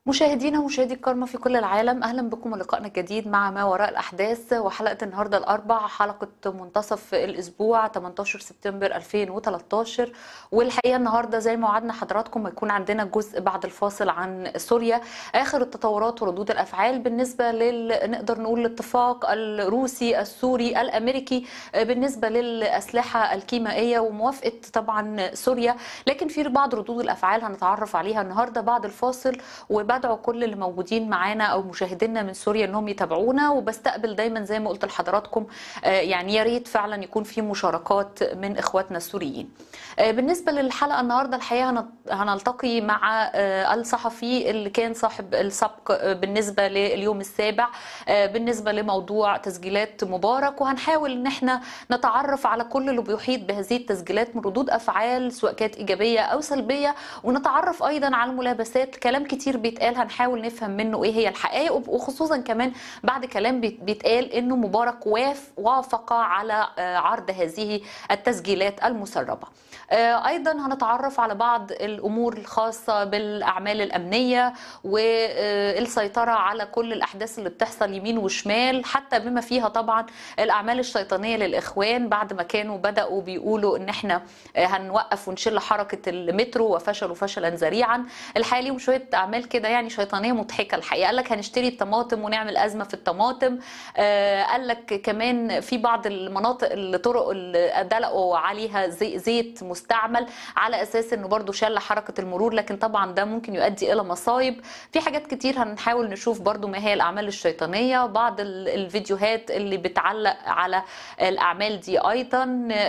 مشاهدينا ومشاهدي الكرامة في كل العالم أهلا بكم ولقائنا الجديد مع ما وراء الأحداث وحلقة النهاردة الأربع حلقة منتصف الأسبوع 18 سبتمبر 2013 والحقيقة النهاردة زي ما وعدنا حضراتكم هيكون عندنا جزء بعد الفاصل عن سوريا آخر التطورات وردود الأفعال بالنسبة لل نقدر نقول الاتفاق الروسي السوري الأمريكي بالنسبة للأسلحة الكيميائية وموافقة طبعا سوريا لكن في بعض ردود الأفعال هنتعرف عليها النهاردة بعد الفاصل وبدعو كل اللي موجودين معانا او مشاهدينا من سوريا انهم يتابعونا وبستقبل دايما زي ما قلت لحضراتكم يعني يا ريت فعلا يكون في مشاركات من اخواتنا السوريين. بالنسبه للحلقه النهارده الحقيقه هنلتقي مع الصحفي اللي كان صاحب السبق بالنسبه لليوم السابع بالنسبه لموضوع تسجيلات مبارك وهنحاول ان احنا نتعرف على كل اللي بيحيط بهذه التسجيلات من ردود افعال سواء كانت ايجابيه او سلبيه ونتعرف ايضا على الملابسات كلام كتير بيتقال هنحاول نفهم منه ايه هي الحقائق وخصوصا كمان بعد كلام بيتقال انه مبارك وافق على عرض هذه التسجيلات المسربه. ايضا هنتعرف على بعض الامور الخاصه بالاعمال الامنيه والسيطره على كل الاحداث اللي بتحصل يمين وشمال حتى بما فيها طبعا الاعمال الشيطانيه للاخوان بعد ما كانوا بداوا بيقولوا ان احنا هنوقف ونشل حركه المترو وفشلوا فشلا ذريعا الحقيقه ليهم شويه اعمال كده يعني شيطانيه مضحكه الحقيقه قال لك هنشتري الطماطم ونعمل ازمه في الطماطم قال لك كمان في بعض المناطق اللي طرق اللي دلقوا عليها زي زيت مستعمل على اساس انه برضو شل حركه المرور لكن طبعا ده ممكن يؤدي الى مصايب في حاجات كتير هنحاول نشوف برضو ما هي الاعمال الشيطانيه بعض الفيديوهات اللي بتعلق على الاعمال دي ايضا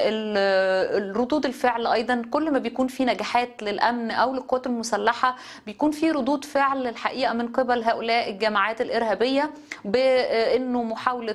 ردود الفعل ايضا كل ما بيكون في نجاحات للامن او للقوات المسلحه بيكون في ردود فعل الحقيقه من قبل هؤلاء الجماعات الارهابيه بانه محاوله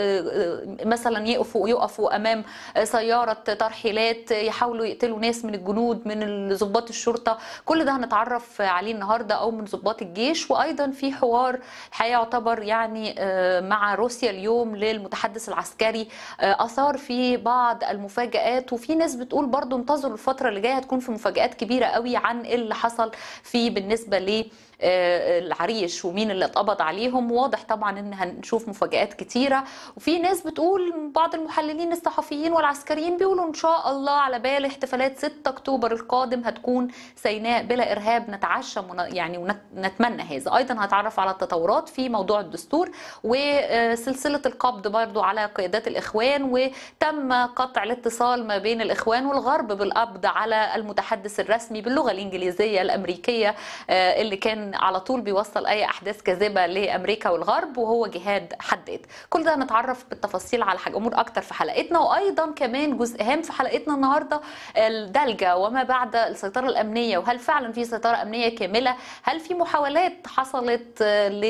مثلا يقفوا يقفوا امام سياره ترحيلات يحاولوا يقتلوا ناس من الجنود من ضباط الشرطه كل ده هنتعرف عليه النهارده او من ضباط الجيش وايضا في حوار الحقيقه يعتبر يعني مع روسيا اليوم للمتحدث العسكري اثار في بعض المفاجات وفي ناس بتقول برضو انتظروا الفتره اللي جايه هتكون في مفاجات كبيره قوي عن اللي حصل في بالنسبه ل العريش ومين اللي اتقبض عليهم واضح طبعا ان هنشوف مفاجآت كتيرة وفي ناس بتقول بعض المحللين الصحفيين والعسكريين بيقولوا ان شاء الله على بال احتفالات 6 اكتوبر القادم هتكون سيناء بلا ارهاب نتعشى يعني ونتمنى هذا ايضا هتعرف على التطورات في موضوع الدستور وسلسلة القبض برضو على قيادات الاخوان وتم قطع الاتصال ما بين الاخوان والغرب بالقبض على المتحدث الرسمي باللغة الانجليزية الامريكية اللي كان على طول بيوصل اي احداث كاذبه لامريكا والغرب وهو جهاد حداد كل ده هنتعرف بالتفاصيل على حاجه امور اكتر في حلقتنا وايضا كمان جزء هام في حلقتنا النهارده الدلجه وما بعد السيطره الامنيه وهل فعلا في سيطره امنيه كامله هل في محاولات حصلت ل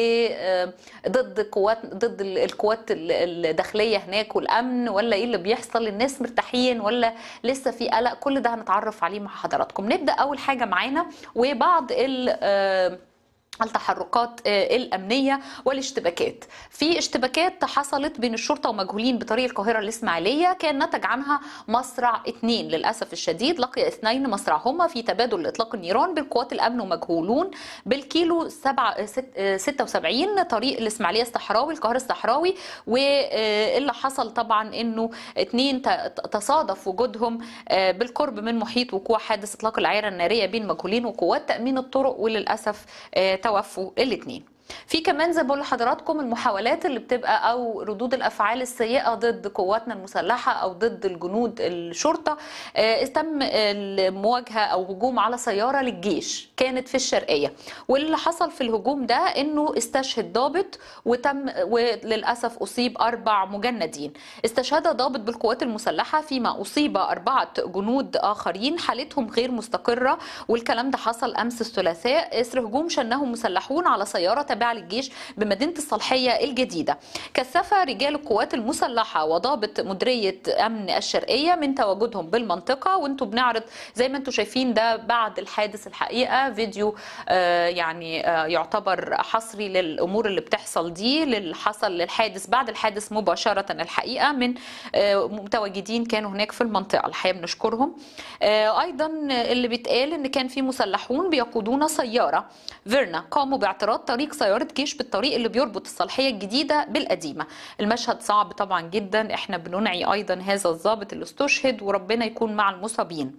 ضد قوات ضد القوات الداخليه هناك والامن ولا ايه اللي بيحصل الناس مرتاحين ولا لسه في قلق كل ده هنتعرف عليه مع حضراتكم نبدا اول حاجه معانا وبعض ال التحركات الامنيه والاشتباكات في اشتباكات حصلت بين الشرطه ومجهولين بطريق القاهره الاسماعيليه كان نتج عنها مصرع اثنين للاسف الشديد لقي اثنين مصرعهما في تبادل اطلاق النيران بين قوات الامن ومجهولون بالكيلو 7 76 طريق الاسماعيليه الصحراوي القاهره الصحراوي واللي حصل طبعا انه اثنين تصادف وجودهم بالقرب من محيط وقوع حادث اطلاق العيره الناريه بين مجهولين وقوات تامين الطرق وللاسف توفوا الاثنين في كمان زي بقول لحضراتكم المحاولات اللي بتبقى او ردود الافعال السيئه ضد قواتنا المسلحه او ضد الجنود الشرطه تم المواجهه او هجوم على سياره للجيش كانت في الشرقيه واللي حصل في الهجوم ده انه استشهد ضابط وتم وللاسف اصيب اربع مجندين استشهد ضابط بالقوات المسلحه فيما اصيب اربعه جنود اخرين حالتهم غير مستقره والكلام ده حصل امس الثلاثاء اثر هجوم شنه مسلحون على سياره التابعة للجيش بمدينة الصالحية الجديدة كثف رجال القوات المسلحة وضابط مديرية أمن الشرقية من تواجدهم بالمنطقة وانتوا بنعرض زي ما انتوا شايفين ده بعد الحادث الحقيقة فيديو آه يعني آه يعتبر حصري للأمور اللي بتحصل دي اللي حصل للحادث بعد الحادث مباشرة الحقيقة من آه متواجدين كانوا هناك في المنطقة الحقيقة بنشكرهم آه أيضا اللي بيتقال إن كان في مسلحون بيقودون سيارة فيرنا قاموا باعتراض طريق سيارة جيش بالطريق اللي بيربط الصالحية الجديدة بالقديمة المشهد صعب طبعا جدا احنا بننعي أيضا هذا الضابط اللي استشهد وربنا يكون مع المصابين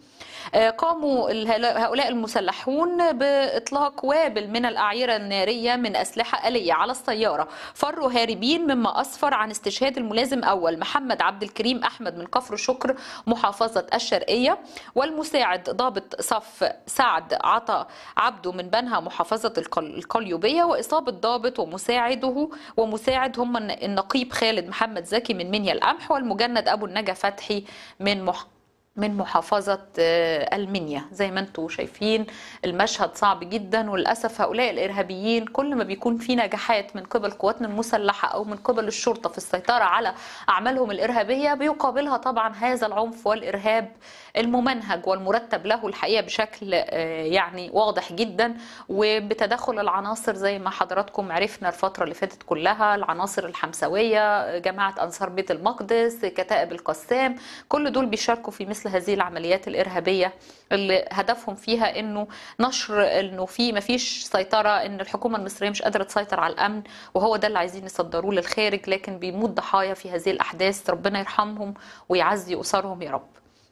قاموا هؤلاء المسلحون بإطلاق وابل من الأعيرة النارية من أسلحة آلية على السيارة فروا هاربين مما أسفر عن استشهاد الملازم أول محمد عبد الكريم أحمد من كفر شكر محافظة الشرقية والمساعد ضابط صف سعد عطا عبده من بنها محافظة القليوبية وإصابة ضابط ومساعده ومساعد هم النقيب خالد محمد زكي من منيا القمح والمجند أبو النجا فتحي من محافظة من محافظة المنيا زي ما انتم شايفين المشهد صعب جدا وللأسف هؤلاء الإرهابيين كل ما بيكون في نجاحات من قبل قواتنا المسلحة أو من قبل الشرطة في السيطرة على أعمالهم الإرهابية بيقابلها طبعا هذا العنف والإرهاب الممنهج والمرتب له الحقيقة بشكل يعني واضح جدا وبتدخل العناصر زي ما حضراتكم عرفنا الفترة اللي فاتت كلها العناصر الحمسوية جماعة أنصار بيت المقدس كتائب القسام كل دول بيشاركوا في مثل هذه العمليات الإرهابية اللي هدفهم فيها انه نشر انه في ما فيش سيطره ان الحكومه المصريه مش قادره تسيطر على الامن وهو ده اللي عايزين يصدروه للخارج لكن بيموت ضحايا في هذه الاحداث ربنا يرحمهم ويعزي اسرهم يا رب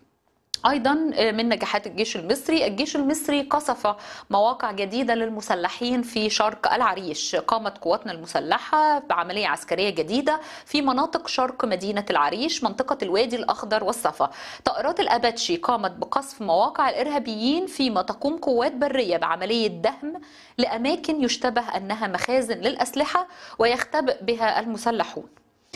ايضا من نجاحات الجيش المصري الجيش المصري قصف مواقع جديده للمسلحين في شرق العريش قامت قواتنا المسلحه بعمليه عسكريه جديده في مناطق شرق مدينه العريش منطقه الوادي الاخضر والصفا طائرات الاباتشي قامت بقصف مواقع الارهابيين فيما تقوم قوات بريه بعمليه دهم لاماكن يشتبه انها مخازن للاسلحه ويختبئ بها المسلحون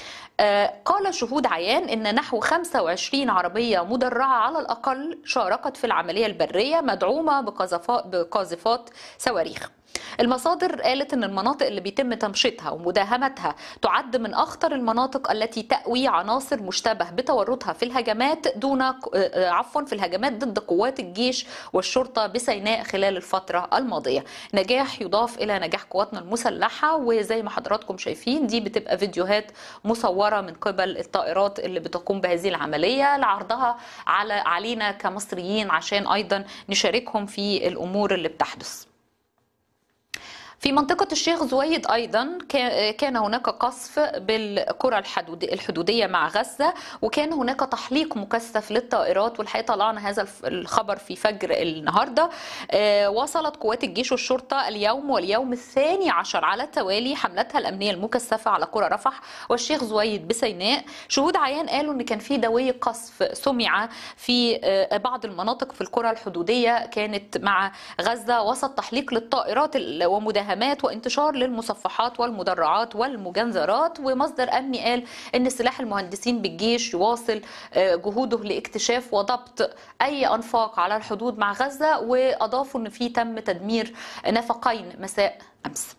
قال شهود عيان ان نحو 25 عربيه مدرعه على الاقل شاركت في العمليه البريه مدعومه بقاذفات صواريخ المصادر قالت ان المناطق اللي بيتم تمشيطها ومداهمتها تعد من اخطر المناطق التي تأوي عناصر مشتبه بتورطها في الهجمات دون عفوا في الهجمات ضد قوات الجيش والشرطه بسيناء خلال الفتره الماضيه نجاح يضاف الى نجاح قواتنا المسلحه وزي ما حضراتكم شايفين دي بتبقى فيديوهات مصوره من قبل الطائرات اللي بتقوم بهذه العمليه لعرضها على علينا كمصريين عشان ايضا نشاركهم في الامور اللي بتحدث في منطقة الشيخ زويد أيضا كان هناك قصف بالقرى الحدودية مع غزة وكان هناك تحليق مكثف للطائرات والحقيقة طلعنا هذا الخبر في فجر النهاردة وصلت قوات الجيش والشرطة اليوم واليوم الثاني عشر على التوالي حملتها الأمنية المكثفة على قرى رفح والشيخ زويد بسيناء شهود عيان قالوا أن كان في دوي قصف سمع في بعض المناطق في القرى الحدودية كانت مع غزة وسط تحليق للطائرات ومداهمات مداهمات وانتشار للمصفحات والمدرعات والمجنزرات ومصدر امني قال ان سلاح المهندسين بالجيش يواصل جهوده لاكتشاف وضبط اي انفاق على الحدود مع غزه واضافوا ان في تم تدمير نفقين مساء امس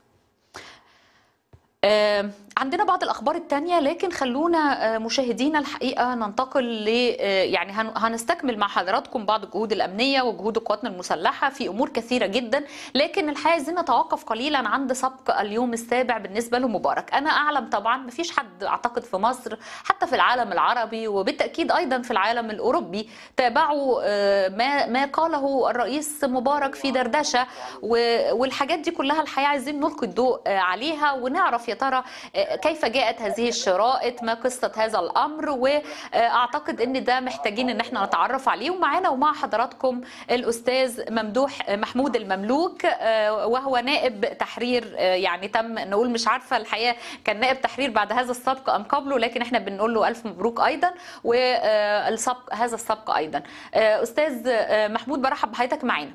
عندنا بعض الاخبار التانية لكن خلونا مشاهدينا الحقيقه ننتقل ل يعني هنستكمل مع حضراتكم بعض الجهود الامنيه وجهود قواتنا المسلحه في امور كثيره جدا لكن الحقيقه عايزين نتوقف قليلا عند سبق اليوم السابع بالنسبه لمبارك انا اعلم طبعا مفيش حد اعتقد في مصر حتى في العالم العربي وبالتاكيد ايضا في العالم الاوروبي تابعوا ما ما قاله الرئيس مبارك في دردشه والحاجات دي كلها الحقيقه عايزين نلقي الضوء عليها ونعرف يا ترى كيف جاءت هذه الشرائط ما قصة هذا الأمر وأعتقد أن ده محتاجين أن احنا نتعرف عليه ومعانا ومع حضراتكم الأستاذ ممدوح محمود المملوك وهو نائب تحرير يعني تم نقول مش عارفة الحقيقة كان نائب تحرير بعد هذا السبق أم قبله لكن احنا بنقول له ألف مبروك أيضا والسبق هذا السبق أيضا أستاذ محمود برحب بحضرتك معانا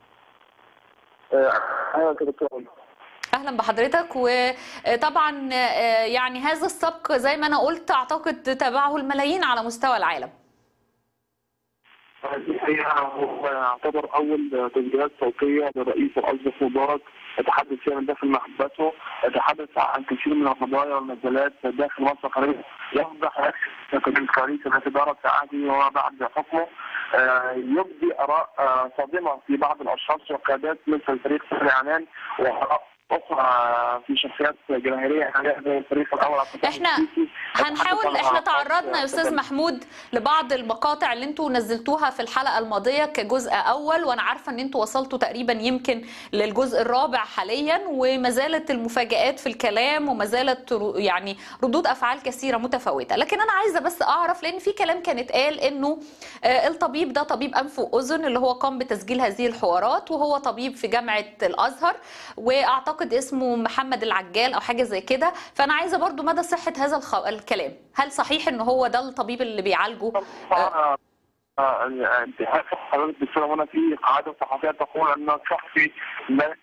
ايوه يا دكتور اهلا بحضرتك وطبعا يعني هذا السبق زي ما انا قلت اعتقد تابعه الملايين على مستوى العالم هي هو يعتبر اول تسجيلات صوتيه للرئيس الاسبق مبارك يتحدث فيها من داخل محبته يتحدث عن كثير من القضايا والمجالات داخل مصر الخارجيه يوضح الكارثه التي دارت في عهده وبعد حكمه آه، يبدي اراء آه، صادمه في بعض الاشخاص وقيادات مثل فريق سوري عنان واراء اخرى في شخصيات جماهيريه زي الفريق الاول احنا هنحاول احنا تعرضنا يا استاذ محمود لبعض المقاطع اللي انتوا نزلتوها في الحلقه الماضيه كجزء اول وانا عارفه ان انتوا وصلتوا تقريبا يمكن للجزء الرابع حاليا وما زالت المفاجات في الكلام وما زالت يعني ردود افعال كثيره متفاوته لكن انا عايزه بس اعرف لان في كلام كان اتقال انه الطبيب ده طبيب انف واذن اللي هو قام بتسجيل هذه الحوارات وهو طبيب في جامعه الازهر واعتقد اعتقد اسمه محمد العجال او حاجه زي كده فانا عايزه برضو مدى صحه هذا الخ... الكلام هل صحيح ان هو ده الطبيب اللي بيعالجه آه انتهاء حضرتك دكتوره منى في قاعده صحفيه تقول ان الشخصي لا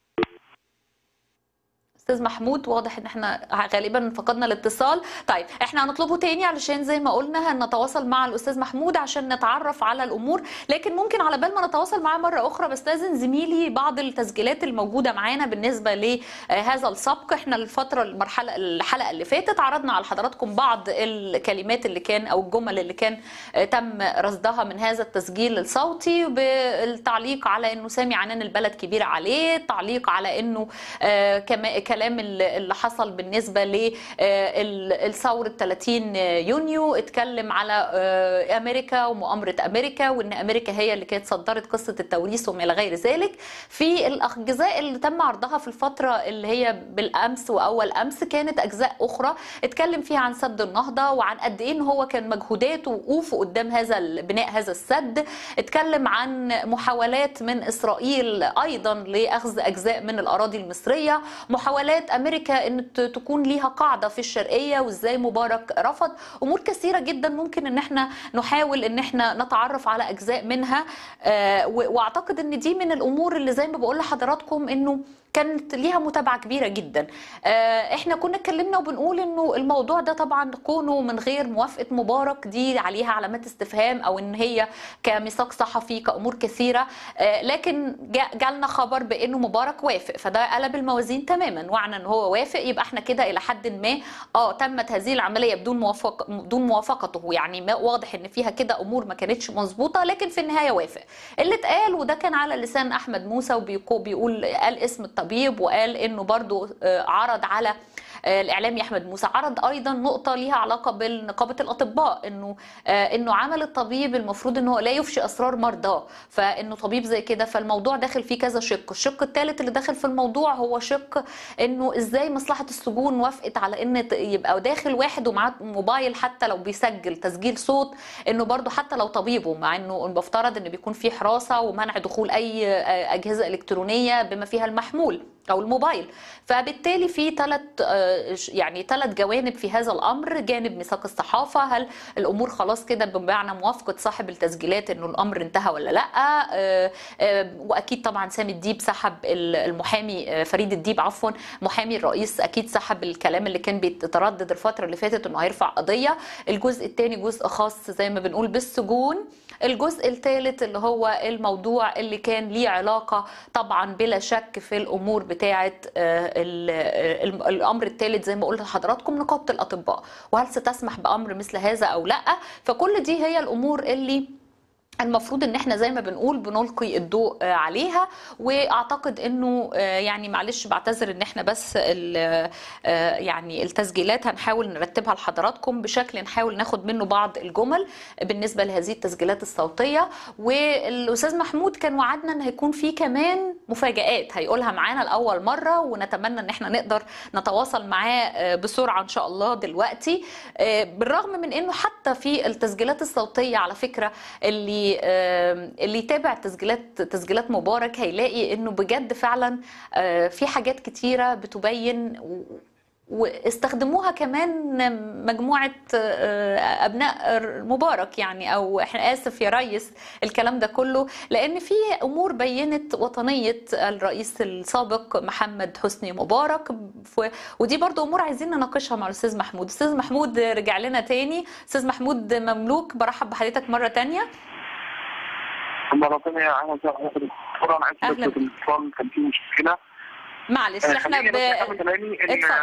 استاذ محمود واضح ان احنا غالبا فقدنا الاتصال طيب احنا هنطلبه تاني علشان زي ما قلنا هنتواصل مع الاستاذ محمود عشان نتعرف على الامور لكن ممكن على بال ما نتواصل معاه مره اخرى بستاذن زميلي بعض التسجيلات الموجوده معانا بالنسبه لهذا السبق احنا الفتره المرحله الحلقه اللي فاتت عرضنا على حضراتكم بعض الكلمات اللي كان او الجمل اللي كان تم رصدها من هذا التسجيل الصوتي بالتعليق على انه سامي عنان البلد كبير عليه التعليق على انه كمان الكلام اللي حصل بالنسبه للثوره 30 يونيو اتكلم على امريكا ومؤامره امريكا وان امريكا هي اللي كانت صدرت قصه التوريث وما الى غير ذلك في الاجزاء اللي تم عرضها في الفتره اللي هي بالامس واول امس كانت اجزاء اخرى اتكلم فيها عن سد النهضه وعن قد ايه ان هو كان مجهوداته وقوفه قدام هذا بناء هذا السد اتكلم عن محاولات من اسرائيل ايضا لاخذ اجزاء من الاراضي المصريه محاولات امريكا ان تكون ليها قاعده في الشرقيه وازاي مبارك رفض امور كثيره جدا ممكن ان احنا نحاول ان احنا نتعرف على اجزاء منها واعتقد ان دي من الامور اللي زي ما بقول لحضراتكم انه كانت ليها متابعه كبيره جدا احنا كنا اتكلمنا وبنقول انه الموضوع ده طبعا كونه من غير موافقه مبارك دي عليها علامات استفهام او ان هي كميثاق صحفي كامور كثيره لكن جالنا خبر بانه مبارك وافق فده قلب الموازين تماما وعنا ان هو وافق يبقى احنا كده الى حد ما اه تمت هذه العمليه بدون موافق بدون موافقته يعني ما واضح ان فيها كده امور ما كانتش مظبوطه لكن في النهايه وافق اللي اتقال وده كان على لسان احمد موسى وبيقول قال اسم الطبيب وقال انه برضو عرض على الاعلامي احمد موسى عرض ايضا نقطه ليها علاقه بنقابه الاطباء انه انه عمل الطبيب المفروض انه لا يفشي اسرار مرضاه فانه طبيب زي كده فالموضوع داخل فيه كذا شق الشق الثالث اللي داخل في الموضوع هو شق انه ازاي مصلحه السجون وافقت على ان يبقى داخل واحد ومعاه موبايل حتى لو بيسجل تسجيل صوت انه برضه حتى لو طبيبه مع انه بفترض ان بيكون في حراسه ومنع دخول اي اجهزه الكترونيه بما فيها المحمول او الموبايل فبالتالي في ثلاث يعني ثلاث جوانب في هذا الامر جانب ميثاق الصحافه هل الامور خلاص كده بمعنى موافقه صاحب التسجيلات انه الامر انتهى ولا لا واكيد طبعا سامي الديب سحب المحامي فريد الديب عفوا محامي الرئيس اكيد سحب الكلام اللي كان بيتردد الفتره اللي فاتت انه هيرفع قضيه الجزء الثاني جزء خاص زي ما بنقول بالسجون الجزء الثالث اللي هو الموضوع اللي كان ليه علاقه طبعا بلا شك في الامور بتاعه الامر الثالث زي ما قلت لحضراتكم نقابه الاطباء وهل ستسمح بامر مثل هذا او لا فكل دي هي الامور اللي المفروض ان احنا زي ما بنقول بنلقي الضوء عليها واعتقد انه يعني معلش بعتذر ان احنا بس يعني التسجيلات هنحاول نرتبها لحضراتكم بشكل نحاول ناخد منه بعض الجمل بالنسبه لهذه التسجيلات الصوتيه والاستاذ محمود كان وعدنا ان هيكون في كمان مفاجات هيقولها معانا لاول مره ونتمنى ان احنا نقدر نتواصل معاه بسرعه ان شاء الله دلوقتي بالرغم من انه حتى في التسجيلات الصوتيه على فكره اللي اللي يتابع تسجيلات تسجيلات مبارك هيلاقي انه بجد فعلا في حاجات كتيره بتبين واستخدموها كمان مجموعة أبناء مبارك يعني أو إحنا آسف يا ريس الكلام ده كله لأن في أمور بينت وطنية الرئيس السابق محمد حسني مبارك ودي برضو أمور عايزين نناقشها مع الأستاذ محمود أستاذ محمود رجع لنا تاني أستاذ محمود مملوك برحب بحضرتك مرة تانية مرة ثانية أهلا وسهلا دكتورة أنا آسف أهلا. بس الاتصال كان فيه مشكلة معلش آه، احنا خليني ب... بس أكمل كلامي إن اتفضل.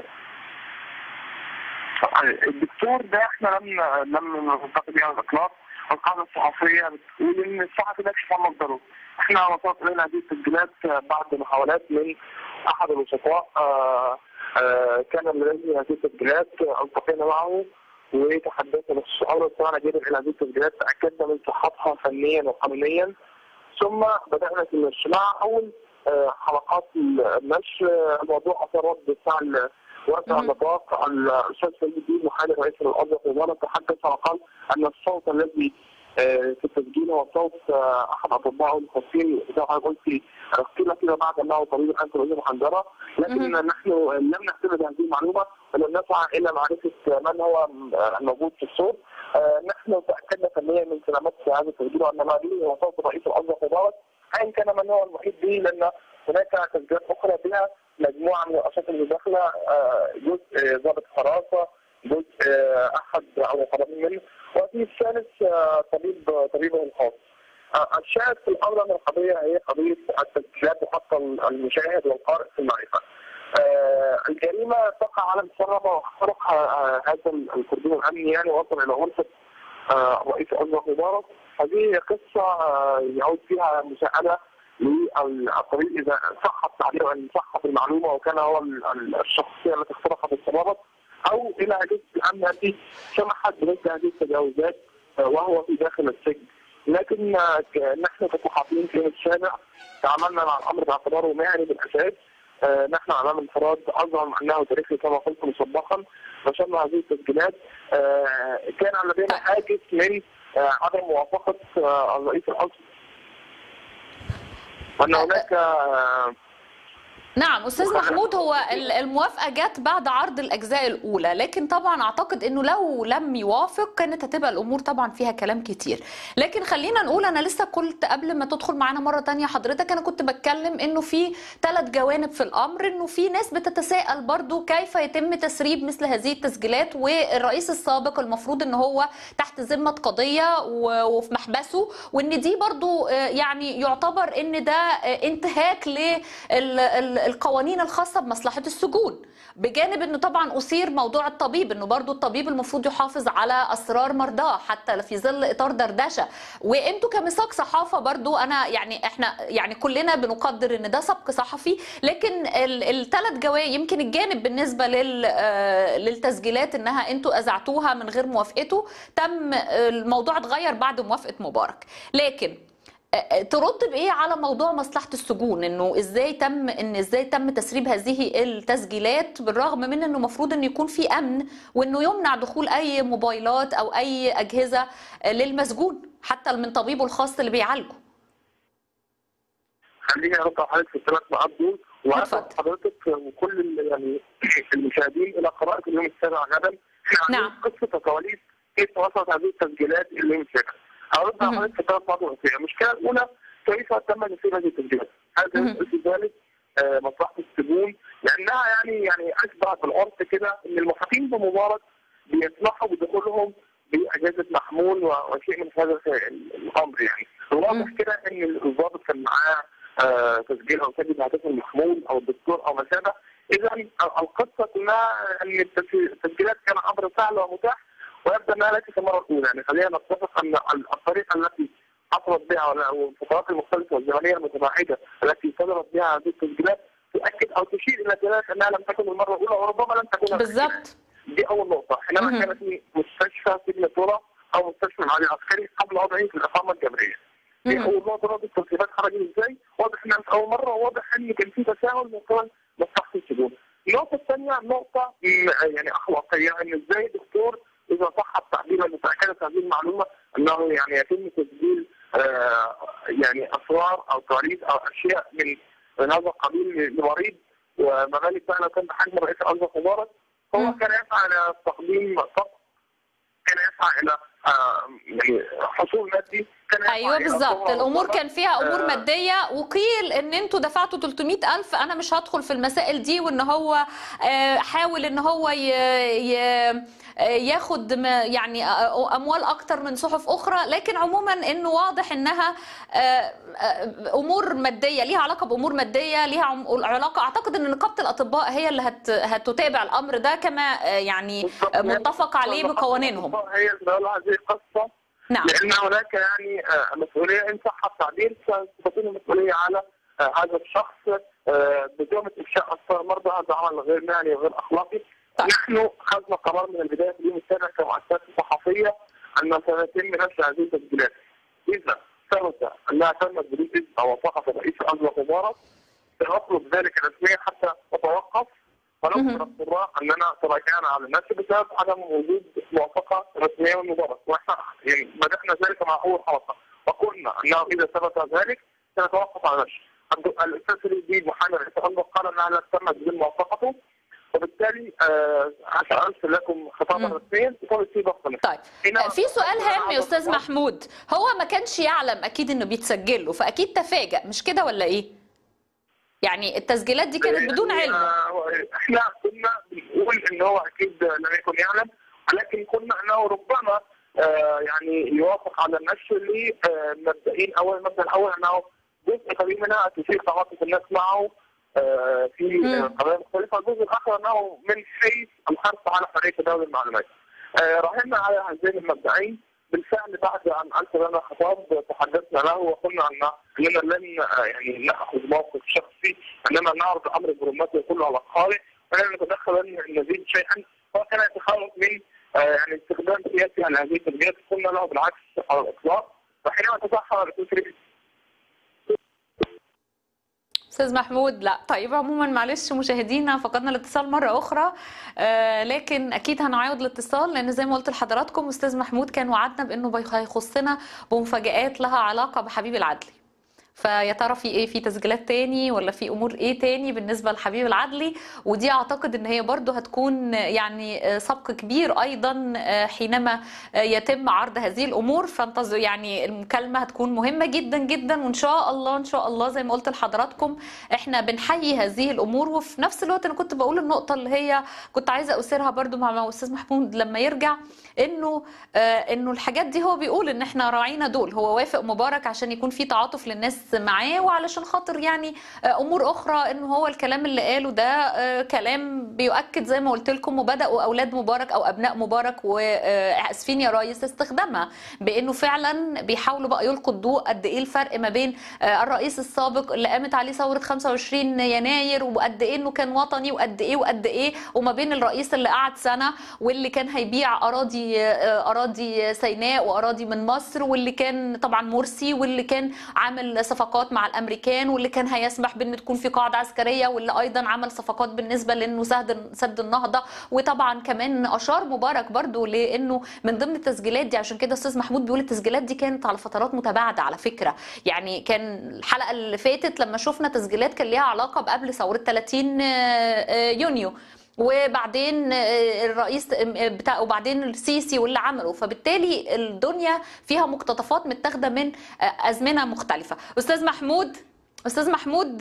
آه، الدكتور ده احنا لم لم نلتقي بيه على الإطلاق القاعدة الصحفية بتقول إن الصحفي ده يكشف عن مصدره احنا وصلت إلينا هذه التسجيلات آه، بعد محاولات من أحد الوسطاء آه، آه، كان لديه هذه التسجيلات آه، التقينا معه وتحدثنا السؤال واستمعنا جدا الى هذه التسجيلات تاكدنا من صحتها فنيا وقانونيا ثم بدانا في الاجتماع اول آه، حلقات النشر آه، الموضوع اثار رد فعل واسع مهم. النطاق الاستاذ سيد الدين محامي رئيس الازهر وزاره تحدث وقال ان الصوت الذي آه، في التسجيل هو صوت آه، احد اطبائه الخاصين زي ما قلت قيل فيما بعد انه طبيب انف واذن وحنجره لكن مهم. نحن لم نعتمد هذه المعلومه ولم نسعى الى معرفه من هو الموجود في الصوت آه، نحن تاكدنا فنيا من سلامه هذا التسجيل وان ما به هو صوت رئيس الازهر مبارك ايا كان من هو المحيط به لان هناك تسجيلات اخرى بها مجموعه من الاشخاص اللي داخله آه، جزء آه، ضابط حراسه جزء آه، احد او قريبين منه وفي الثالث آه، طبيب طبيبه الخاص آه، الشاهد في الامر ان القضيه هي قضيه التسجيلات وحق المشاهد والقارئ في المعرفه. آه، الجريمه تقع على مسربه واخترق آه، هذا الكردون الامني يعني وصل الى غرفه آه، رئيس الازهر مبارك هذه قصه آه، يعود فيها مساءله للطبيب اذا صح التعبير ان صحت المعلومه وكان هو ال- ال- الشخصيه التي اخترقت الصبابه او الى اجهزه الامن التي سمحت بمثل هذه التجاوزات آه، وهو في داخل السجن لكن آه، ك- نحن كصحفيين في يوم السابع تعاملنا مع الامر باعتباره مهني بالاساس آه، نحن امام انفراد اظهر انه تاريخي كما قلت مسبقا نشرنا هذه التسجيلات آه، كان لدينا حاجز من آه، عدم موافقه آه، الرئيس الازهر وان هناك آه، نعم استاذ وخلق- محمود هو ال- الموافقه جت بعد عرض الاجزاء الاولى لكن طبعا اعتقد انه لو لم يوافق كانت هتبقى الامور طبعا فيها كلام كتير لكن خلينا نقول انا لسه قلت قبل ما تدخل معانا مره تانية حضرتك انا كنت بتكلم انه في ثلاث جوانب في الامر انه في ناس بتتساءل برضو كيف يتم تسريب مثل هذه التسجيلات والرئيس السابق المفروض ان هو تحت ذمه قضيه و- وفي محبسه وان دي برضو آه، يعني يعتبر ان ده آه، انتهاك للقوانين الخاصه بمصلحه السجون بجانب انه طبعا اثير موضوع الطبيب انه برضو الطبيب المفروض يحافظ على اسرار مرضاه حتى في ظل اطار دردشه وانتوا كمساق صحافه برضو انا يعني احنا يعني كلنا بنقدر ان ده سبق صحفي لكن الثلاث جوانب يمكن الجانب بالنسبه لل آه، للتسجيلات انها انتوا اذعتوها من غير موافقته تم آه، الموضوع اتغير بعد موافقه مبارك لكن آه، ترد بايه على موضوع مصلحه السجون انه ازاي تم ان ازاي تم تسريب هذه التسجيلات بالرغم من انه المفروض انه يكون في امن وانه يمنع دخول اي موبايلات او اي اجهزه آه، للمسجون حتى من طبيبه الخاص اللي بيعالجه خليني ارد على حضرتك في الثلاث نقاط دول اتفضل. وادعو حضرتك وكل ال- يعني المشاهدين الى قراءه اليوم السابع غدا احنا نعم. عندنا قصه وكواليس كيف وصلت هذه التسجيلات اليوم السابع. هرد على مهم. حضرتك في ثلاث نقاط رئيسيه، المشكله الاولى كيف تم تسجيل هذه التسجيلات؟ هذا مهم. يسأل في ذلك آه، مصلحه السجون لانها يعني يعني اشبه بالعرف كده ان المحاكمين بمبارك بيسمحوا بدخولهم باجهزه محمول و- وشيء من هذا الامر يعني الواضح مم. كده ان الضابط كان معاه آه، تسجيل او سجل هاتف المحمول او الدكتور او ما شابه اذا القصه كلها ان التس- التسجيلات كان امر سهل ومتاح ويبدو انها ليست المره الاولى يعني خلينا نتفق ان ال- الطريقه التي حصلت بها ولا- والفترات المختلفه والزمنيه المتباعده التي صدرت بها هذه التسجيلات تؤكد او تشير الى دلاله انها لم تكن المره الاولى وربما لن تكون الأخيرة. بالظبط دي اول نقطه حينما مهم. كان في مستشفى سجن ترى او مستشفى العالي العسكري قبل وضعه في الاقامه الجبريه دي مهم. اول نقطه نقطه الترتيبات خرجت ازاي واضح انها مش اول مره واضح ان كان في تساهل من قبل مصلحه السجون النقطه الثانيه نقطه م- يعني اخلاقيه ان ازاي دكتور اذا صح التعبير المتاكده هذه المعلومه انه يعني يتم تسجيل آه يعني اسرار او تواريخ او اشياء من من هذا القبيل لمريض وما بالك بقى لو كان بحجم رئيس الازهر مبارك هو مم. كان يسعى الى تقديم فقط كان يسعى الى يعني حصول مادي كان ايوه بالظبط الامور كان فيها امور آه ماديه وقيل ان انتوا دفعتوا 300 الف انا مش هدخل في المسائل دي وان هو حاول ان هو ي... ي... ياخد يعني اموال اكتر من صحف اخرى لكن عموما انه واضح انها امور ماديه ليها علاقه بامور ماديه ليها علاقه اعتقد ان نقابه الاطباء هي اللي هت هتتابع الامر ده كما يعني متفق عليه بقوانينهم هي اللي هذه القصه نعم لان هناك يعني مسؤوليه ان صح التعبير ستكون المسؤوليه على هذا الشخص بتهمه افشاء اسرار المرضى هذا عمل غير مهني وغير اخلاقي طيب. نحن اخذنا قرار من البدايه في اليوم السابع كمؤسسات صحفيه ان سيتم نشر هذه التسجيلات. اذا ثبت انها تمت بريد او وافقت الرئيس انور مبارك سنطلب ذلك رسميا حتى نتوقف ونذكر القراء اننا تراجعنا على النشر بسبب عدم وجود موافقه رسميه من مبارك واحنا يعني بدانا ذلك مع اول حلقه وقلنا انه اذا ثبت ذلك سنتوقف على النشر. الاستاذ سليم محمد رئيس قال انها لا تمت بدون موافقته وبالتالي آه عشان ارسل لكم خطابا رسميا تكون في ضغط طيب في سؤال هام يا استاذ محمود هو ما كانش يعلم اكيد انه بيتسجل له فاكيد تفاجأ مش كده ولا ايه؟ يعني التسجيلات دي كانت بدون علم آه احنا كنا بنقول ان هو اكيد لم يكن يعلم ولكن قلنا انه ربما آه يعني يوافق على النشر لمبدئين اول المبدا الاول انه جزء كبير منها تثير تعاطف الناس معه في قضايا مختلفه، الجزء الاخر انه من حيث الحرص على حريه تداول المعلومات. راهنا على هذين المبدئين بالفعل بعد ان ارسل لنا خطاب تحدثنا له وقلنا ان اننا لن يعني ناخذ موقف شخصي انما نعرض الامر برمته كله على القارئ ولن نتدخل ان نزيد شيئا هو كان يتخوف من يعني استخدام سياسي على هذه التسجيلات قلنا له بالعكس على الاطلاق وحينما تصحح الرئيس استاذ محمود لا طيب عموما معلش مشاهدينا فقدنا الاتصال مره اخرى آه لكن اكيد هنعاود الاتصال لان زي ما قلت لحضراتكم استاذ محمود كان وعدنا بانه هيخصنا بمفاجات لها علاقه بحبيب العدلي فيا ترى في ايه في تسجيلات تاني ولا في امور ايه تاني بالنسبه لحبيب العدلي ودي اعتقد ان هي برضو هتكون يعني سبق كبير ايضا حينما يتم عرض هذه الامور فانتظروا يعني المكالمه هتكون مهمه جدا جدا وان شاء الله ان شاء الله زي ما قلت لحضراتكم احنا بنحيي هذه الامور وفي نفس الوقت انا كنت بقول النقطه اللي هي كنت عايزه اثيرها برضو مع الاستاذ محمود لما يرجع انه انه الحاجات دي هو بيقول ان احنا راعينا دول هو وافق مبارك عشان يكون في تعاطف للناس معاه وعلشان خاطر يعني امور اخرى انه هو الكلام اللي قاله ده كلام بيؤكد زي ما قلت لكم وبداوا اولاد مبارك او ابناء مبارك واسفين يا ريس استخدامها بانه فعلا بيحاولوا بقى يلقوا الضوء قد ايه الفرق ما بين الرئيس السابق اللي قامت عليه ثوره 25 يناير وقد ايه انه كان وطني وقد ايه وقد ايه وما بين الرئيس اللي قعد سنه واللي كان هيبيع اراضي اراضي سيناء واراضي من مصر واللي كان طبعا مرسي واللي كان عامل صفقات مع الامريكان واللي كان هيسمح بان تكون في قاعده عسكريه واللي ايضا عمل صفقات بالنسبه لانه سد سد النهضه وطبعا كمان اشار مبارك برضو لانه من ضمن التسجيلات دي عشان كده استاذ محمود بيقول التسجيلات دي كانت على فترات متباعده على فكره يعني كان الحلقه اللي فاتت لما شفنا تسجيلات كان ليها علاقه بقبل ثوره 30 يونيو وبعدين الرئيس بتاع وبعدين السيسي واللي عمله فبالتالي الدنيا فيها مقتطفات متاخده من ازمنه مختلفه استاذ محمود استاذ محمود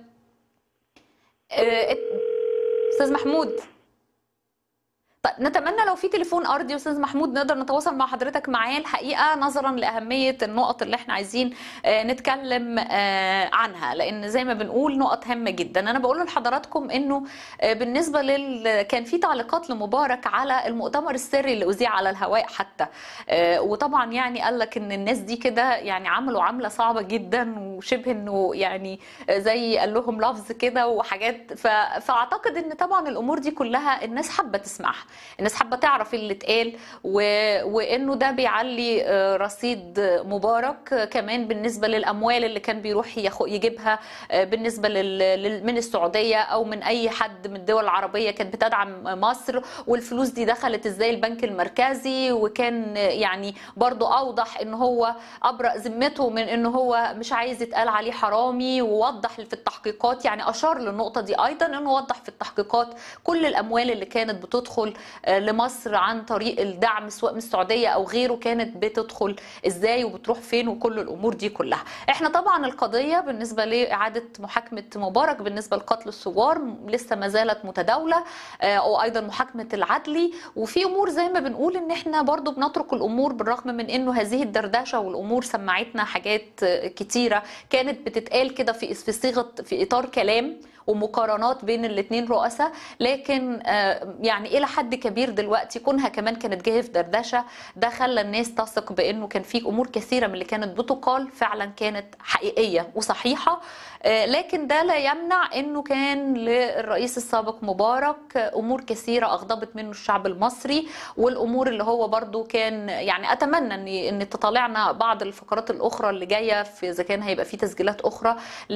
استاذ محمود طيب نتمنى لو في تليفون ارضي استاذ محمود نقدر نتواصل مع حضرتك معاه الحقيقه نظرا لاهميه النقط اللي احنا عايزين نتكلم عنها لان زي ما بنقول نقط هامه جدا انا بقول لحضراتكم انه بالنسبه لل كان في تعليقات لمبارك على المؤتمر السري اللي اذيع على الهواء حتى وطبعا يعني قال لك ان الناس دي كده يعني عملوا عمله صعبه جدا وشبه انه يعني زي قال لهم لفظ كده وحاجات فاعتقد ان طبعا الامور دي كلها الناس حابه تسمعها الناس حابه تعرف اللي اتقال و... وانه ده بيعلي رصيد مبارك كمان بالنسبه للاموال اللي كان بيروح يخ... يجيبها بالنسبه لل... من السعوديه او من اي حد من الدول العربيه كانت بتدعم مصر والفلوس دي دخلت ازاي البنك المركزي وكان يعني برضو اوضح ان هو ابرأ ذمته من ان هو مش عايز يتقال عليه حرامي ووضح في التحقيقات يعني اشار للنقطه دي ايضا انه وضح في التحقيقات كل الاموال اللي كانت بتدخل لمصر عن طريق الدعم سواء من السعوديه او غيره كانت بتدخل ازاي وبتروح فين وكل الامور دي كلها احنا طبعا القضيه بالنسبه لاعاده محاكمه مبارك بالنسبه لقتل الثوار لسه ما زالت متداوله وايضا محاكمه العدلي وفي امور زي ما بنقول ان احنا برضو بنترك الامور بالرغم من انه هذه الدردشه والامور سمعتنا حاجات كتيره كانت بتتقال كده في في صيغه في اطار كلام ومقارنات بين الاثنين رؤساء لكن يعني الى حد كبير دلوقتي كونها كمان كانت جايه في دردشه ده خلى الناس تثق بانه كان في امور كثيره من اللي كانت بتقال فعلا كانت حقيقيه وصحيحه لكن ده لا يمنع انه كان للرئيس السابق مبارك امور كثيره اغضبت منه الشعب المصري والامور اللي هو برضو كان يعني اتمنى ان ان تطالعنا بعض الفقرات الاخرى اللي جايه في اذا كان هيبقى في تسجيلات اخرى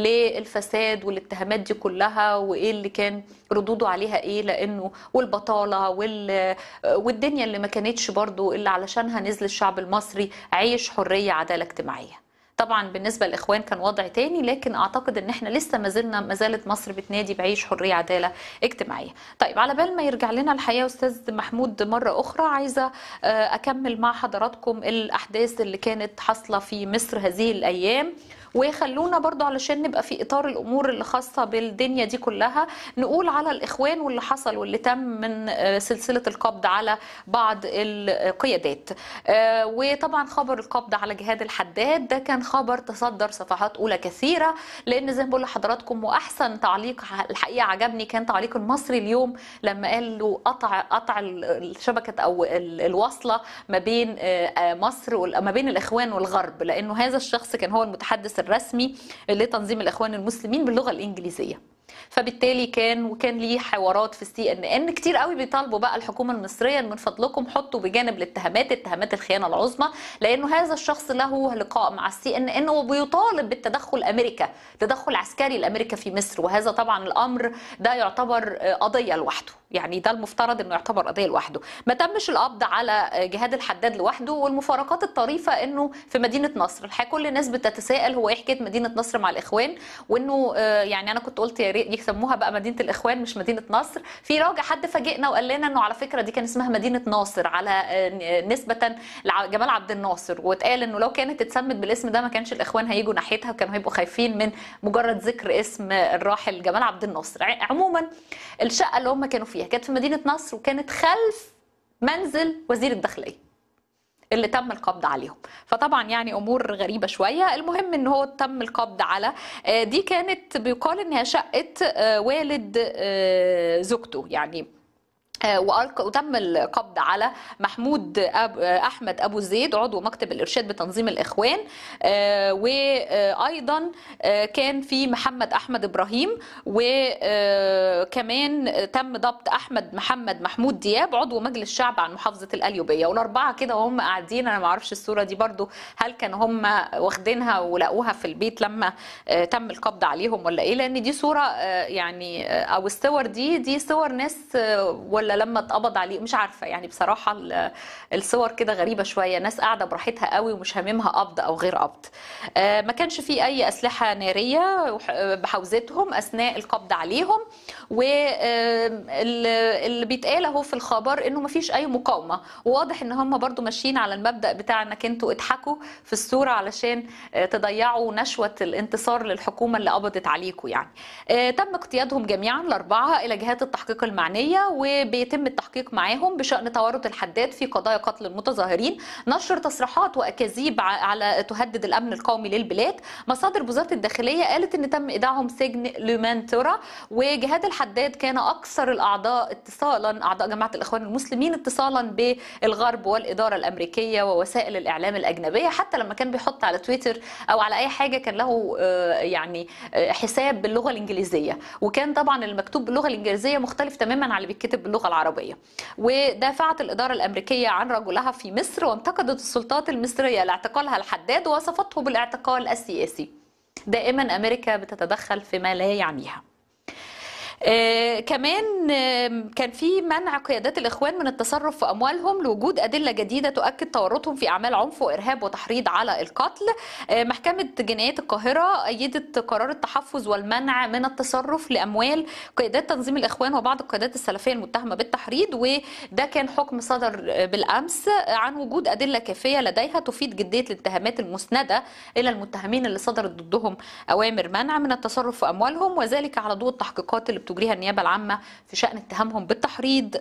للفساد والاتهامات دي كلها وايه اللي كان ردوده عليها ايه لانه والبطاله وال والدنيا اللي ما كانتش برضو اللي علشانها نزل الشعب المصري عيش حريه عداله اجتماعيه طبعا بالنسبه للاخوان كان وضع تاني لكن اعتقد ان احنا لسه ما زلنا ما زالت مصر بتنادي بعيش حريه عداله اجتماعيه طيب على بال ما يرجع لنا الحقيقه استاذ محمود مره اخرى عايزه اكمل مع حضراتكم الاحداث اللي كانت حاصله في مصر هذه الايام وخلونا برضو علشان نبقى في اطار الامور اللي خاصه بالدنيا دي كلها نقول على الاخوان واللي حصل واللي تم من سلسله القبض على بعض القيادات وطبعا خبر القبض على جهاد الحداد ده كان خبر تصدر صفحات اولى كثيره لان زي ما بقول لحضراتكم واحسن تعليق الحقيقه عجبني كان تعليق المصري اليوم لما قال له قطع قطع الشبكه او الوصله ما بين مصر ما بين الاخوان والغرب لانه هذا الشخص كان هو المتحدث الرسمي لتنظيم الاخوان المسلمين باللغه الانجليزيه فبالتالي كان وكان ليه حوارات في السي ان ان كتير قوي بيطالبوا بقى الحكومه المصريه من فضلكم حطوا بجانب الاتهامات اتهامات الخيانه العظمى لانه هذا الشخص له لقاء مع السي ان ان وبيطالب بالتدخل امريكا تدخل عسكري لامريكا في مصر وهذا طبعا الامر ده يعتبر قضيه لوحده يعني ده المفترض انه يعتبر قضيه لوحده ما تمش القبض على جهاد الحداد لوحده والمفارقات الطريفه انه في مدينه نصر الحقيقه كل الناس بتتساءل هو ايه حكايه مدينه نصر مع الاخوان وانه يعني انا كنت قلت يا ريت يسموها بقى مدينه الاخوان مش مدينه نصر في راجع حد فاجئنا وقال لنا انه على فكره دي كان اسمها مدينه ناصر على نسبه لجمال عبد الناصر واتقال انه لو كانت اتسمت بالاسم ده ما كانش الاخوان هيجوا ناحيتها وكانوا هيبقوا خايفين من مجرد ذكر اسم الراحل جمال عبد الناصر عموما الشقه اللي هم كانوا فيها كانت في مدينه نصر وكانت خلف منزل وزير الداخليه اللي تم القبض عليهم فطبعا يعني امور غريبه شويه المهم ان هو تم القبض على دي كانت بيقال انها شقه والد زوجته يعني وتم القبض على محمود أب احمد ابو زيد عضو مكتب الارشاد بتنظيم الاخوان وايضا كان في محمد احمد ابراهيم وكمان تم ضبط احمد محمد محمود دياب عضو مجلس الشعب عن محافظه القليوبيه والاربعه كده وهم قاعدين انا ما اعرفش الصوره دي برضو هل كانوا هم واخدينها ولقوها في البيت لما تم القبض عليهم ولا ايه لان دي صوره يعني او الصور دي دي صور ناس ولا لما اتقبض عليه مش عارفه يعني بصراحه الصور كده غريبه شويه ناس قاعده براحتها قوي ومش هاممها قبض او غير قبض ما كانش في اي اسلحه ناريه بحوزتهم اثناء القبض عليهم واللي بيتقال اهو في الخبر انه ما فيش اي مقاومه وواضح ان هم برضو ماشيين على المبدا بتاع انك انتوا اضحكوا في الصوره علشان تضيعوا نشوه الانتصار للحكومه اللي قبضت عليكم يعني تم اقتيادهم جميعا الاربعه الى جهات التحقيق المعنيه وبيتم التحقيق معاهم بشان تورط الحداد في قضايا قتل المتظاهرين نشر تصريحات واكاذيب على تهدد الامن القومي للبلاد مصادر وزاره الداخليه قالت ان تم ايداعهم سجن لومانتورا وجهاد الحداد كان اكثر الاعضاء اتصالا اعضاء جماعه الاخوان المسلمين اتصالا بالغرب والاداره الامريكيه ووسائل الاعلام الاجنبيه حتى لما كان بيحط على تويتر او على اي حاجه كان له يعني حساب باللغه الانجليزيه وكان طبعا المكتوب باللغه الانجليزيه مختلف تماما عن اللي بيتكتب باللغه العربيه ودافعت الاداره الامريكيه عن رجلها في مصر وانتقدت السلطات المصريه لاعتقالها الحداد ووصفته بالاعتقال السياسي دائما امريكا بتتدخل فيما لا يعنيها آه كمان آه كان في منع قيادات الاخوان من التصرف في اموالهم لوجود ادله جديده تؤكد تورطهم في اعمال عنف وارهاب وتحريض على القتل آه محكمه جنايات القاهره ايدت قرار التحفظ والمنع من التصرف لاموال قيادات تنظيم الاخوان وبعض القيادات السلفيه المتهمه بالتحريض وده كان حكم صدر بالامس عن وجود ادله كافيه لديها تفيد جديه الاتهامات المسنده الى المتهمين اللي صدرت ضدهم اوامر منع من التصرف في اموالهم وذلك على ضوء التحقيقات اللي بتجريها النيابه العامه في شان اتهامهم بالتحريض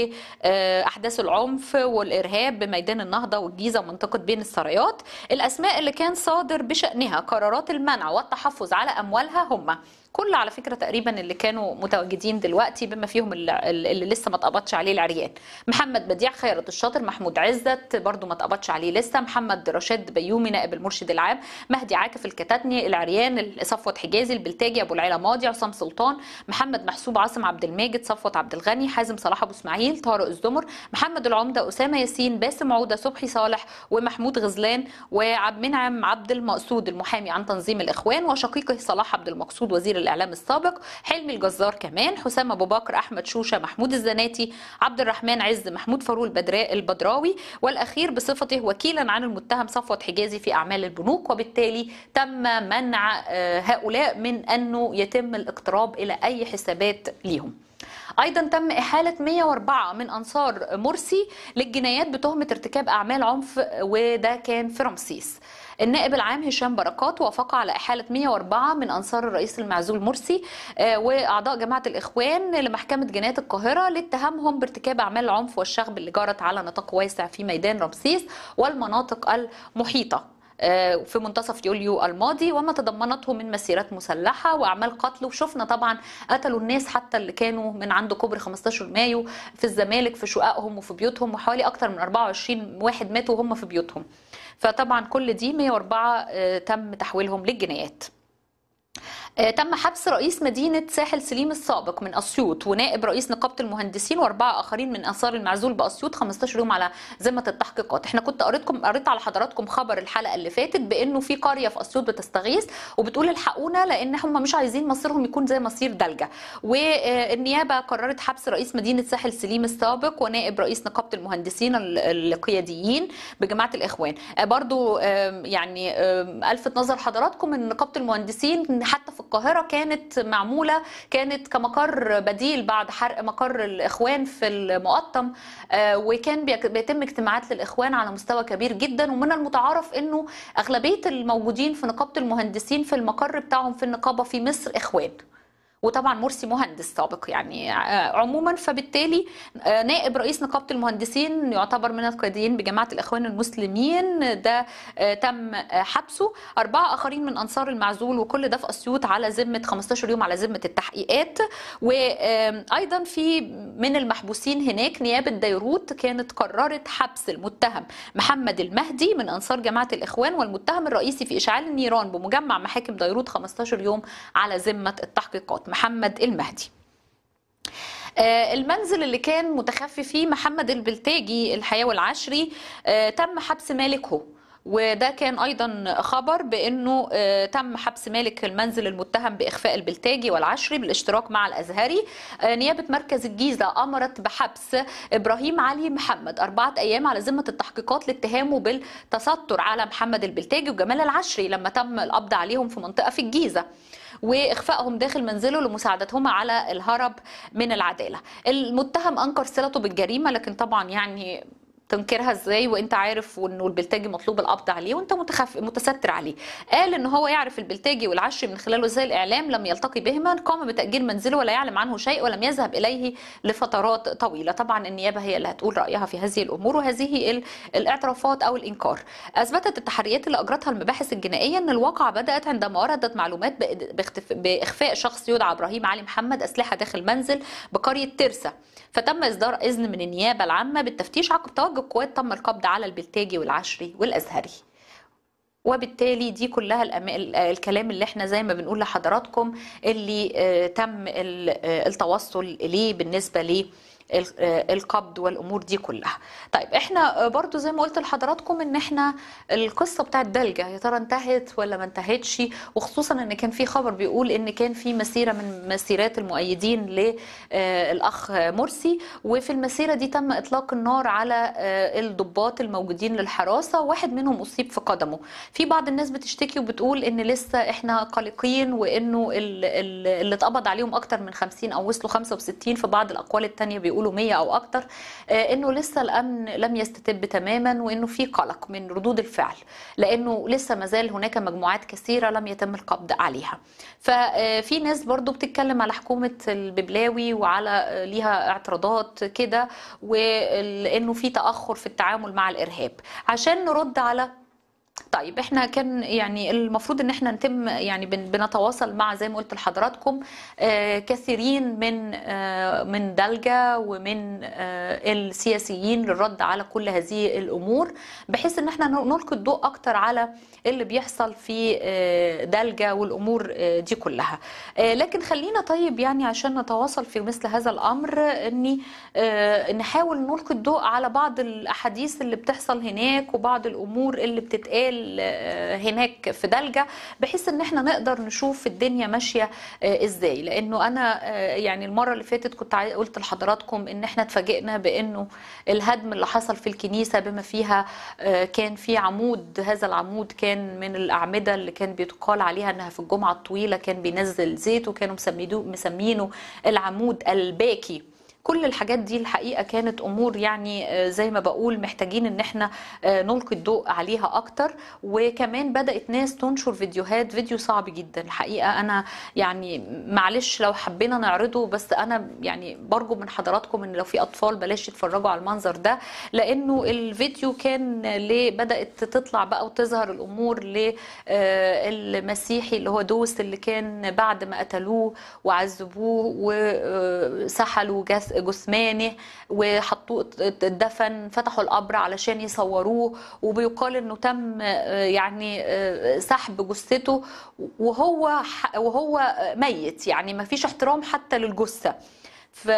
واحداث العنف والارهاب بميدان النهضه والجيزه ومنطقه بين السرايات الاسماء اللي كان صادر بشانها قرارات المنع والتحفظ على اموالها هم كل على فكره تقريبا اللي كانوا متواجدين دلوقتي بما فيهم اللي, اللي لسه ما اتقبضش عليه العريان محمد بديع خيرت الشاطر محمود عزت برضو ما اتقبضش عليه لسه محمد رشاد بيومي نائب المرشد العام مهدي عاكف الكتاتني العريان صفوت حجازي البلتاجي ابو العلا ماضي عصام سلطان محمد محسوب عاصم عبد الماجد صفوت عبد الغني حازم صلاح ابو اسماعيل طارق الزمر محمد العمده اسامه ياسين باسم عوده صبحي صالح ومحمود غزلان وعبد منعم عبد المقصود المحامي عن تنظيم الاخوان وشقيقه صلاح عبد المقصود وزير الاعلام السابق حلمي الجزار كمان حسام ابو بكر احمد شوشه محمود الزناتي عبد الرحمن عز محمود فاروق البدراء البدراوي والاخير بصفته وكيلا عن المتهم صفوت حجازي في اعمال البنوك وبالتالي تم منع هؤلاء من انه يتم الاقتراب الى اي حسابات ليهم ايضا تم احاله 104 من انصار مرسي للجنايات بتهمه ارتكاب اعمال عنف وده كان في رمسيس النائب العام هشام بركات وافق على إحالة 104 من أنصار الرئيس المعزول مرسي وأعضاء جماعة الإخوان لمحكمة جنايات القاهرة لاتهامهم بارتكاب أعمال العنف والشغب اللي جرت على نطاق واسع في ميدان رمسيس والمناطق المحيطة في منتصف يوليو الماضي وما تضمنته من مسيرات مسلحه واعمال قتل وشفنا طبعا قتلوا الناس حتى اللي كانوا من عند كوبري 15 مايو في الزمالك في شققهم وفي بيوتهم وحوالي اكثر من 24 واحد ماتوا وهم في بيوتهم فطبعا كل دي 104 تم تحويلهم للجنايات تم حبس رئيس مدينة ساحل سليم السابق من أسيوط ونائب رئيس نقابة المهندسين وأربعة آخرين من أنصار المعزول بأسيوط 15 يوم على ذمة التحقيقات احنا كنت قريتكم قريت على حضراتكم خبر الحلقة اللي فاتت بأنه في قرية في أسيوط بتستغيث وبتقول الحقونا لأن هم مش عايزين مصيرهم يكون زي مصير دلجة والنيابة قررت حبس رئيس مدينة ساحل سليم السابق ونائب رئيس نقابة المهندسين القياديين بجماعة الإخوان برضو يعني ألفت نظر حضراتكم أن نقابة المهندسين حتى في القاهرة كانت معمولة كانت كمقر بديل بعد حرق مقر الإخوان في المقطم وكان بيتم اجتماعات للإخوان على مستوى كبير جدا ومن المتعارف أنه أغلبية الموجودين في نقابة المهندسين في المقر بتاعهم في النقابة في مصر إخوان وطبعا مرسي مهندس سابق يعني عموما فبالتالي نائب رئيس نقابه المهندسين يعتبر من القياديين بجماعه الاخوان المسلمين ده تم حبسه اربعه اخرين من انصار المعزول وكل ده في اسيوط على ذمه 15 يوم على ذمه التحقيقات وايضا في من المحبوسين هناك نيابه ديروت كانت قررت حبس المتهم محمد المهدي من انصار جماعه الاخوان والمتهم الرئيسي في اشعال النيران بمجمع محاكم ديروت 15 يوم على ذمه التحقيقات محمد المهدي المنزل اللي كان متخفي فيه محمد البلتاجي الحياة والعشري تم حبس مالكه وده كان ايضا خبر بانه تم حبس مالك المنزل المتهم باخفاء البلتاجي والعشري بالاشتراك مع الازهري نيابه مركز الجيزه امرت بحبس ابراهيم علي محمد اربعه ايام على ذمه التحقيقات لاتهامه بالتستر على محمد البلتاجي وجمال العشري لما تم القبض عليهم في منطقه في الجيزه واخفائهم داخل منزله لمساعدتهما على الهرب من العداله المتهم انكر صلته بالجريمه لكن طبعا يعني تنكرها ازاي وانت عارف انه البلتاجي مطلوب القبض عليه وانت متخف... متستر عليه قال ان هو يعرف البلتاجي والعشري من خلال وسائل الاعلام لم يلتقي بهما قام بتاجير منزله ولا يعلم عنه شيء ولم يذهب اليه لفترات طويله طبعا النيابه هي اللي هتقول رايها في هذه الامور وهذه ال... الاعترافات او الانكار اثبتت التحريات اللي اجرتها المباحث الجنائيه ان الواقعه بدات عندما وردت معلومات ب... باختف... باخفاء شخص يدعى ابراهيم علي محمد اسلحه داخل منزل بقريه ترسا فتم اصدار اذن من النيابه العامه بالتفتيش عقب توجه قوات تم القبض على البلتاجي والعشري والازهري وبالتالي دي كلها الكلام اللي احنا زي ما بنقول لحضراتكم اللي تم التوصل اليه بالنسبه ل القبض والامور دي كلها طيب احنا برضو زي ما قلت لحضراتكم ان احنا القصه بتاعت دلجه يا ترى انتهت ولا ما انتهتش وخصوصا ان كان في خبر بيقول ان كان في مسيره من مسيرات المؤيدين للاخ مرسي وفي المسيره دي تم اطلاق النار على الضباط الموجودين للحراسه واحد منهم اصيب في قدمه في بعض الناس بتشتكي وبتقول ان لسه احنا قلقين وانه اللي اتقبض عليهم اكتر من 50 او وصلوا 65 في بعض الاقوال الثانيه بيقولوا 100 او اكتر انه لسه الامن لم يستتب تماما وانه في قلق من ردود الفعل لانه لسه ما زال هناك مجموعات كثيره لم يتم القبض عليها ففي ناس برضو بتتكلم على حكومه الببلاوي وعلى ليها اعتراضات كده وانه في تاخر في التعامل مع الارهاب عشان نرد على طيب احنا كان يعني المفروض ان احنا نتم يعني بنتواصل مع زي ما قلت لحضراتكم آه كثيرين من آه من دلجة ومن آه السياسيين للرد على كل هذه الامور بحيث ان احنا نلقي الضوء اكتر على اللي بيحصل في دلجة والامور دي كلها لكن خلينا طيب يعني عشان نتواصل في مثل هذا الامر اني نحاول نلقي الضوء على بعض الاحاديث اللي بتحصل هناك وبعض الامور اللي بتتقال هناك في دلجة بحيث ان احنا نقدر نشوف الدنيا ماشية ازاي لانه انا يعني المرة اللي فاتت كنت قلت لحضراتكم ان احنا اتفاجئنا بانه الهدم اللي حصل في الكنيسة بما فيها كان في عمود هذا العمود كان من الاعمدة اللي كان بيتقال عليها انها في الجمعة الطويلة كان بينزل زيت وكانوا مسمينه العمود الباكي كل الحاجات دي الحقيقه كانت امور يعني زي ما بقول محتاجين ان احنا نلقي الضوء عليها اكتر وكمان بدات ناس تنشر فيديوهات فيديو صعب جدا الحقيقه انا يعني معلش لو حبينا نعرضه بس انا يعني برجو من حضراتكم ان لو في اطفال بلاش يتفرجوا على المنظر ده لانه الفيديو كان ليه بدات تطلع بقى وتظهر الامور للمسيحي اللي هو دوس اللي كان بعد ما قتلوه وعذبوه وسحلوا جث جثمانه وحطوه اتدفن فتحوا القبر علشان يصوروه وبيقال انه تم يعني سحب جثته وهو وهو ميت يعني ما فيش احترام حتى للجثه ف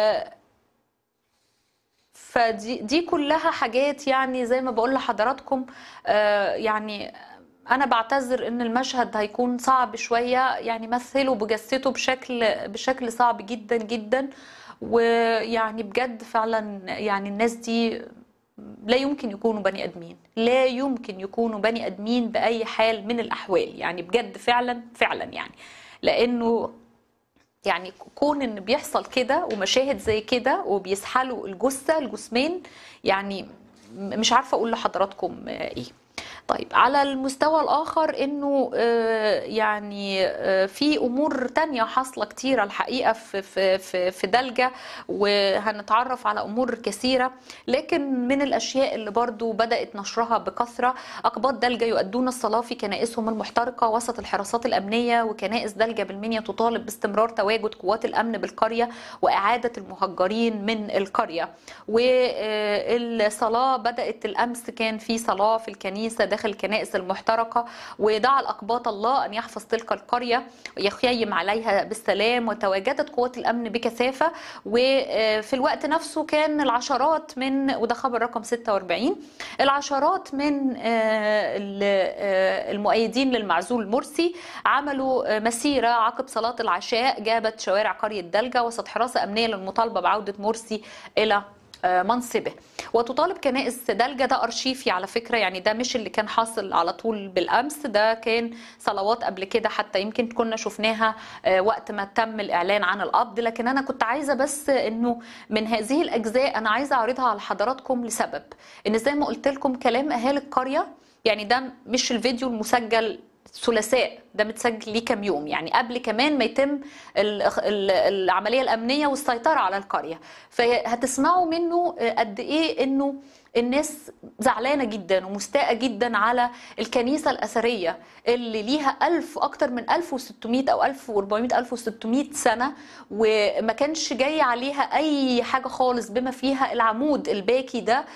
فدي دي كلها حاجات يعني زي ما بقول لحضراتكم يعني انا بعتذر ان المشهد هيكون صعب شويه يعني مثلوا بجثته بشكل بشكل صعب جدا جدا ويعني بجد فعلا يعني الناس دي لا يمكن يكونوا بني ادمين لا يمكن يكونوا بني ادمين باي حال من الاحوال يعني بجد فعلا فعلا يعني لانه يعني كون ان بيحصل كده ومشاهد زي كده وبيسحلوا الجثه الجثمان يعني مش عارفه اقول لحضراتكم ايه طيب على المستوى الآخر أنه يعني في أمور تانية حاصلة كتيرة الحقيقة في, في, في, في دلجة وهنتعرف على أمور كثيرة لكن من الأشياء اللي برضو بدأت نشرها بكثرة أقباط دلجة يؤدون الصلاة في كنائسهم المحترقة وسط الحراسات الأمنية وكنائس دلجة بالمنيا تطالب باستمرار تواجد قوات الأمن بالقرية وإعادة المهجرين من القرية والصلاة بدأت الأمس كان في صلاة في الكنيسة داخل الكنائس المحترقة ودعا الأقباط الله أن يحفظ تلك القرية ويخيم عليها بالسلام وتواجدت قوات الأمن بكثافة وفي الوقت نفسه كان العشرات من وده خبر رقم 46 العشرات من المؤيدين للمعزول مرسي عملوا مسيرة عقب صلاة العشاء جابت شوارع قرية دلجة وسط حراسة أمنية للمطالبة بعودة مرسي إلى منصبه وتطالب كنائس دلجة ده أرشيفي على فكرة يعني ده مش اللي كان حاصل على طول بالأمس ده كان صلوات قبل كده حتى يمكن كنا شفناها وقت ما تم الإعلان عن القبض لكن أنا كنت عايزة بس أنه من هذه الأجزاء أنا عايزة أعرضها على حضراتكم لسبب أن زي ما قلت لكم كلام أهالي القرية يعني ده مش الفيديو المسجل ثلاثاء ده متسجل ليه كام يوم يعني قبل كمان ما يتم العمليه الامنيه والسيطره على القريه فهتسمعوا منه قد ايه انه الناس زعلانة جدا ومستاءة جدا على الكنيسة الأثرية اللي ليها ألف أكتر من 1600 أو 1400 1600 سنة وما كانش جاي عليها أي حاجة خالص بما فيها العمود الباكي ده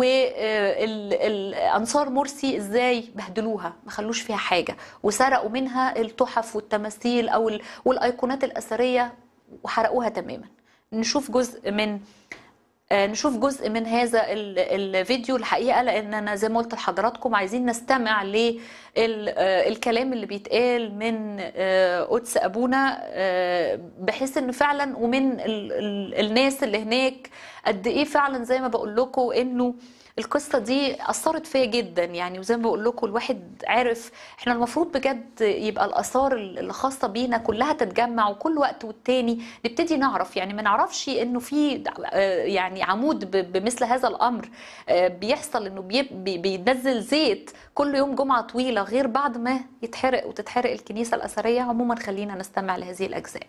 والأنصار مرسي إزاي بهدلوها ما خلوش فيها حاجة وسرقوا منها التحف والتماثيل أو والأيقونات الأثرية وحرقوها تماما نشوف جزء من آه، نشوف جزء من هذا ال- الفيديو الحقيقه لاننا زي ما قلت لحضراتكم عايزين نستمع للكلام اللي بيتقال من آه، قدس ابونا آه، بحيث ان فعلا ومن ال- ال- الناس اللي هناك قد ايه فعلا زي ما بقول لكم انه القصه دي اثرت فيا جدا يعني وزي ما بقول لكم الواحد عارف احنا المفروض بجد يبقى الاثار اللي خاصه بينا كلها تتجمع وكل وقت والتاني نبتدي نعرف يعني ما نعرفش انه في آه، يعني عمود ب- بمثل هذا الامر آه، بيحصل انه بي- بي- بينزل زيت كل يوم جمعه طويله غير بعد ما يتحرق وتتحرق الكنيسه الاثريه عموما خلينا نستمع لهذه الاجزاء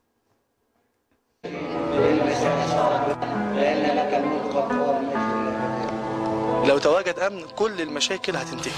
لأن لك الملك والقوة والمجد والأبد لو تواجد امن كل المشاكل هتنتهي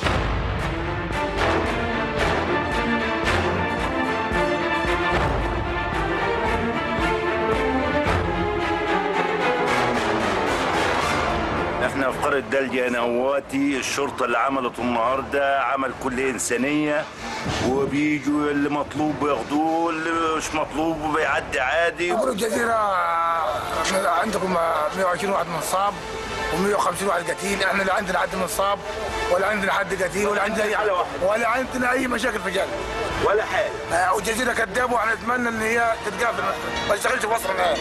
احنا في قرية دلجة انا وواتي الشرطة اللي عملته النهاردة عمل كل انسانية وبيجوا اللي مطلوب بياخدوه اللي مش مطلوب بيعدي عادي يقول الجزيرة عندكم 120 واحد منصاب و150 واحد قتيل احنا لا عندنا حد منصاب ولا عندنا حد قتيل ولا عندنا اي ولا عندنا اي مشاكل في جال ولا حاجة آه، والجزيرة كذابة واحنا نتمنى ان هي تتقافل ما تشتغلش في مصر نهائي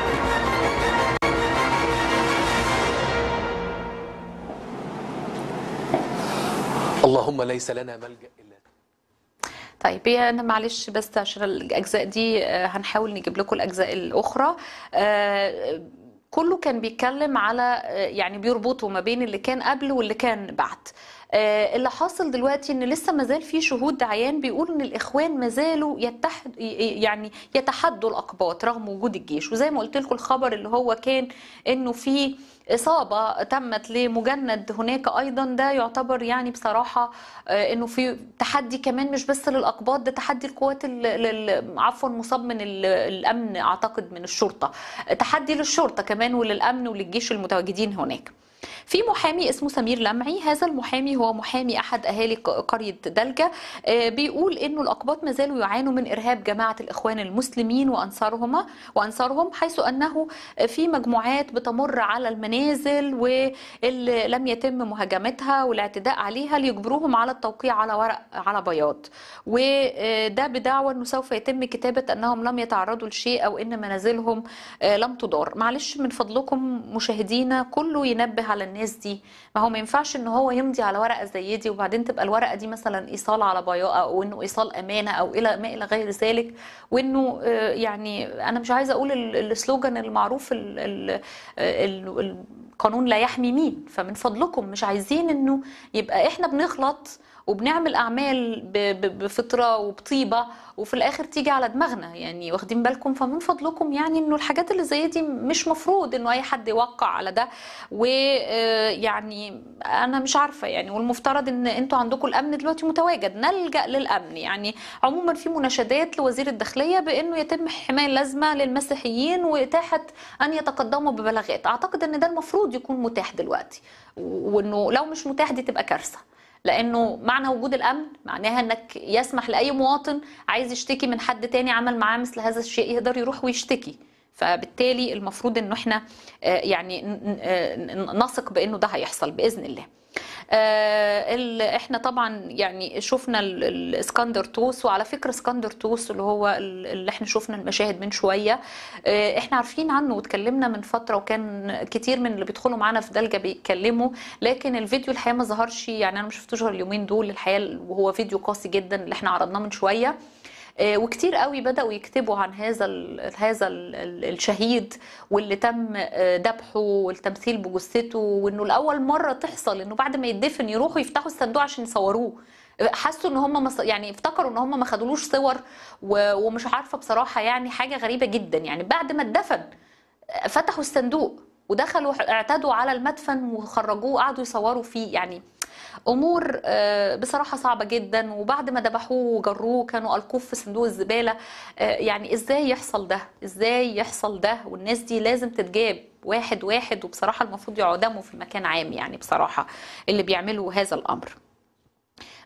اللهم ليس لنا ملجأ إلا طيب هي انا معلش بس عشان الاجزاء دي آه، هنحاول نجيب لكم الاجزاء الاخرى آه، كله كان بيتكلم على آه، يعني بيربطوا ما بين اللي كان قبل واللي كان بعد آه، اللي حاصل دلوقتي ان لسه مازال في شهود عيان بيقولوا ان الاخوان ما زالوا يتحد يعني يتحدوا الاقباط رغم وجود الجيش وزي ما قلت لكم الخبر اللي هو كان انه في إصابة تمت لمجند هناك أيضا ده يعتبر يعني بصراحة آه، إنه في تحدي كمان مش بس للأقباط ده تحدي القوات ال- ال- عفوا مصاب من ال- الأمن أعتقد من الشرطة تحدي للشرطة كمان وللأمن وللجيش المتواجدين هناك في محامي اسمه سمير لمعي هذا المحامي هو محامي احد اهالي ق- قريه دلجه آه، بيقول انه الاقباط ما زالوا يعانوا من ارهاب جماعه الاخوان المسلمين وانصارهم وانصارهم حيث انه في مجموعات بتمر على المنازل واللي لم يتم مهاجمتها والاعتداء عليها ليجبروهم على التوقيع على ورق على بياض وده بدعوى انه سوف يتم كتابه انهم لم يتعرضوا لشيء او ان منازلهم آه، لم تضار معلش من فضلكم مشاهدينا كله ينبه على الناس دي ما هو ما ينفعش ان هو يمضي على ورقه زي دي وبعدين تبقى الورقه دي مثلا ايصال على بياض او انه ايصال امانه او الى ما الى غير ذلك وانه آه، يعني انا مش عايزه اقول ال- السلوجان المعروف ال ال ال القانون لا يحمي مين فمن فضلكم مش عايزين انه يبقى احنا بنغلط وبنعمل اعمال ب- ب- بفطره وبطيبه وفي الاخر تيجي على دماغنا يعني واخدين بالكم فمن فضلكم يعني انه الحاجات اللي زي دي مش مفروض انه اي حد يوقع على ده ويعني انا مش عارفه يعني والمفترض ان انتوا عندكم الامن دلوقتي متواجد نلجا للامن يعني عموما في مناشدات لوزير الداخليه بانه يتم حمايه لازمه للمسيحيين واتاحه ان يتقدموا ببلاغات اعتقد ان ده المفروض يكون متاح دلوقتي وانه لو مش متاح دي تبقى كارثه لانه معنى وجود الامن معناها انك يسمح لاي مواطن عايز يشتكي من حد تاني عمل معاه مثل هذا الشيء يقدر يروح ويشتكي فبالتالي المفروض انه احنا آه، يعني ن- ن- آه، نثق بانه ده هيحصل باذن الله آه، ال- احنا طبعا يعني شفنا ال- الاسكندر توس وعلى فكره اسكندر توس اللي هو ال- اللي احنا شفنا المشاهد من شويه آه، احنا عارفين عنه واتكلمنا من فتره وكان كتير من اللي بيدخلوا معانا في دلجه بيتكلموا لكن الفيديو الحقيقه ما ظهرش يعني انا ما شفتوش غير اليومين دول الحقيقه وهو فيديو قاسي جدا اللي احنا عرضناه من شويه آه، وكتير قوي بدأوا يكتبوا عن هذا ال هذا ال ال الشهيد واللي تم آه، ذبحه والتمثيل بجثته وانه لاول مره تحصل انه بعد ما يدفن يروحوا يفتحوا الصندوق عشان يصوروه حسوا ان هم مص... يعني افتكروا ان هم ما خدولوش صور و... ومش عارفه بصراحه يعني حاجه غريبه جدا يعني بعد ما اتدفن فتحوا الصندوق ودخلوا اعتدوا على المدفن وخرجوه وقعدوا يصوروا فيه يعني امور آه، بصراحه صعبه جدا وبعد ما ذبحوه وجروه كانوا القوه في صندوق الزباله آه، يعني ازاي يحصل ده ازاي يحصل ده والناس دي لازم تتجاب واحد واحد وبصراحه المفروض يعدموا في مكان عام يعني بصراحه اللي بيعملوا هذا الامر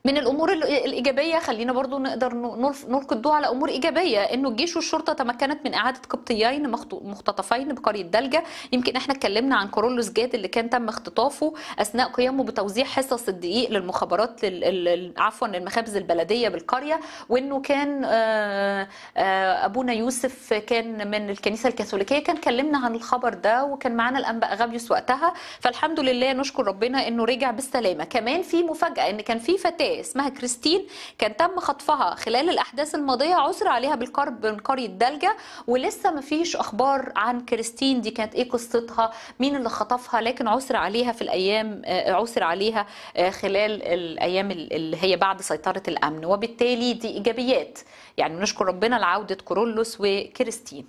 من الامور ال- الايجابيه خلينا برضو نقدر نلف- نلقي الضوء على امور ايجابيه انه الجيش والشرطه تمكنت من اعاده قبطيين مخطو- مختطفين بقريه دلجه يمكن احنا اتكلمنا عن كورولوس جاد اللي كان تم اختطافه اثناء قيامه بتوزيع حصص الدقيق للمخابرات لل- ال- ال- عفوا للمخابز البلديه بالقريه وانه كان آه، آه، ابونا يوسف كان من الكنيسه الكاثوليكيه كان كلمنا عن الخبر ده وكان معانا الانباء غابيوس وقتها فالحمد لله نشكر ربنا انه رجع بالسلامه كمان في مفاجاه ان كان في فتاه اسمها كريستين كان تم خطفها خلال الاحداث الماضيه عثر عليها بالقرب من قريه دلجه ولسه ما فيش اخبار عن كريستين دي كانت ايه قصتها مين اللي خطفها لكن عثر عليها في الايام آه، عثر عليها آه، خلال الايام اللي هي بعد سيطره الامن وبالتالي دي ايجابيات يعني نشكر ربنا لعوده كورولوس وكريستين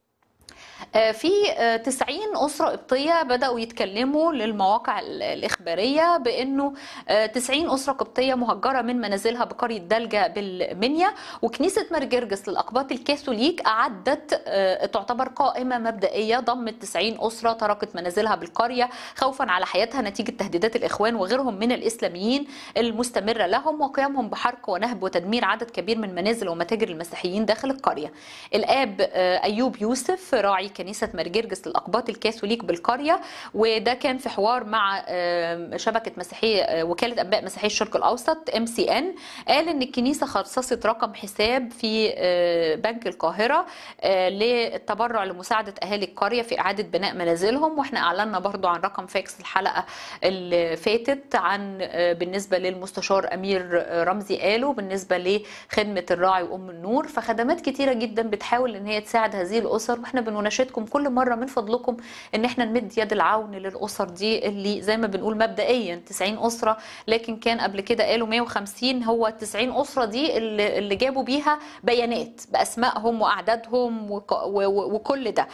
آه، في آه، 90 أسرة قبطية بدأوا يتكلموا للمواقع ال- الإخبارية بأنه آه، 90 أسرة قبطية مهجرة من منازلها بقرية دلجة بالمنيا وكنيسة مرجرجس للأقباط الكاثوليك أعدت آه، تعتبر قائمة مبدئية ضمت 90 أسرة تركت منازلها بالقرية خوفا على حياتها نتيجة تهديدات الإخوان وغيرهم من الإسلاميين المستمرة لهم وقيامهم بحرق ونهب وتدمير عدد كبير من منازل ومتاجر المسيحيين داخل القرية الآب آه، أيوب يوسف راعي كنيسة مرجرجس للأقباط الكاثوليك بالقرية وده كان في حوار مع آه، شبكة مسيحية آه، وكالة أنباء مسيحية الشرق الأوسط ام سي ان قال إن الكنيسة خصصت رقم حساب في آه، بنك القاهرة آه، للتبرع لمساعدة أهالي القرية في إعادة بناء منازلهم وإحنا أعلنا برضو عن رقم فاكس الحلقة اللي فاتت عن آه، بالنسبة للمستشار أمير آه، رمزي قاله بالنسبة لخدمة الراعي وأم النور فخدمات كتيرة جدا بتحاول إن هي تساعد هذه الأسر وإحنا بنناشدكم كل مرة من فضلكم إن إحنا نمد يد العون للأسر دي اللي زي ما بنقول مبدئيا 90 أسرة لكن كان قبل كده قالوا 150 هو 90 أسرة دي اللي, اللي جابوا بيها بيانات بأسمائهم وأعدادهم وك- و- و- وكل ده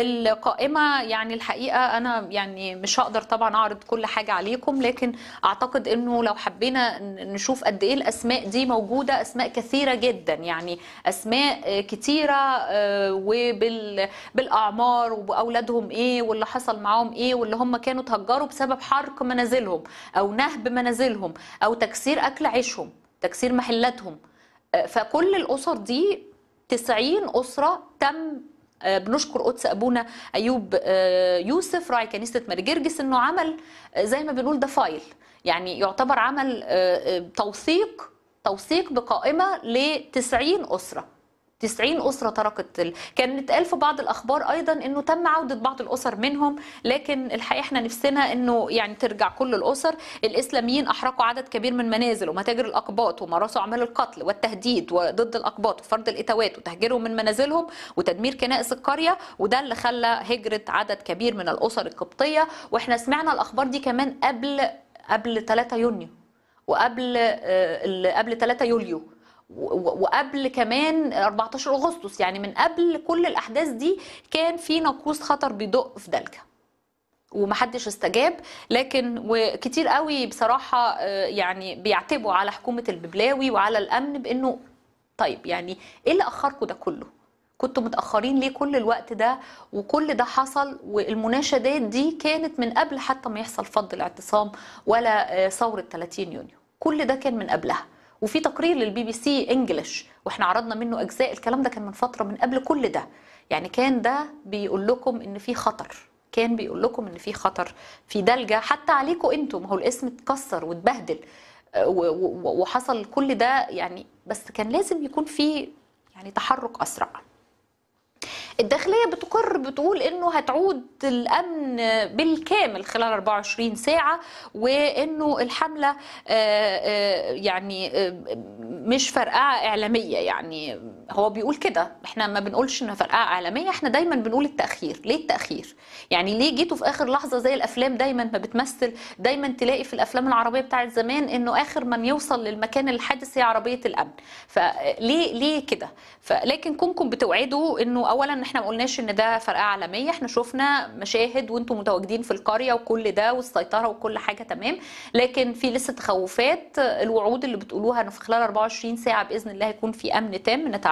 والقائمة يعني الحقيقة أنا يعني مش هقدر طبعا أعرض كل حاجة عليكم لكن أعتقد إنه لو حبينا ن- نشوف قد إيه الأسماء دي موجودة أسماء كثيرة جدا يعني أسماء آه، كتيرة آه، وبال بالأعمار وبأولادهم إيه واللي حصل معاهم إيه واللي هم كانوا تهجروا بسبب حرق منازلهم أو نهب منازلهم أو تكسير أكل عيشهم تكسير محلاتهم آه، فكل الأسر دي 90 أسرة تم آه، بنشكر قدس ابونا ايوب آه، يوسف راعي كنيسه مرجرجس انه عمل آه، زي ما بنقول ده فايل يعني يعتبر عمل آه، آه، توثيق توثيق بقائمه ل 90 اسره 90 أسرة تركت ال... كان اتقال في بعض الأخبار أيضا أنه تم عودة بعض الأسر منهم لكن الحقيقة احنا نفسنا أنه يعني ترجع كل الأسر الإسلاميين أحرقوا عدد كبير من منازل ومتاجر الأقباط ومارسوا أعمال القتل والتهديد ضد الأقباط وفرض الإتاوات وتهجيرهم من منازلهم وتدمير كنائس القرية وده اللي خلى هجرة عدد كبير من الأسر القبطية وإحنا سمعنا الأخبار دي كمان قبل قبل 3 يونيو وقبل آه، ال- قبل 3 يوليو و- وقبل كمان 14 اغسطس يعني من قبل كل الاحداث دي كان في ناقوس خطر بيدق في دلجه ومحدش استجاب لكن وكتير قوي بصراحه آه، يعني بيعتبوا على حكومه الببلاوي وعلى الامن بانه طيب يعني ايه اللي اخركم ده كله كنتوا متاخرين ليه كل الوقت ده وكل ده حصل والمناشدات دي كانت من قبل حتى ما يحصل فض الاعتصام ولا آه، ثوره 30 يونيو كل ده كان من قبلها وفي تقرير للبي بي سي انجلش واحنا عرضنا منه اجزاء الكلام ده كان من فتره من قبل كل ده يعني كان ده بيقول لكم ان في خطر كان بيقول لكم ان في خطر في دلجه حتى عليكم انتم ما هو الاسم اتكسر واتبهدل آه، و- و- وحصل كل ده يعني بس كان لازم يكون في يعني تحرك اسرع الداخليه بتقر بتقول انه هتعود الامن بالكامل خلال 24 ساعه وانه الحمله آه، آه، يعني آه، مش فرقعه اعلاميه يعني هو بيقول كده احنا ما بنقولش انها فرقعه اعلاميه احنا دايما بنقول التاخير ليه التاخير يعني ليه جيتوا في اخر لحظه زي الافلام دايما ما بتمثل دايما تلاقي في الافلام العربيه بتاعت زمان انه اخر من يوصل للمكان الحادث هي عربيه الامن فليه ليه كده فلكن كونكم بتوعدوا انه اولا احنا ما قلناش ان ده فرقعه عالميه احنا شفنا مشاهد وانتم متواجدين في القريه وكل ده والسيطره وكل حاجه تمام لكن في لسه تخوفات الوعود اللي بتقولوها انه في خلال 24 ساعه باذن الله هيكون في امن تام نتعشى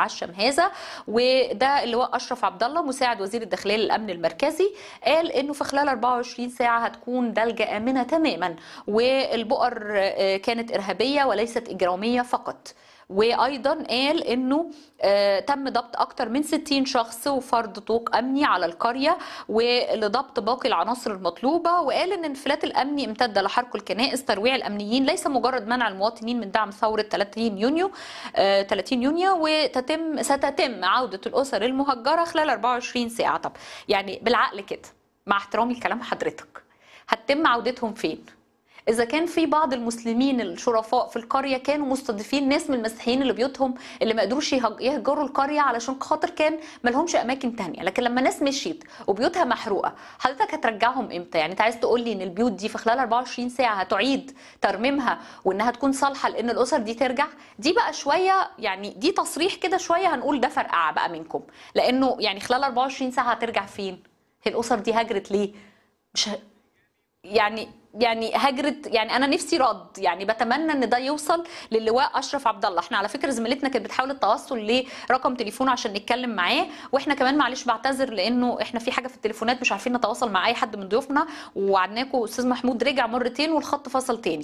يتعشم هذا وده اللواء اشرف عبد الله مساعد وزير الداخليه للامن المركزي قال انه في خلال 24 ساعه هتكون دلجه امنه تماما والبؤر آه، كانت ارهابيه وليست اجراميه فقط وايضا قال انه آه، تم ضبط اكثر من 60 شخص وفرض طوق امني على القريه ولضبط باقي العناصر المطلوبه وقال ان الانفلات الامني امتد لحرق الكنائس ترويع الامنيين ليس مجرد منع المواطنين من دعم ثوره 30 يونيو آه، 30 يونيو وتتم ستتم عوده الاسر المهجره خلال 24 ساعه طب يعني بالعقل كده مع احترامي لكلام حضرتك هتتم عودتهم فين؟ اذا كان في بعض المسلمين الشرفاء في القريه كانوا مستضيفين ناس من المسيحيين اللي بيوتهم اللي ما قدروش يهج- يهجروا القريه علشان خاطر كان ما لهمش اماكن تانية لكن لما ناس مشيت وبيوتها محروقه حضرتك هترجعهم امتى يعني انت عايز تقول لي ان البيوت دي في خلال 24 ساعه هتعيد ترميمها وانها تكون صالحه لان الاسر دي ترجع دي بقى شويه يعني دي تصريح كده شويه هنقول ده فرقعه بقى منكم لانه يعني خلال 24 ساعه هترجع فين هي الاسر دي هاجرت ليه مش ه... يعني يعني هجرت يعني انا نفسي رد يعني بتمنى ان ده يوصل للواء اشرف عبد الله احنا على فكره زميلتنا كانت بتحاول التوصل لرقم تليفونه عشان نتكلم معاه واحنا كمان معلش بعتذر لانه احنا في حاجه في التليفونات مش عارفين نتواصل مع اي حد من ضيوفنا ووعدناكم استاذ محمود رجع مرتين والخط فصل تاني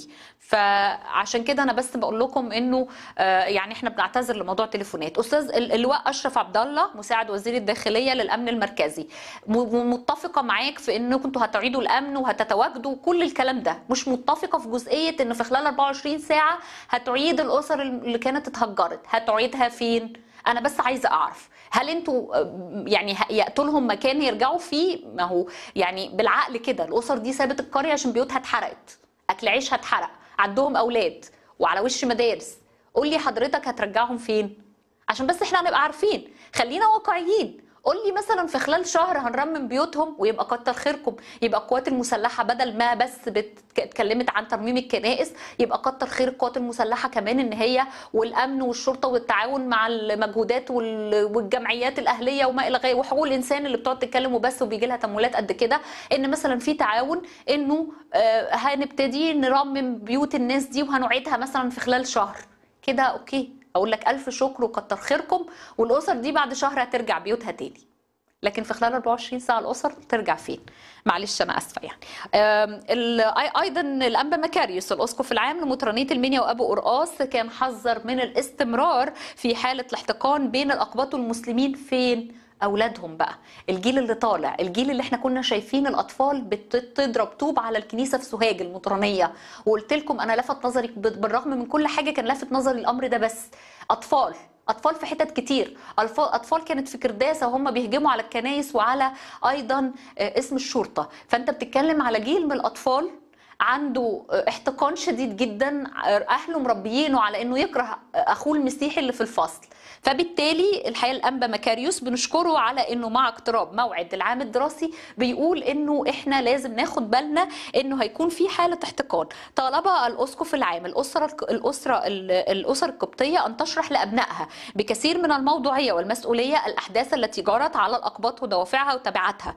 فعشان كده انا بس بقول لكم انه آه، يعني احنا بنعتذر لموضوع تليفونات استاذ ال- اللواء اشرف عبد الله مساعد وزير الداخليه للامن المركزي م- متفقه معاك في انكم انتوا هتعيدوا الامن وهتتواجدوا كل الكلام ده مش متفقه في جزئيه ان في خلال 24 ساعه هتعيد الاسر اللي كانت اتهجرت هتعيدها فين انا بس عايزه اعرف هل انتوا آه، يعني ه- ياتوا لهم مكان يرجعوا فيه ما هو يعني بالعقل كده الاسر دي سابت القريه عشان بيوتها اتحرقت اكل عيشها اتحرق عندهم اولاد وعلى وش مدارس قول لي حضرتك هترجعهم فين عشان بس احنا هنبقى عارفين خلينا واقعيين قول لي مثلا في خلال شهر هنرمم بيوتهم ويبقى كتر خيركم يبقى القوات المسلحه بدل ما بس بت- اتكلمت عن ترميم الكنائس يبقى كتر خير القوات المسلحه كمان ان هي والامن والشرطه والتعاون مع المجهودات وال- والجمعيات الاهليه وما الى غيره وحقوق الانسان اللي بتقعد تتكلم وبس وبيجي لها تمويلات قد كده ان مثلا في تعاون انه آه، هنبتدي نرمم بيوت الناس دي وهنعيدها مثلا في خلال شهر كده اوكي اقول لك الف شكر وكتر خيركم والاسر دي بعد شهر هترجع بيوتها تاني لكن في خلال 24 ساعه الاسر ترجع فين معلش انا اسفه يعني آم، ال- أي- ايضا الانبا مكاريوس الاسقف العام لمطرانيه المنيا وابو قرقاص كان حذر من الاستمرار في حاله الاحتقان بين الاقباط والمسلمين فين اولادهم بقى الجيل اللي طالع الجيل اللي احنا كنا شايفين الاطفال بتضرب طوب على الكنيسه في سوهاج المطرانيه وقلت لكم انا لفت نظري بالرغم من كل حاجه كان لافت نظري الامر ده بس اطفال اطفال في حتت كتير أطفال- اطفال كانت في كرداسه وهم بيهجموا على الكنايس وعلى ايضا آه، اسم الشرطه فانت بتتكلم على جيل من الاطفال عنده احتقان شديد جدا اهله مربيينه على انه يكره اخوه المسيحي اللي في الفصل فبالتالي الحقيقه الانبا مكاريوس بنشكره على انه مع اقتراب موعد العام الدراسي بيقول انه احنا لازم ناخد بالنا انه هيكون في حاله احتقان طالب الاسقف العام الاسره الاسره الاسر القبطيه ان تشرح لابنائها بكثير من الموضوعيه والمسؤوليه الاحداث التي جرت على الاقباط ودوافعها وتبعاتها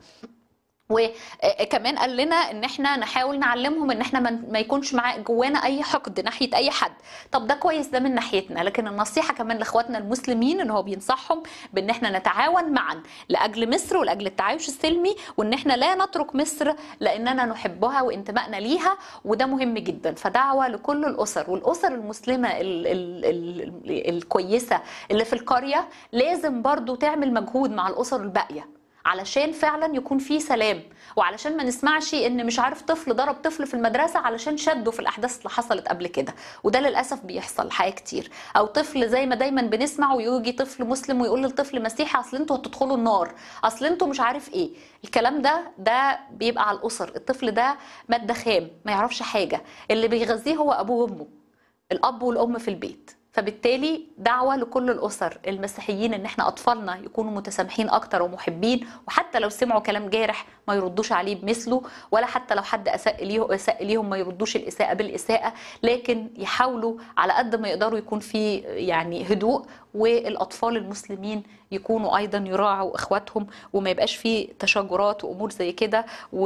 وكمان قال لنا ان احنا نحاول نعلمهم ان احنا ما- ما يكونش مع جوانا اي حقد ناحيه اي حد طب ده كويس ده من ناحيتنا لكن النصيحه كمان لاخواتنا المسلمين ان هو بينصحهم بان احنا نتعاون معا لاجل مصر ولاجل التعايش السلمي وان احنا لا نترك مصر لاننا نحبها وانتمائنا ليها وده مهم جدا فدعوه لكل الاسر والاسر المسلمه ال ال ال الكويسه اللي في القريه لازم برضو تعمل مجهود مع الاسر الباقيه علشان فعلا يكون في سلام وعلشان ما نسمعش ان مش عارف طفل ضرب طفل في المدرسه علشان شده في الاحداث اللي حصلت قبل كده وده للاسف بيحصل الحقيقه كتير او طفل زي ما دايما بنسمع ويجي طفل مسلم ويقول للطفل مسيحي اصل انتوا هتدخلوا النار اصل انتوا مش عارف ايه الكلام ده ده بيبقى على الاسر الطفل ده ماده خام ما يعرفش حاجه اللي بيغذيه هو ابوه وامه الاب والام في البيت فبالتالي دعوه لكل الاسر المسيحيين ان احنا اطفالنا يكونوا متسامحين اكتر ومحبين وحتى لو سمعوا كلام جارح ما يردوش عليه بمثله ولا حتى لو حد اساء ليه اساء ليهم ما يردوش الاساءه بالاساءه لكن يحاولوا على قد ما يقدروا يكون في يعني هدوء والاطفال المسلمين يكونوا ايضا يراعوا اخواتهم وما يبقاش في تشاجرات وامور زي كده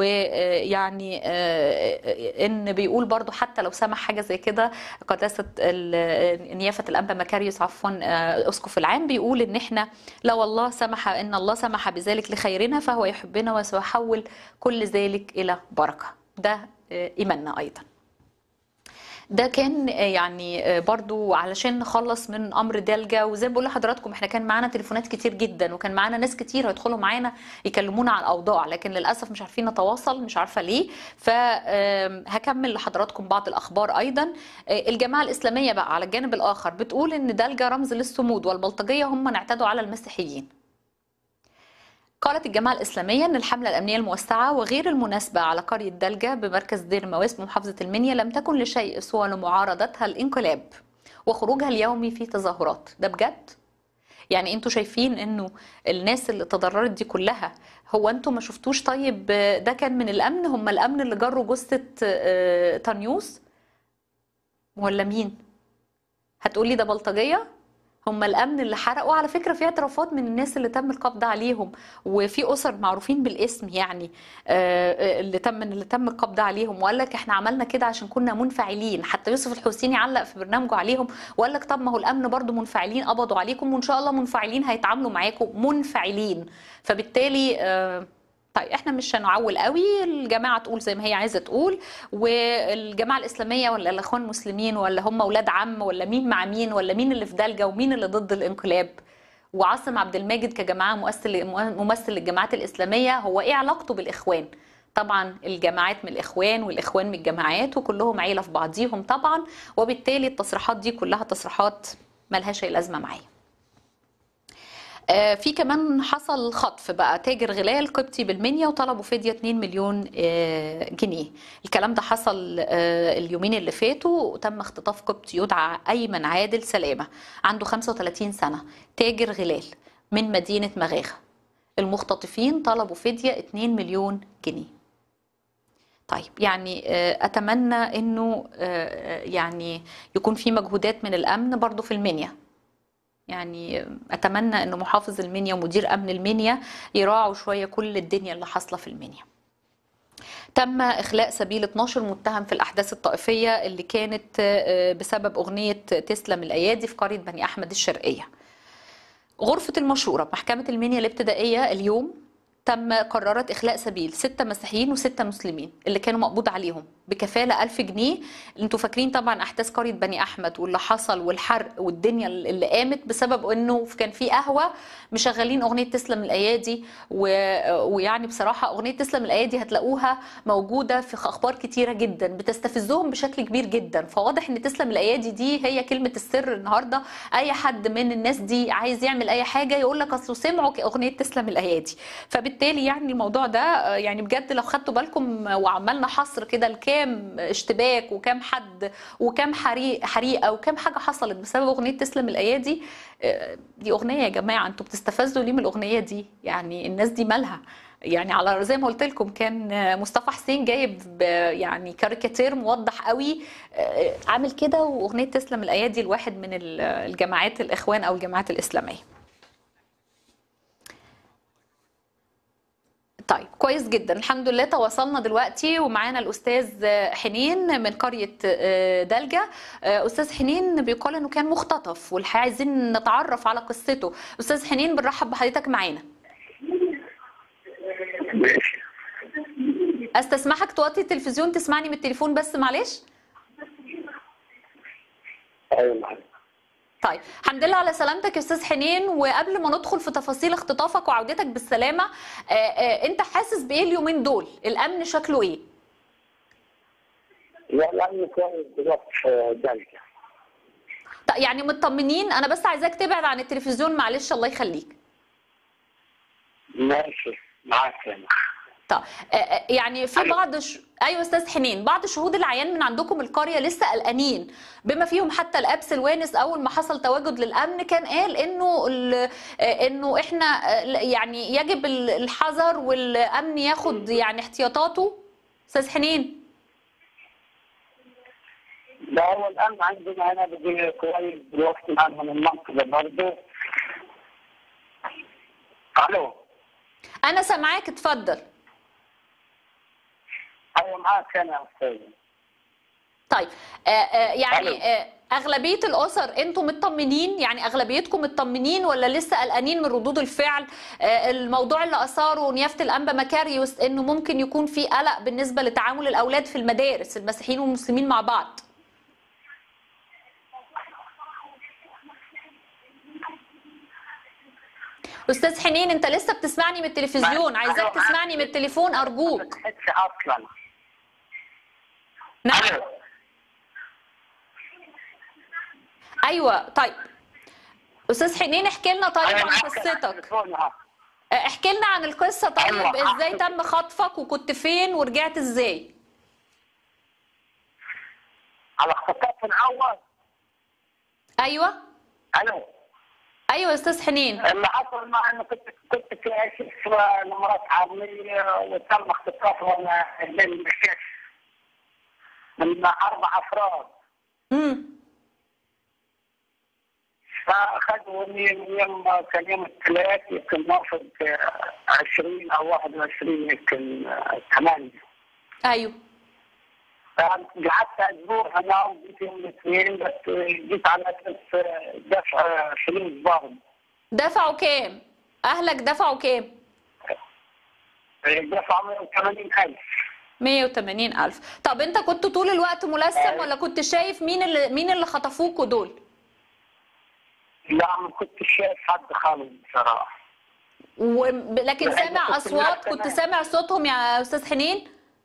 ويعني ان بيقول برضو حتى لو سمح حاجه زي كده قداسه ال- نيافه نيافه الانبا مكاريوس عفوا آه، اسقف العام بيقول ان احنا لو الله سمح ان الله سمح بذلك لخيرنا فهو يحبنا وسيحول كل ذلك الى بركه ده آه، ايماننا ايضا ده كان آه، يعني آه، برضو علشان نخلص من امر دلجة وزي ما بقول لحضراتكم احنا كان معانا تليفونات كتير جدا وكان معانا ناس كتير هيدخلوا معانا يكلمونا عن الاوضاع لكن للاسف مش عارفين نتواصل مش عارفه ليه فهكمل لحضراتكم بعض الاخبار ايضا آه، الجماعه الاسلاميه بقى على الجانب الاخر بتقول ان دلجة رمز للصمود والبلطجيه هم من اعتدوا على المسيحيين قالت الجماعة الإسلامية أن الحملة الأمنية الموسعة وغير المناسبة على قرية دلجة بمركز دير مواس بمحافظة المنيا لم تكن لشيء سوى لمعارضتها الانقلاب وخروجها اليومي في تظاهرات ده بجد؟ يعني انتوا شايفين انه الناس اللي تضررت دي كلها هو انتوا ما شفتوش طيب ده كان من الامن هم الامن اللي جروا جثة آه، تانيوس ولا مين هتقولي ده بلطجية هم الامن اللي حرقوا على فكره في اعترافات من الناس اللي تم القبض عليهم وفي اسر معروفين بالاسم يعني آه، آه، اللي تم اللي تم القبض عليهم وقال لك احنا عملنا كده عشان كنا منفعلين حتى يوسف الحسيني علق في برنامجه عليهم وقال لك طب ما هو الامن برضو منفعلين قبضوا عليكم وان شاء الله منفعلين هيتعاملوا معاكم منفعلين فبالتالي آه، طيب احنا مش هنعول قوي الجماعه تقول زي ما هي عايزه تقول والجماعه الاسلاميه ولا الاخوان المسلمين ولا هم اولاد عم ولا مين مع مين ولا مين اللي في دلجه ومين اللي ضد الانقلاب وعاصم عبد الماجد كجماعه ممثل ممثل للجماعات الاسلاميه هو ايه علاقته بالاخوان طبعا الجماعات من الاخوان والاخوان من الجماعات وكلهم عيله في بعضيهم طبعا وبالتالي التصريحات دي كلها تصريحات ملهاش اي لازمه معايا آه، في كمان حصل خطف بقى تاجر غلال قبطي بالمنيا وطلبوا فدية 2 مليون آه، جنيه الكلام ده حصل آه، اليومين اللي فاتوا وتم اختطاف قبطي يدعى أيمن عادل سلامة عنده 35 سنة تاجر غلال من مدينة مغاغة المختطفين طلبوا فدية 2 مليون جنيه طيب يعني آه، اتمنى انه آه، يعني يكون في مجهودات من الامن برضو في المنيا يعني اتمنى ان محافظ المنيا ومدير امن المنيا يراعوا شويه كل الدنيا اللي حاصله في المنيا تم اخلاء سبيل 12 متهم في الاحداث الطائفيه اللي كانت آه، بسبب اغنيه تسلم الايادي في قريه بني احمد الشرقيه غرفة المشورة محكمة المنيا الابتدائية اليوم تم قررت إخلاء سبيل ستة مسيحيين وستة مسلمين اللي كانوا مقبوض عليهم بكفالة ألف جنيه انتوا فاكرين طبعا أحداث قرية بني أحمد واللي حصل والحرق والدنيا اللي قامت بسبب أنه كان في قهوة مشغلين أغنية تسلم الأيادي و... ويعني بصراحة أغنية تسلم الأيادي هتلاقوها موجودة في أخبار كتيرة جدا بتستفزهم بشكل كبير جدا فواضح أن تسلم الأيادي دي هي كلمة السر النهاردة أي حد من الناس دي عايز يعمل أي حاجة يقول لك أصله سمعوا أغنية تسلم الأيادي فبالتالي يعني الموضوع ده آه، يعني بجد لو خدتوا بالكم وعملنا حصر كده لكام اشتباك وكام حد وكام حريق حريقه وكام حاجه حصلت بسبب اغنيه تسلم الايادي آه، دي اغنيه يا جماعه انتوا بتستفزوا ليه من الاغنيه دي يعني الناس دي مالها يعني على زي ما قلت لكم كان آه، مصطفى حسين جايب ب- يعني كاريكاتير موضح قوي آه، عامل كده واغنيه تسلم الايادي لواحد من ال- الجماعات الاخوان او الجماعات الاسلاميه طيب كويس جدا الحمد لله تواصلنا دلوقتي ومعانا الاستاذ حنين من قريه دلجه استاذ حنين بيقال انه كان مختطف والحقيقه عايزين نتعرف على قصته استاذ حنين بنرحب بحضرتك معانا ماشي استسمحك توطي التلفزيون تسمعني من التليفون بس معلش ايوه معاك طيب الحمد لله على سلامتك يا استاذ حنين وقبل ما ندخل في تفاصيل اختطافك وعودتك بالسلامه آه، آه، انت حاسس بايه اليومين دول الامن شكله ايه لا الامن كويس دلوقتي في دلجه طيب يعني مطمنين انا بس عايزاك تبعد عن التلفزيون معلش الله يخليك ماشي معاك انا طب آه، آه، يعني في أيوة. بعض ش... ايوه استاذ حنين بعض شهود العيان من عندكم القريه لسه قلقانين بما فيهم حتى الاب سلوانس اول ما حصل تواجد للامن كان قال انه ال... آه، انه احنا آه، يعني يجب ال- الحذر والامن ياخد يعني احتياطاته استاذ حنين لا هو الامن عندنا هنا بيجي كويس دلوقتي معانا من المنطقه برضه الو انا سامعاك اتفضل ايوه معاك انا يا استاذ طيب آه، آه، يعني ألو. آه، اغلبيه الاسر انتم مطمنين يعني اغلبيتكم مطمنين ولا لسه قلقانين من ردود الفعل آه، الموضوع اللي اثاره نيافه الانبا مكاريوس انه ممكن يكون في قلق بالنسبه لتعامل الاولاد في المدارس المسيحيين والمسلمين مع بعض استاذ حنين انت لسه بتسمعني من التلفزيون عايزاك تسمعني من التليفون ارجوك بتحسش اصلا نعم الو ايوه طيب استاذ حنين احكي لنا طيب أنا عن معاك على قصتك التليفون أهو. احكي لنا عن القصه طيب أيوة. ازاي تم خطفك وكنت فين ورجعت ازاي على خطوط الاول ايوه الو ايوه يا استاذ حنين اللي حصل مع انه كنت كنت في عشش لمرات عامية وتم اختطافهم بين المشيخ من اربع افراد امم فاخذوني من يوم كان يوم الثلاث يمكن موافق 20 او 21 يمكن 8 ايوه قعدت اسبوع هنا وجيت يوم الاثنين بس جيت على اساس دفع فلوس برضه دفعوا كام اهلك دفعوا كام دفع 180000 180 ألف طب انت كنت طول الوقت ملثم ولا كنت شايف مين اللي مين اللي خطفوكوا دول لا ما كنتش شايف حد خالص بصراحه و... لكن لا، سامع كنت اصوات ملثم. كنت سامع صوتهم يا استاذ حنين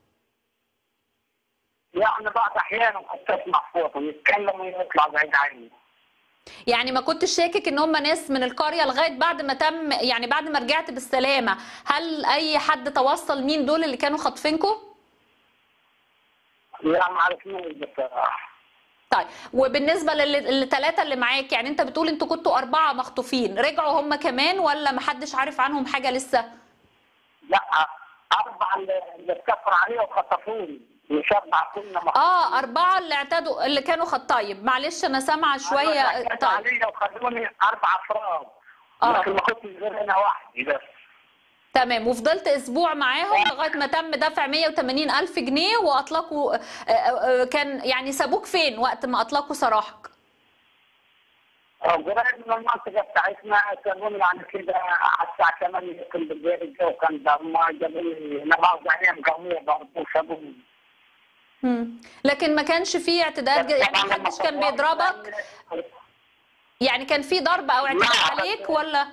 يعني بعض احيانا كنت اسمع صوتهم يتكلموا ويطلع بعيد عني يعني ما كنتش شاكك ان هم ناس من القريه لغايه بعد ما تم يعني بعد ما رجعت بالسلامه هل اي حد توصل مين دول اللي كانوا خاطفينكوا لا ما عرفناش بصراحه طيب وبالنسبه للثلاثه اللي معاك يعني انت بتقول انتوا كنتوا اربعه مخطوفين رجعوا هم كمان ولا محدش عارف عنهم حاجه لسه لا اربعه اللي اللي اتكفر عليه وخطفوني مش اربعه كنا مخطوفين. اه اربعه اللي اعتدوا اللي كانوا خط طيب معلش انا سامعه شويه اعتدوا طيب علي وخدوني اربع افراد آه. لكن ما كنتش غير انا وحدي بس تمام وفضلت اسبوع معاهم لغايه ما تم دفع 180 الف جنيه واطلقوا آه، آه، آه، كان يعني سابوك فين وقت ما اطلقوا سراحك قريب من المنطقه بتاعتنا سابوني يعني كده على الساعه 8 يمكن بالليل الجو كان ضلمه جابوا لي نبض عينيهم قويه برضه سابوني مم. لكن ما كانش فيه اعتداءات ج- يعني ما حدش كان بيضربك يعني كان في ضرب او اعتداء لا. عليك ولا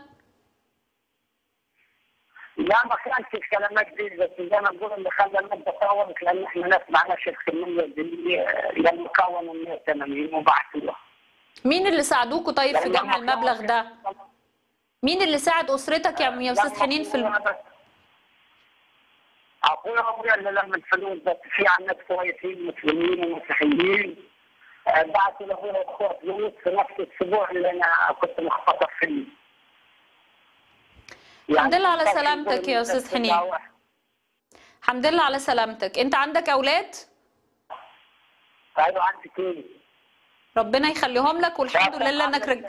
لا ما كانش الكلمات دي بس زي ما بقول اللي خلى المده طولت لان احنا ناس معناش الكميه دي لما كونوا 180 وبعثوا مين اللي ساعدوكوا طيب في جمع المبلغ ده مين اللي ساعد اسرتك يا يا استاذ حنين في الم... اخويا ابويا اللي لم الفلوس بس في ناس كويسين مسلمين ومسيحيين آه، بعثوا لابويا واخويا فلوس في نفس الاسبوع اللي انا كنت مخطط فيه الحمد لله على كان سلامتك يا يقول أستاذ لي حنين. الحمد لله على سلامتك انت عندك اولاد ايوه عندي كده ربنا يخليهم لك والحمد لله انك رج...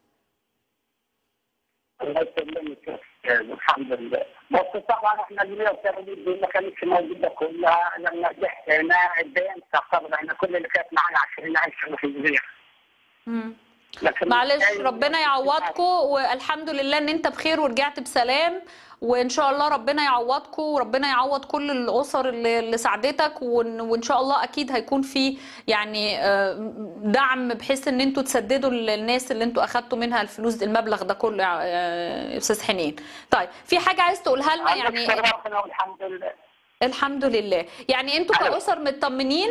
الله يسلمك الحمد لله بس طبعا احنا ال 180 دي ما كانتش موجوده كلها لما رجعت هنا اتدينت تعتبر احنا كل اللي كانت معانا 20000 في الجزيره مم. لكن معلش ربنا يعوضكم والحمد لله ان انت بخير ورجعت بسلام وان شاء الله ربنا يعوضكم وربنا يعوض كل الاسر اللي اللي ساعدتك وان وإن شاء الله اكيد هيكون في يعني آه، دعم بحيث ان انتوا تسددوا للناس اللي انتوا اخدتوا منها الفلوس المبلغ ده كله يا آه، استاذ حنين طيب في حاجه عايز تقولها لنا يعني شرفنا والحمد لله الحمد لله يعني انتوا ألو. كاسر مطمنين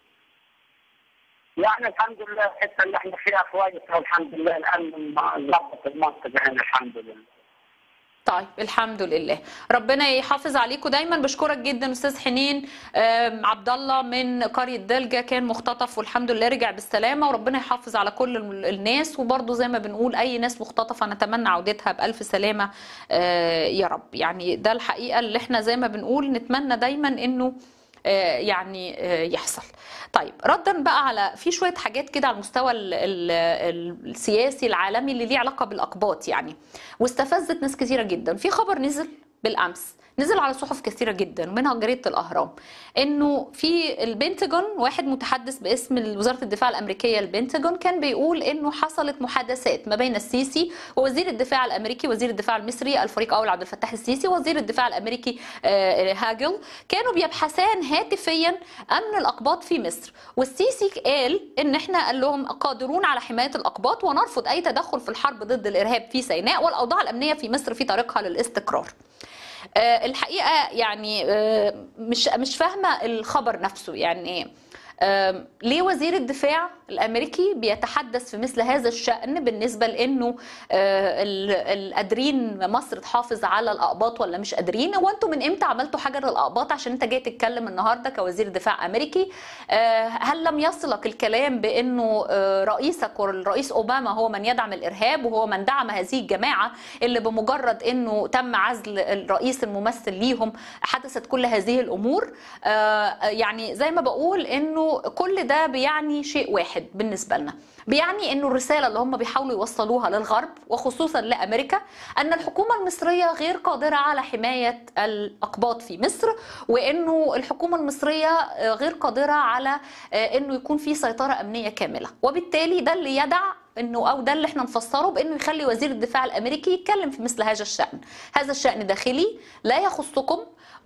يعني الحمد لله الحته اللي احنا فيها كويسه والحمد لله الامن ظبط المنطقه هنا الحمد لله طيب الحمد لله ربنا يحافظ عليكم دايما بشكرك جدا استاذ حنين آم، عبد الله من قريه دلجه كان مختطف والحمد لله رجع بالسلامه وربنا يحافظ على كل ال- الناس وبرضه زي ما بنقول اي ناس مختطفه نتمنى عودتها بالف سلامه آه، يا رب يعني ده الحقيقه اللي احنا زي ما بنقول نتمنى دايما انه آه، يعني آه، يحصل طيب ردا بقى على في شويه حاجات كده على المستوى ال- ال- السياسي العالمي اللي ليه علاقه بالاقباط يعني واستفزت ناس كثيره جدا في خبر نزل بالامس نزل على صحف كثيره جدا ومنها جريده الاهرام انه في البنتاجون واحد متحدث باسم وزاره الدفاع الامريكيه البنتاجون كان بيقول انه حصلت محادثات ما بين السيسي ووزير الدفاع الامريكي وزير الدفاع المصري الفريق اول عبد الفتاح السيسي وزير الدفاع الامريكي آه، هاجل كانوا بيبحثان هاتفيا امن الاقباط في مصر والسيسي قال ان احنا قال لهم قادرون على حمايه الاقباط ونرفض اي تدخل في الحرب ضد الارهاب في سيناء والاوضاع الامنيه في مصر في طريقها للاستقرار آه، الحقيقه يعني آه، مش مش فاهمه الخبر نفسه يعني آم، ليه وزير الدفاع الامريكي بيتحدث في مثل هذا الشان بالنسبه لانه آه، ال- ال- قادرين مصر تحافظ على الاقباط ولا مش قادرين هو انتوا من امتى عملتوا حاجه للاقباط عشان انت جاي تتكلم النهارده كوزير دفاع امريكي آه، هل لم يصلك الكلام بانه آه، رئيسك والرئيس اوباما هو من يدعم الارهاب وهو من دعم هذه الجماعه اللي بمجرد انه تم عزل الرئيس الممثل ليهم حدثت كل هذه الامور آه، يعني زي ما بقول انه كل ده بيعني شيء واحد بالنسبه لنا بيعني انه الرساله اللي هم بيحاولوا يوصلوها للغرب وخصوصا لامريكا ان الحكومه المصريه غير قادره على حمايه الاقباط في مصر وانه الحكومه المصريه آه، غير قادره على آه، انه يكون في سيطره امنيه كامله وبالتالي ده اللي يدع انه او ده اللي احنا نفسره بانه يخلي وزير الدفاع الامريكي يتكلم في مثل هذا الشان هذا الشان داخلي لا يخصكم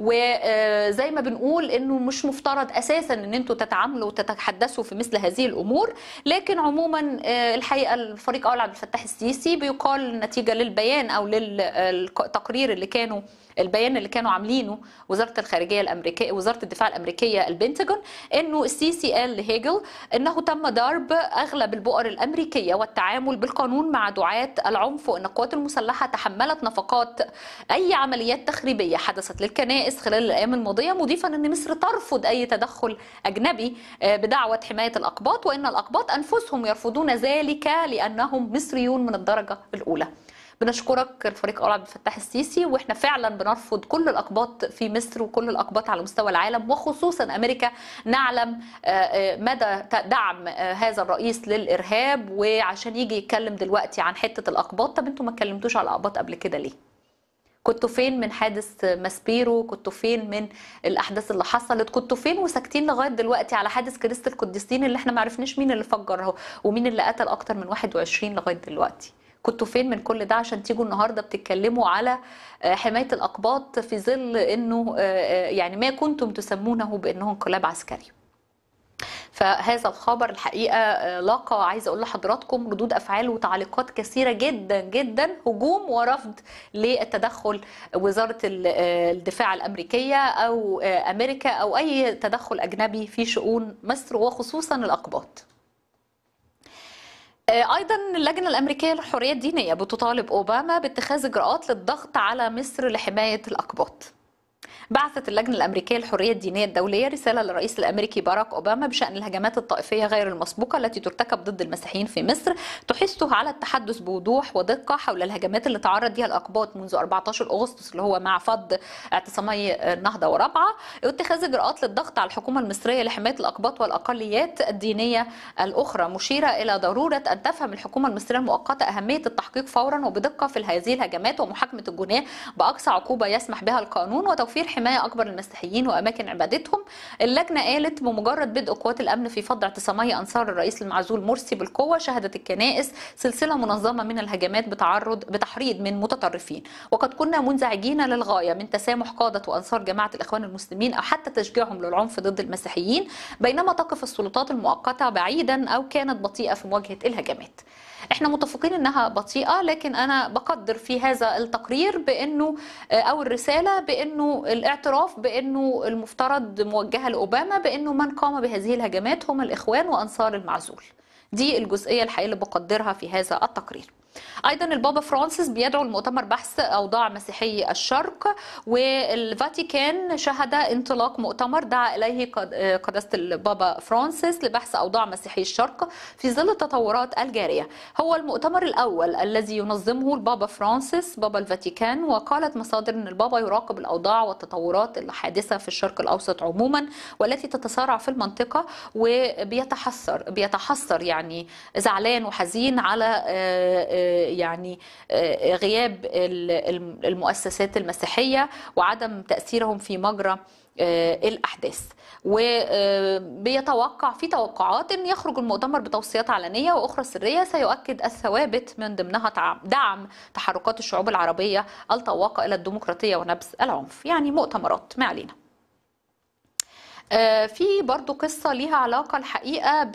وزي ما بنقول انه مش مفترض اساسا ان انتوا تتعاملوا وتتحدثوا في مثل هذه الامور لكن عموما آه، الحقيقه الفريق اول عبد الفتاح السيسي بيقال نتيجه للبيان او للتقرير اللي كانوا البيان اللي كانوا عاملينه وزاره الخارجيه الامريكيه وزاره الدفاع الامريكيه البنتاجون انه السيسي قال لهيجل انه تم ضرب اغلب البؤر الامريكيه والتعامل بالقانون مع دعاة العنف وان القوات المسلحه تحملت نفقات اي عمليات تخريبيه حدثت للكنائس خلال الايام الماضيه مضيفا ان مصر ترفض اي تدخل اجنبي آه، بدعوه حمايه الاقباط وان الاقباط انفسهم يرفضون ذلك لانهم مصريون من الدرجه الاولى بنشكرك الفريق اول عبد الفتاح السيسي واحنا فعلا بنرفض كل الاقباط في مصر وكل الاقباط على مستوى العالم وخصوصا امريكا نعلم آه، آه، مدى دعم آه، هذا الرئيس للارهاب وعشان يجي يتكلم دلوقتي عن حته الاقباط طب انتوا ما اتكلمتوش على الاقباط قبل كده ليه؟ كنتوا فين من حادث ماسبيرو كنتوا فين من الاحداث اللي حصلت كنتوا فين وساكتين لغايه دلوقتي على حادث كنيسه القديسين اللي احنا ما عرفناش مين اللي فجره ومين اللي قتل اكتر من 21 لغايه دلوقتي كنتوا فين من كل ده عشان تيجوا النهارده بتتكلموا على آه، حمايه الاقباط في ظل انه آه، آه، يعني ما كنتم تسمونه بانه انقلاب عسكري فهذا الخبر الحقيقه آه، لاقى عايزه اقول لحضراتكم ردود افعال وتعليقات كثيره جدا جدا هجوم ورفض للتدخل وزاره ال- آه، الدفاع الامريكيه او آه، امريكا او اي تدخل اجنبي في شؤون مصر وخصوصا الاقباط. آه، ايضا اللجنه الامريكيه للحريه الدينيه بتطالب اوباما باتخاذ اجراءات للضغط على مصر لحمايه الاقباط. بعثت اللجنة الأمريكية للحرية الدينية الدولية رسالة للرئيس الأمريكي باراك أوباما بشأن الهجمات الطائفية غير المسبوقة التي ترتكب ضد المسيحيين في مصر تحثه على التحدث بوضوح ودقة حول الهجمات اللي تعرض لها الأقباط منذ 14 أغسطس اللي هو مع فض اعتصامي النهضة ورابعة واتخاذ إجراءات للضغط على الحكومة المصرية لحماية الأقباط والأقليات الدينية الأخرى مشيرة إلى ضرورة أن تفهم الحكومة المصرية المؤقتة أهمية التحقيق فورا وبدقة في هذه الهجمات ومحاكمة الجناة بأقصى عقوبة يسمح بها القانون وتوفير حماية أكبر للمسيحيين وأماكن عبادتهم اللجنة قالت بمجرد بدء قوات الأمن في فض اعتصامي أنصار الرئيس المعزول مرسي بالقوة شهدت الكنائس سلسلة منظمة من الهجمات بتعرض بتحريض من متطرفين وقد كنا منزعجين للغاية من تسامح قادة وأنصار جماعة الإخوان المسلمين أو حتى تشجيعهم للعنف ضد المسيحيين بينما تقف السلطات المؤقتة بعيدا أو كانت بطيئة في مواجهة الهجمات احنا متفقين انها بطيئه لكن انا بقدر في هذا التقرير بانه او الرساله بانه الاعتراف بانه المفترض موجهه لاوباما بانه من قام بهذه الهجمات هم الاخوان وانصار المعزول دي الجزئيه الحقيقيه اللي بقدرها في هذا التقرير ايضا البابا فرانسيس بيدعو المؤتمر بحث اوضاع مسيحي الشرق والفاتيكان شهد انطلاق مؤتمر دعا اليه قد- قداسه البابا فرانسيس لبحث اوضاع مسيحي الشرق في ظل التطورات الجاريه هو المؤتمر الاول الذي ينظمه البابا فرانسيس بابا الفاتيكان وقالت مصادر ان البابا يراقب الاوضاع والتطورات الحادثه في الشرق الاوسط عموما والتي تتسارع في المنطقه وبيتحسر بيتحسر يعني زعلان وحزين على آه، آه، يعني آه، غياب ال- الم- المؤسسات المسيحية وعدم تأثيرهم في مجرى آه، الأحداث وبيتوقع في توقعات أن يخرج المؤتمر بتوصيات علنية وأخرى سرية سيؤكد الثوابت من ضمنها تع- دعم تحركات الشعوب العربية الطواقة إلى الديمقراطية ونبذ العنف يعني مؤتمرات ما علينا آه، في برضو قصة ليها علاقة الحقيقة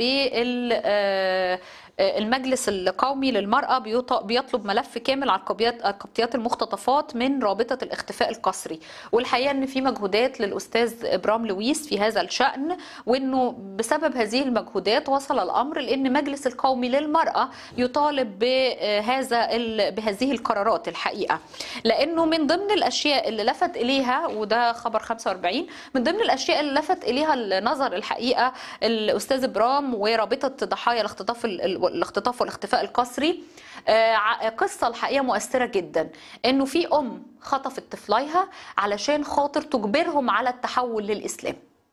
بالمجلس القومي للمرأة بيط- بيطلب ملف كامل على القبيات- القبطيات المختطفات من رابطة الاختفاء القسري والحقيقة ان في مجهودات للأستاذ إبرام لويس في هذا الشأن وانه بسبب هذه المجهودات وصل الأمر لأن مجلس القومي للمرأة يطالب بهذا ال- بهذه القرارات الحقيقة لأنه من ضمن الأشياء اللي لفت إليها وده خبر 45 من ضمن الأشياء اللي لفت إليها النظر الحقيقة الأستاذ إبرام ورابطة ضحايا الاختطاف ال- الاختطاف والاختفاء القسري آه، ع- قصة الحقيقة مؤثرة جدا إنه في أم خطفت طفليها علشان خاطر تجبرهم على التحول للإسلام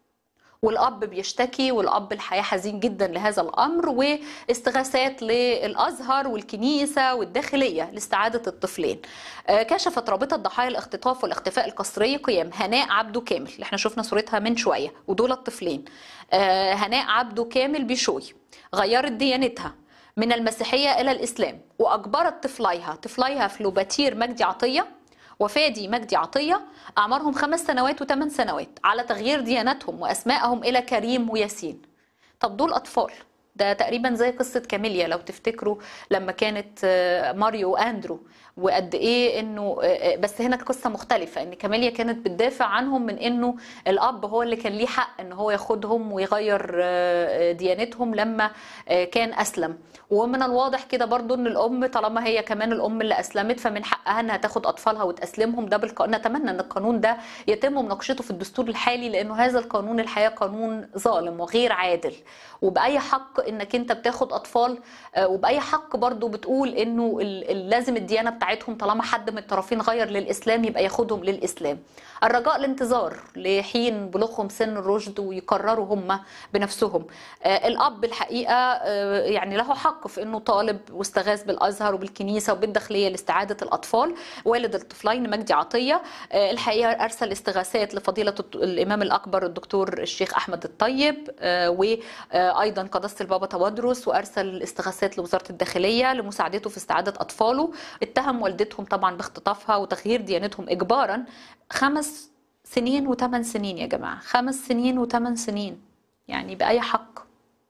والاب بيشتكي والاب الحقيقه حزين جدا لهذا الامر واستغاثات للازهر والكنيسه والداخليه لاستعاده الطفلين. آه، كشفت رابطه ضحايا الاختطاف والاختفاء القسري قيام هناء عبده كامل اللي احنا شفنا صورتها من شويه ودول الطفلين. آه، هناء عبده كامل بشوي غيرت ديانتها من المسيحيه الى الاسلام واجبرت طفليها طفليها فلوباتير مجدي عطيه وفادي مجدي عطية أعمارهم خمس سنوات وثمان سنوات على تغيير ديانتهم وأسمائهم إلى كريم وياسين طب دول أطفال ده تقريبا زي قصة كاميليا لو تفتكروا لما كانت آه، ماريو وأندرو وقد ايه انه آه، بس هنا قصه مختلفه ان كاميليا كانت بتدافع عنهم من انه الاب هو اللي كان ليه حق ان هو ياخدهم ويغير آه، ديانتهم لما آه، كان اسلم ومن الواضح كده برضو ان الام طالما هي كمان الام اللي اسلمت فمن حقها انها تاخد اطفالها وتاسلمهم ده بالقانون نتمنى ان القانون ده يتم مناقشته في الدستور الحالي لانه هذا القانون الحقيقه قانون ظالم وغير عادل وباي حق انك انت بتاخد اطفال آه، وباي حق برضو بتقول انه ال- ال- لازم الديانه بتاعتهم طالما حد من الطرفين غير للاسلام يبقى ياخدهم للاسلام الرجاء الانتظار لحين بلوغهم سن الرشد ويقرروا هم بنفسهم آه، الاب الحقيقه آه، يعني له حق في انه طالب واستغاث بالازهر وبالكنيسه وبالداخليه لاستعاده الاطفال والد الطفلين مجدي عطيه آه، الحقيقه ارسل استغاثات لفضيله الت- الامام الاكبر الدكتور الشيخ احمد الطيب آه، وايضا قداسه البابا توادرس وارسل استغاثات لوزاره الداخليه لمساعدته في استعاده اطفاله اتهم والدتهم طبعا باختطافها وتغيير ديانتهم اجبارا خمس سنين وثمان سنين يا جماعه خمس سنين وثمان سنين يعني باي حق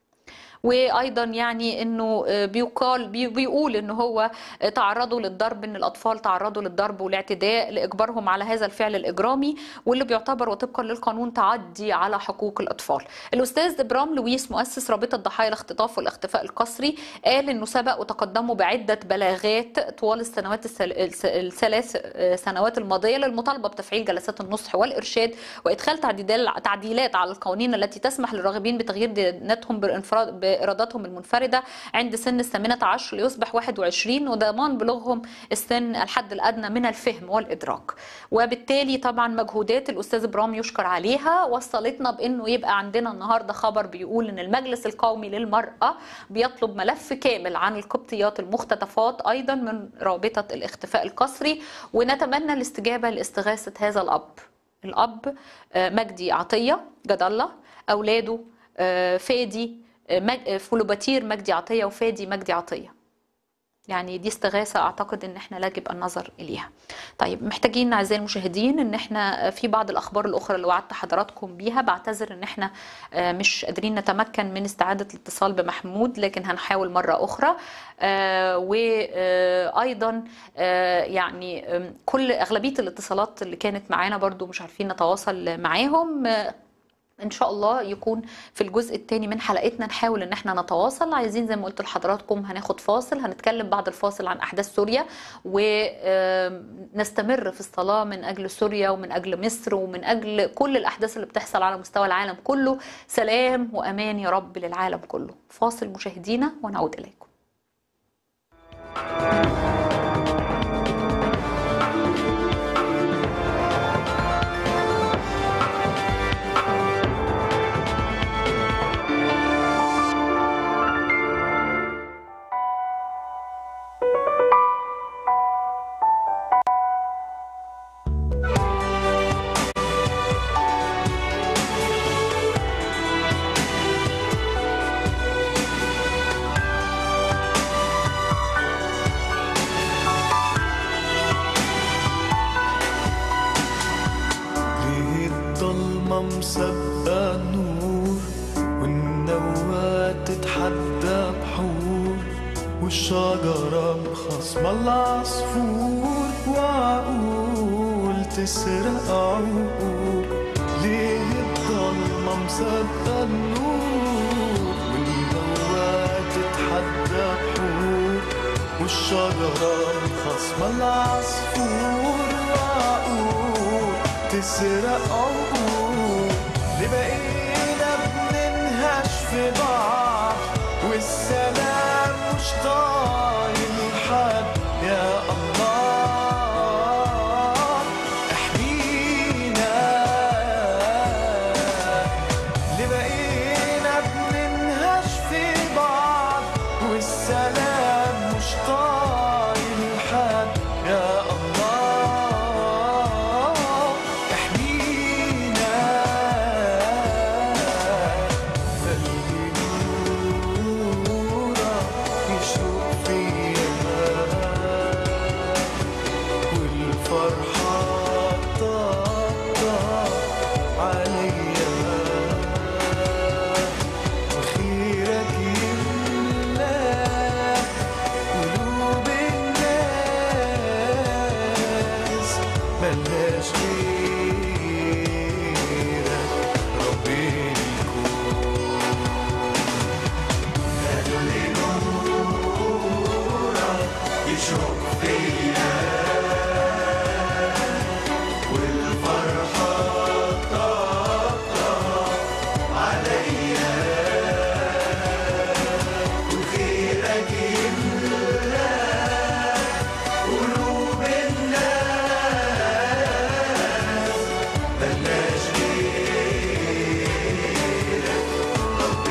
وايضا يعني انه آه، بيقال بي- بيقول ان هو آه، تعرضوا للضرب ان الاطفال تعرضوا للضرب والاعتداء لاجبارهم على هذا الفعل الاجرامي واللي بيعتبر وطبقا للقانون تعدي على حقوق الاطفال. الاستاذ ابرام لويس مؤسس رابطه ضحايا الاختطاف والاختفاء القسري قال انه سبق وتقدموا بعده بلاغات طوال السنوات السل- الس- الثلاث آه، سنوات الماضيه للمطالبه بتفعيل جلسات النصح والارشاد وادخال تعديلات تعديلات على القوانين التي تسمح للراغبين بتغيير ديانتهم بانفراد بارادتهم المنفرده عند سن الثامنه عشر ليصبح 21 وضمان بلوغهم السن الحد الادنى من الفهم والادراك وبالتالي طبعا مجهودات الاستاذ ابرام يشكر عليها وصلتنا بانه يبقى عندنا النهارده خبر بيقول ان المجلس القومي للمراه بيطلب ملف كامل عن القبطيات المختطفات ايضا من رابطه الاختفاء القسري ونتمنى الاستجابه لاستغاثه هذا الاب الاب آه، مجدي عطيه جد الله اولاده آه، فادي آه، مج- آه، فلوباتير مجدي عطيه وفادي مجدي عطيه يعني دي استغاثة أعتقد إن إحنا يجب النظر إليها. طيب محتاجين أعزائي المشاهدين إن إحنا في بعض الأخبار الأخرى اللي وعدت حضراتكم بيها بعتذر إن إحنا آه، مش قادرين نتمكن من استعادة الاتصال بمحمود لكن هنحاول مرة أخرى آه، وأيضا آه، يعني آم، كل أغلبية الاتصالات اللي كانت معانا برضو مش عارفين نتواصل معاهم آه، ان شاء الله يكون في الجزء الثاني من حلقتنا نحاول ان احنا نتواصل عايزين زي ما قلت لحضراتكم هناخد فاصل هنتكلم بعد الفاصل عن احداث سوريا ونستمر في الصلاه من اجل سوريا ومن اجل مصر ومن اجل كل الاحداث اللي بتحصل على مستوى العالم كله سلام وامان يا رب للعالم كله فاصل مشاهدينا ونعود اليكم بحور والشجرة مخصمة العصفور وعقول تسرق عقول ليه الضلمة مصدقة النور والهوا تتحدى بحور والشجرة مخصمة العصفور وعقول تسرق عقول ليه بقينا بننهش في بعض والسلام مش طايل حد يا الله احمينا ليه بقينا بننهش في بعض والسلام مش طايل حد يا الله احمينا خلي نورك يشرق فيها والفرحة تطبطب عليا وخيرك يملى قلوب الناس ملهاش غيرك ربي الكون خلي نورك يشرق فيا والفرحة تطبطب عليا وخيرك يملى قلوب الناس ملناش غيرك رب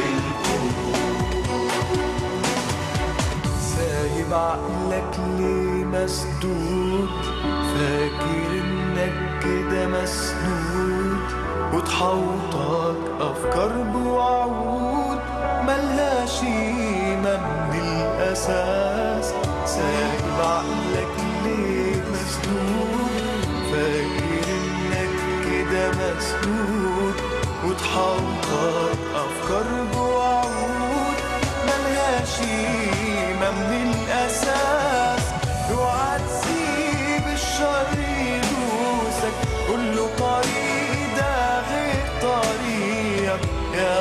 سايب عقلك ليه مسدود فاكر انك كده مسنود وتحوطك افكار بوعود ملهاش قيمة من الاساس سايب عقلك ليه مسدود فاكر انك كده مسنود وتحوطك افكار بوعود ملهاش قيمة من الأساس اوعى تسيب الشر يدوسك كله طريق ده غير طريقك يا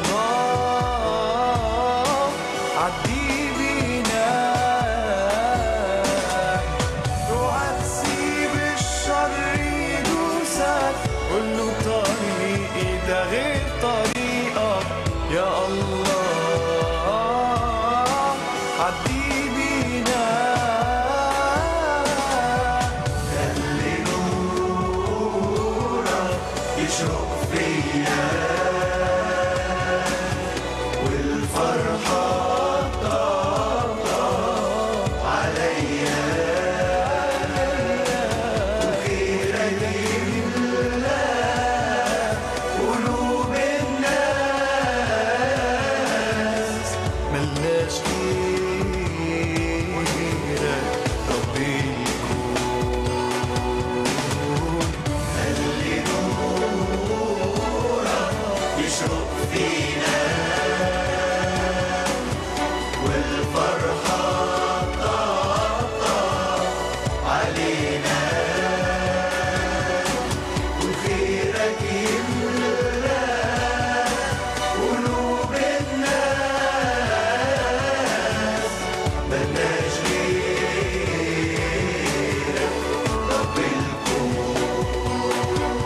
الله عدي بينا اوعى تسيب الشر يدوسك كله طريقي ده غير طريقك يا الله عدي بينا خلي نورك يشرق فيا والفرحة تطبطب عليا وخيرك يملى قلوب الناس ملناش غيرك ربي الكون خلي نورك يشرق فينا والفرحة تطبطب علينا وخيرك يملى قلوب الناس ملناش غيرك رب الكون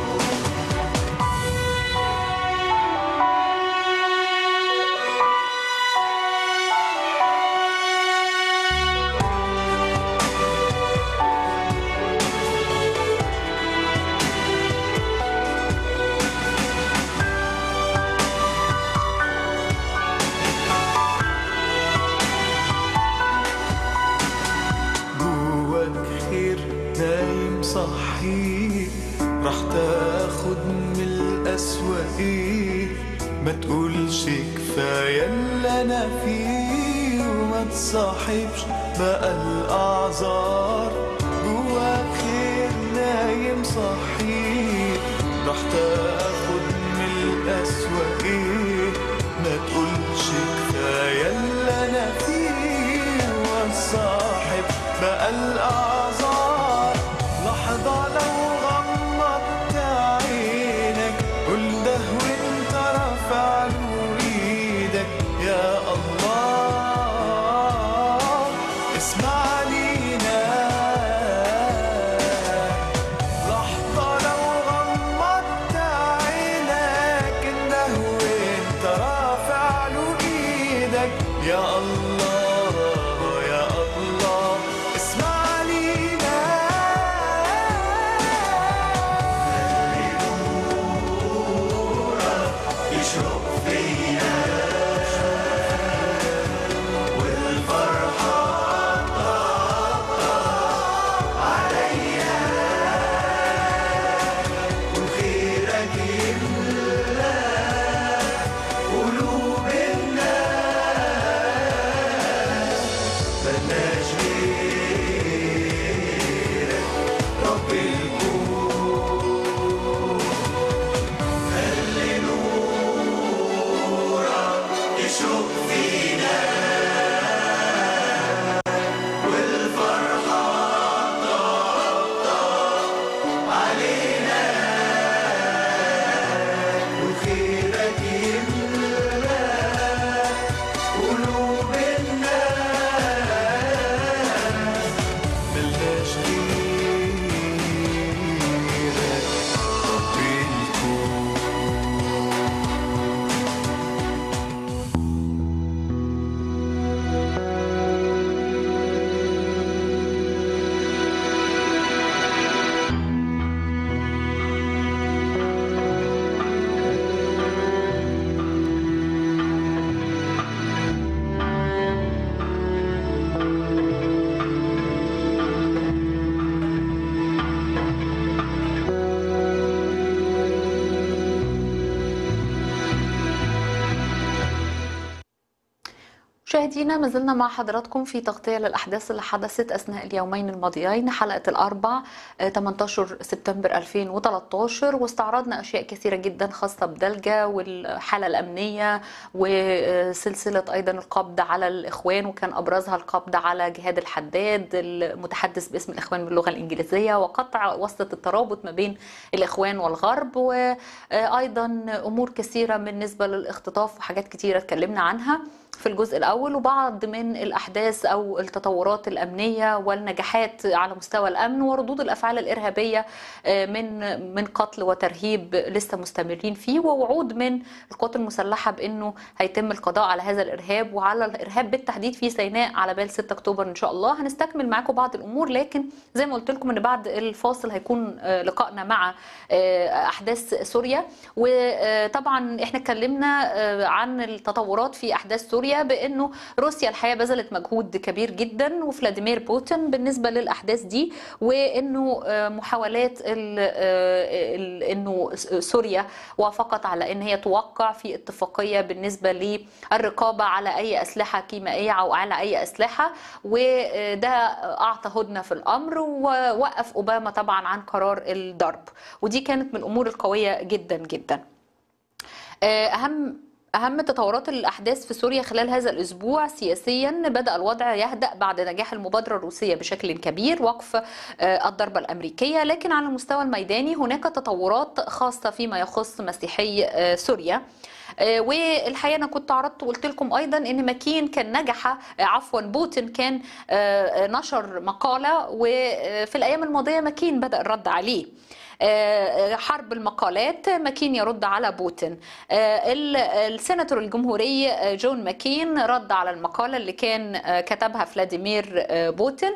جواك خير نايم صحي راح تاخد من الأسوأ ايه ما تقولش كفاية اللي أنا فيه وما تصاحبش بقى الأعذار جواك خير نايم صحي راح تاخد من الأسوأ ايه ما تقولش كفاية اللي أنا اسمع لينا لحظة لو غمضت عينك انه وانت رافع له ايدك يا الله يا الله اسمع لينا يشرق فيا والفرحة عليا وخيرك يملى قلوب الناس ملناش غيرك رب الكون خلي نورك يشرق فينا والفرحة تطبطب علينا وخيرك يملى قلوب الناس ملناش غيرك رب الكون مشاهدينا ما زلنا مع حضراتكم في تغطية للأحداث اللي حدثت أثناء اليومين الماضيين حلقة الأربع آه، 18 سبتمبر 2013 واستعرضنا أشياء كثيرة جدا خاصة بدلجة والحالة الأمنية وسلسلة أيضا القبض على الإخوان وكان أبرزها القبض على جهاد الحداد المتحدث باسم الإخوان باللغة الإنجليزية وقطع وصلة الترابط ما بين الإخوان والغرب وأيضا أمور كثيرة بالنسبة للاختطاف وحاجات كثيرة اتكلمنا عنها في الجزء الأول وبعض من الأحداث أو التطورات الأمنية والنجاحات على مستوى الأمن وردود الأفعال الإرهابية آه، من من قتل وترهيب لسه مستمرين فيه ووعود من القوات المسلحة بأنه هيتم القضاء على هذا الإرهاب وعلى الإرهاب بالتحديد في سيناء على بال 6 أكتوبر إن شاء الله هنستكمل معاكم بعض الأمور لكن زي ما قلت لكم إن بعد الفاصل هيكون آه، لقائنا مع آه، أحداث سوريا وطبعا إحنا اتكلمنا آه، عن التطورات في أحداث سوريا بأنه روسيا الحقيقة بذلت مجهود كبير جدا وفلاديمير بوتين بالنسبة للأحداث دي وأنه آه، محاولات ال- آه، ال- أنه سوريا وافقت على أن هي توقع في اتفاقية بالنسبة للرقابة على أي أسلحة كيميائية أو على أي أسلحة وده أعطى هدنة في الأمر ووقف أوباما طبعا عن قرار الضرب ودي كانت من الأمور القوية جدا جدا آه، أهم أهم تطورات الأحداث في سوريا خلال هذا الأسبوع سياسيا بدأ الوضع يهدأ بعد نجاح المبادرة الروسية بشكل كبير وقف آه، الضربة الأمريكية لكن على المستوى الميداني هناك تطورات خاصة فيما يخص مسيحي آه، سوريا آه، والحقيقه انا كنت عرضت وقلت لكم ايضا ان ماكين كان نجح آه، عفوا بوتين كان آه، آه، نشر مقاله وفي الايام الماضيه ماكين بدا الرد عليه آه، حرب المقالات ماكين يرد على بوتين آه، ال- السيناتور الجمهوري آه، جون ماكين رد على المقالة اللي كان آه، كتبها فلاديمير آه، بوتين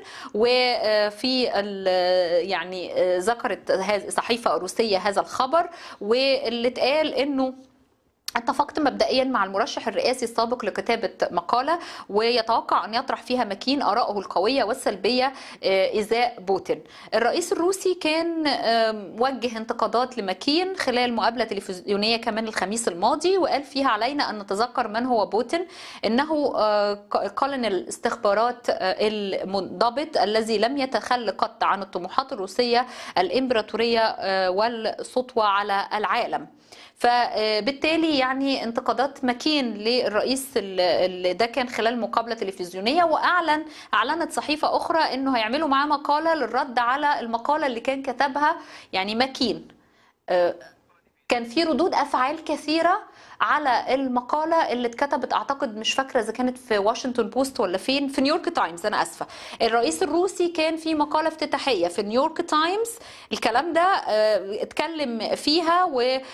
وفي ال- يعني آه، ذكرت هذه صحيفة روسية هذا الخبر واللي اتقال انه اتفقت مبدئيا مع المرشح الرئاسي السابق لكتابة مقالة ويتوقع أن يطرح فيها ماكين آرائه القوية والسلبية آه، إزاء بوتين الرئيس الروسي كان آم، وجه انتقادات لماكين خلال مقابلة تلفزيونية كمان الخميس الماضي وقال فيها علينا أن نتذكر من هو بوتين إنه آه، قالن الاستخبارات آه، المنضبط الذي لم يتخلى قط عن الطموحات الروسية الإمبراطورية آه، والسطوة على العالم فبالتالي يعني انتقادات ماكين للرئيس اللي ده كان خلال مقابله تلفزيونيه واعلن اعلنت صحيفه اخرى انه هيعملوا معاه مقاله للرد على المقاله اللي كان كتبها يعني ماكين آه، كان في ردود افعال كثيره على المقاله اللي اتكتبت اعتقد مش فاكره اذا كانت في واشنطن بوست ولا فين في نيويورك تايمز انا اسفه الرئيس الروسي كان في مقاله افتتاحيه في نيويورك تايمز الكلام ده آه، اتكلم فيها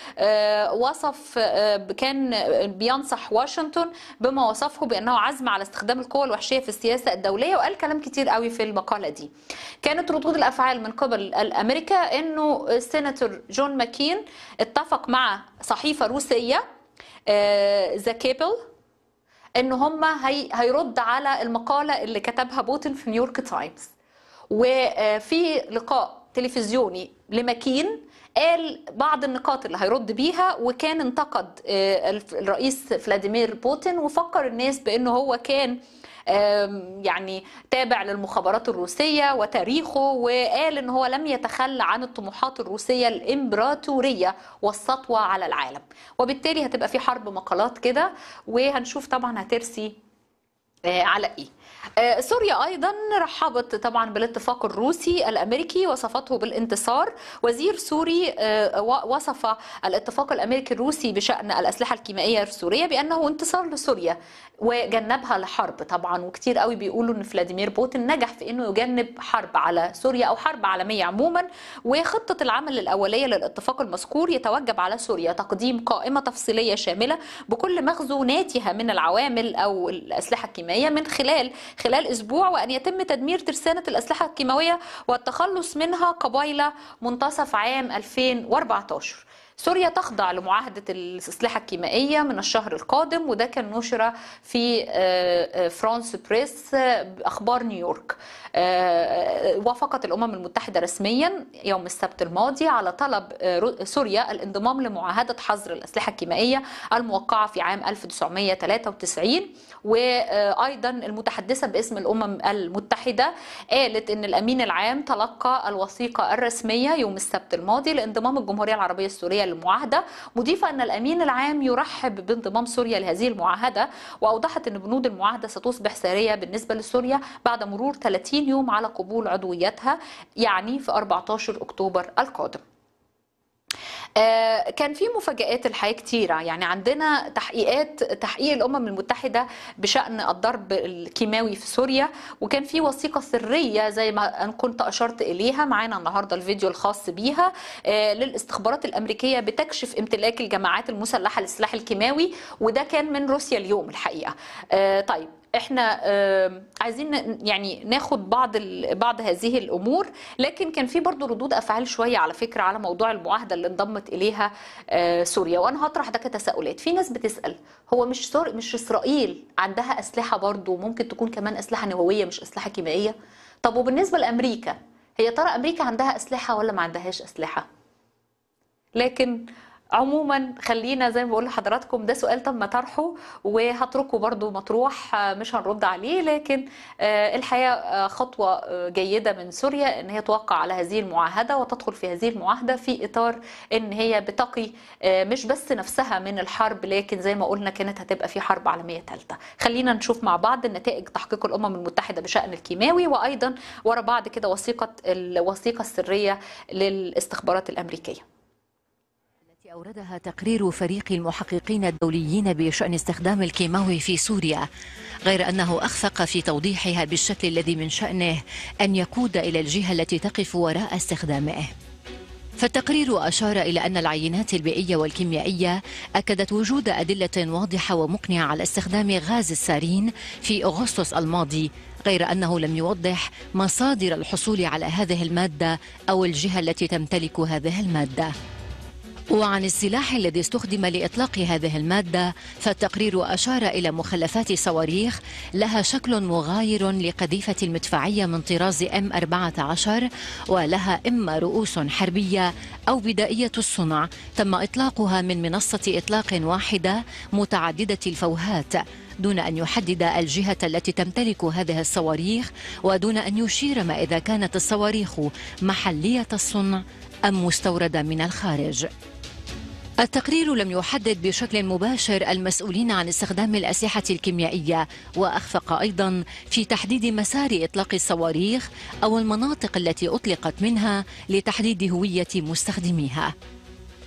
ووصف كان بينصح واشنطن بما وصفه بانه عزم على استخدام القوى الوحشيه في السياسه الدوليه وقال كلام كتير قوي في المقاله دي كانت ردود الافعال من قبل الامريكا انه السيناتور جون ماكين اتفق مع صحيفه روسيه ذا كيبل ان هم هي هيرد على المقاله اللي كتبها بوتين في نيويورك تايمز وفي لقاء تلفزيوني لماكين قال بعض النقاط اللي هيرد بيها وكان انتقد آه، الف- الرئيس فلاديمير بوتين وفكر الناس بانه هو كان آم، يعني تابع للمخابرات الروسية وتاريخه وقال ان هو لم يتخلى عن الطموحات الروسية الامبراطورية والسطوة على العالم وبالتالي هتبقى في حرب مقالات كده وهنشوف طبعا هترسي آه، على ايه آه، سوريا ايضا رحبت طبعا بالاتفاق الروسي الامريكي وصفته بالانتصار وزير سوري آه، و- وصف الاتفاق الامريكي الروسي بشان الاسلحه الكيميائيه السوريه بانه انتصار لسوريا وجنبها لحرب طبعا وكتير قوي بيقولوا ان فلاديمير بوتين نجح في انه يجنب حرب على سوريا او حرب عالميه عموما وخطه العمل الاوليه للاتفاق المذكور يتوجب على سوريا تقديم قائمه تفصيليه شامله بكل مخزوناتها من العوامل او الاسلحه الكيميائيه من خلال خلال اسبوع وان يتم تدمير ترسانه الاسلحه الكيماويه والتخلص منها قبيل منتصف عام 2014 سوريا تخضع لمعاهدة الأسلحة الكيميائية من الشهر القادم وده كان نشر في آه، آه، فرانس بريس آه، أخبار نيويورك آه، وافقت الأمم المتحدة رسميا يوم السبت الماضي على طلب آه، رو- سوريا الانضمام لمعاهدة حظر الأسلحة الكيميائية الموقعة في عام 1993 وأيضا المتحدثة باسم الأمم المتحدة قالت أن الأمين العام تلقى الوثيقة الرسمية يوم السبت الماضي لانضمام الجمهورية العربية السورية للمعاهدة مضيفة أن الأمين العام يرحب بانضمام سوريا لهذه المعاهدة وأوضحت أن بنود المعاهدة ستصبح سارية بالنسبة لسوريا بعد مرور 30 يوم على قبول عضويتها يعني في 14 أكتوبر القادم آه، كان في مفاجآت الحقيقة كتيرة يعني عندنا تحقيقات تحقيق الأمم المتحدة بشأن الضرب الكيماوي في سوريا وكان في وثيقة سرية زي ما أنا كنت أشرت إليها معانا النهاردة الفيديو الخاص بيها آه، للاستخبارات الأمريكية بتكشف امتلاك الجماعات المسلحة للسلاح الكيماوي وده كان من روسيا اليوم الحقيقة آه، طيب احنا آه، عايزين ن- يعني ناخد بعض ال- بعض هذه الامور لكن كان في برضو ردود افعال شويه على فكره على موضوع المعاهده اللي انضمت اليها آه، سوريا وانا هطرح ده كتساؤلات في ناس بتسال هو مش سور مش اسرائيل عندها اسلحه برضو ممكن تكون كمان اسلحه نوويه مش اسلحه كيميائيه طب وبالنسبه لامريكا هي ترى امريكا عندها اسلحه ولا ما عندهاش اسلحه لكن عموما خلينا زي ما بقول لحضراتكم ده سؤال تم طرحه وهتركه برضو مطروح آه، مش هنرد عليه لكن آه، الحقيقه آه، خطوه آه، جيده من سوريا ان هي توقع على هذه المعاهده وتدخل في هذه المعاهده في اطار ان هي بتقي آه، مش بس نفسها من الحرب لكن زي ما قلنا كانت هتبقى في حرب عالميه ثالثه خلينا نشوف مع بعض النتائج تحقيق الامم المتحده بشان الكيماوي وايضا ورا بعض كده وثيقه الوثيقه السريه للاستخبارات الامريكيه التي أوردها تقرير فريق المحققين الدوليين بشأن استخدام الكيماوي في سوريا غير أنه أخفق في توضيحها بالشكل الذي من شأنه أن يقود إلى الجهة التي تقف وراء استخدامه فالتقرير أشار إلى أن العينات البيئية والكيميائية أكدت وجود أدلة واضحة ومقنعة على استخدام غاز السارين في أغسطس الماضي غير أنه لم يوضح مصادر الحصول على هذه المادة أو الجهة التي تمتلك هذه المادة وعن السلاح الذي استخدم لإطلاق هذه المادة فالتقرير أشار إلى مخلفات صواريخ لها شكل مغاير لقذيفة المدفعية من طراز ام 14 ولها إما رؤوس حربية أو بدائية الصنع تم إطلاقها من منصة إطلاق واحدة متعددة الفوهات دون أن يحدد الجهة التي تمتلك هذه الصواريخ ودون أن يشير ما إذا كانت الصواريخ محلية الصنع أم مستوردة من الخارج التقرير لم يحدد بشكل مباشر المسؤولين عن استخدام الأسلحة الكيميائية وأخفق أيضا في تحديد مسار إطلاق الصواريخ أو المناطق التي أطلقت منها لتحديد هوية مستخدميها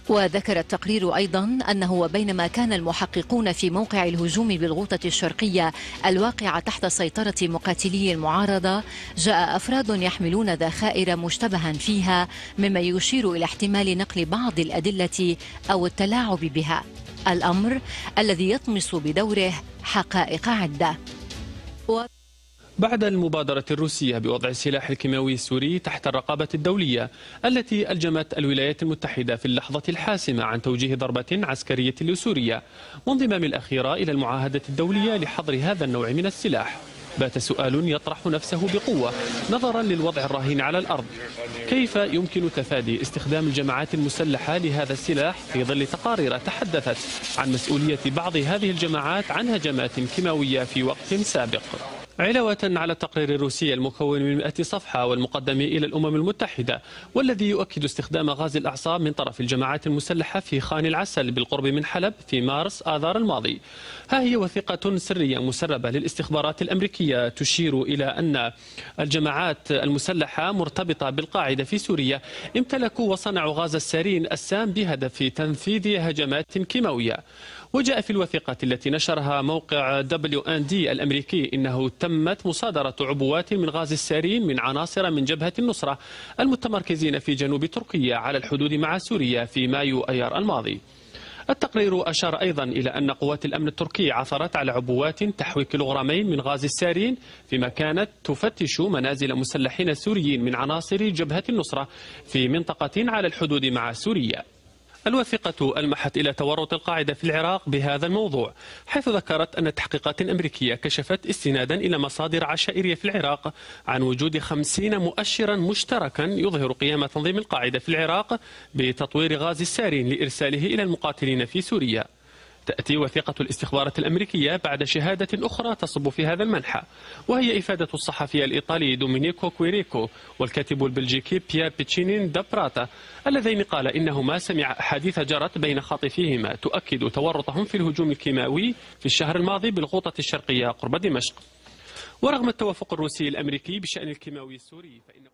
وذكر التقرير أيضا أنه وبينما كان المحققون في موقع الهجوم بالغوطة الشرقية الواقعة تحت سيطرة مقاتلي المعارضة جاء أفراد يحملون ذخائر مشتبها فيها مما يشير إلى احتمال نقل بعض الأدلة أو التلاعب بها الأمر الذي يطمس بدوره حقائق عدة و... بعد المبادرة الروسية بوضع السلاح الكيماوي السوري تحت الرقابة الدولية التي ألجمت الولايات المتحدة في اللحظة الحاسمة عن توجيه ضربة عسكرية لسوريا وانضمام الأخيرة إلى المعاهدة الدولية لحظر هذا النوع من السلاح بات سؤال يطرح نفسه بقوة نظرا للوضع الراهن على الأرض كيف يمكن تفادي استخدام الجماعات المسلحة لهذا السلاح في ظل تقارير تحدثت عن مسؤولية بعض هذه الجماعات عن هجمات كيماوية في وقت سابق علاوة على التقرير الروسي المكون من 100 صفحة والمقدم إلى الأمم المتحدة والذي يؤكد استخدام غاز الأعصاب من طرف الجماعات المسلحة في خان العسل بالقرب من حلب في مارس آذار الماضي ها هي وثيقة سرية مسربة للاستخبارات الأمريكية تشير إلى أن الجماعات المسلحة مرتبطة بالقاعدة في سوريا امتلكوا وصنعوا غاز السارين السام بهدف تنفيذ هجمات كيماوية وجاء في الوثيقة التي نشرها موقع WND الأمريكي إنه تمت مصادرة عبوات من غاز السارين من عناصر من جبهة النصرة المتمركزين في جنوب تركيا على الحدود مع سوريا في مايو أيار الماضي التقرير أشار أيضا إلى أن قوات الأمن التركي عثرت على عبوات تحوي كيلوغرامين من غاز السارين فيما كانت تفتش منازل مسلحين سوريين من عناصر جبهة النصرة في منطقة على الحدود مع سوريا الوثيقة ألمحت إلى تورط القاعدة في العراق بهذا الموضوع حيث ذكرت أن تحقيقات أمريكية كشفت استنادا إلى مصادر عشائرية في العراق عن وجود خمسين مؤشرا مشتركا يظهر قيام تنظيم القاعدة في العراق بتطوير غاز السارين لإرساله إلى المقاتلين في سوريا تأتي وثيقة الاستخبارات الأمريكية بعد شهادة أخرى تصب في هذا المنحى وهي إفادة الصحفي الإيطالي دومينيكو كويريكو والكاتب البلجيكي بيير بيتشينين دابراتا اللذين قال إنهما سمع أحاديث جرت بين خاطفيهما تؤكد تورطهم في الهجوم الكيماوي في الشهر الماضي بالغوطة الشرقية قرب دمشق ورغم التوافق الروسي الأمريكي بشأن الكيماوي السوري فإن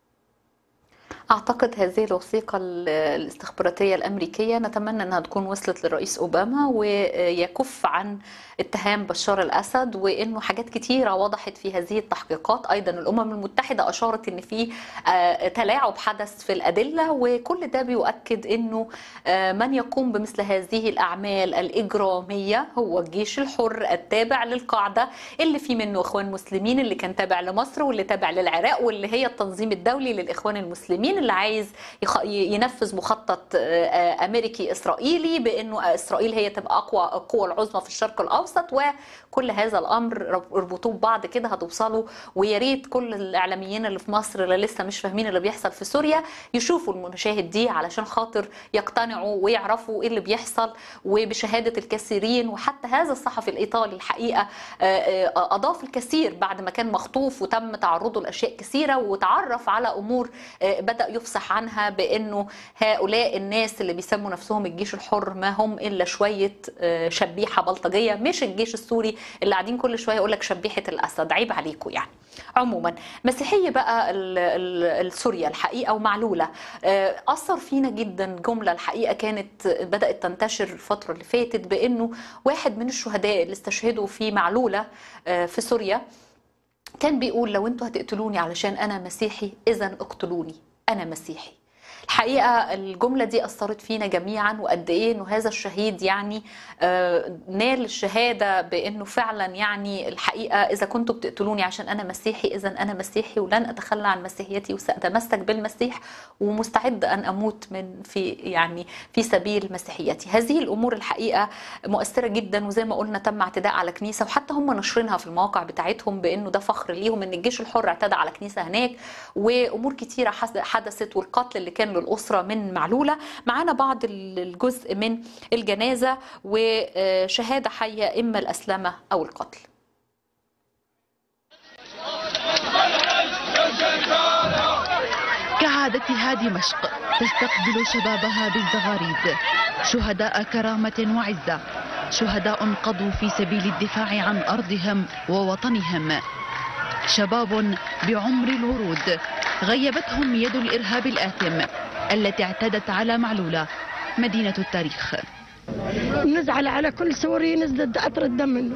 أعتقد هذه الوثيقة الاستخباراتية الأمريكية نتمنى أنها تكون وصلت للرئيس أوباما ويكف عن اتهام بشار الأسد وأنه حاجات كتيرة وضحت في هذه التحقيقات أيضا الأمم المتحدة أشارت أن في تلاعب حدث في الأدلة وكل ده بيؤكد أنه من يقوم بمثل هذه الأعمال الإجرامية هو الجيش الحر التابع للقاعدة اللي فيه منه إخوان مسلمين اللي كان تابع لمصر واللي تابع للعراق واللي هي التنظيم الدولي للإخوان المسلمين اللي عايز ينفذ مخطط امريكي اسرائيلي بانه اسرائيل هي تبقى اقوى القوى العظمى في الشرق الاوسط وكل هذا الامر اربطوه ببعض كده هتوصلوا ويا ريت كل الاعلاميين اللي في مصر اللي لسه مش فاهمين اللي بيحصل في سوريا يشوفوا المشاهد دي علشان خاطر يقتنعوا ويعرفوا ايه اللي بيحصل وبشهاده الكثيرين وحتى هذا الصحفي الايطالي الحقيقه اضاف الكثير بعد ما كان مخطوف وتم تعرضه لاشياء كثيره وتعرف على امور بدا يفصح عنها بانه هؤلاء الناس اللي بيسموا نفسهم الجيش الحر ما هم الا شويه شبيحه بلطجيه مش الجيش السوري اللي قاعدين كل شويه يقول لك شبيحه الاسد عيب عليكم يعني عموما مسيحيه بقى السوريا الحقيقه ومعلوله اثر فينا جدا جمله الحقيقه كانت بدات تنتشر الفتره اللي فاتت بانه واحد من الشهداء اللي استشهدوا في معلوله في سوريا كان بيقول لو انتوا هتقتلوني علشان انا مسيحي اذا اقتلوني انا مسيحي الحقيقه الجمله دي اثرت فينا جميعا وقد ايه انه هذا الشهيد يعني نال الشهاده بانه فعلا يعني الحقيقه اذا كنتم بتقتلوني عشان انا مسيحي اذا انا مسيحي ولن اتخلى عن مسيحيتي وساتمسك بالمسيح ومستعد ان اموت من في يعني في سبيل مسيحيتي هذه الامور الحقيقه مؤثره جدا وزي ما قلنا تم اعتداء على كنيسه وحتى هم نشرينها في المواقع بتاعتهم بانه ده فخر ليهم ان الجيش الحر اعتدى على كنيسه هناك وامور كتيره حدثت والقتل اللي كان للأسرة من معلولة معانا بعض الجزء من الجنازة وشهادة حية إما الأسلمة أو القتل كعادتها دمشق تستقبل شبابها بالزغاريد شهداء كرامة وعزة شهداء قضوا في سبيل الدفاع عن أرضهم ووطنهم شباب بعمر الورود غيبتهم يد الإرهاب الآثم التي اعتدت على معلولة مدينة التاريخ نزعل على كل سوري نزل قطرة دم منه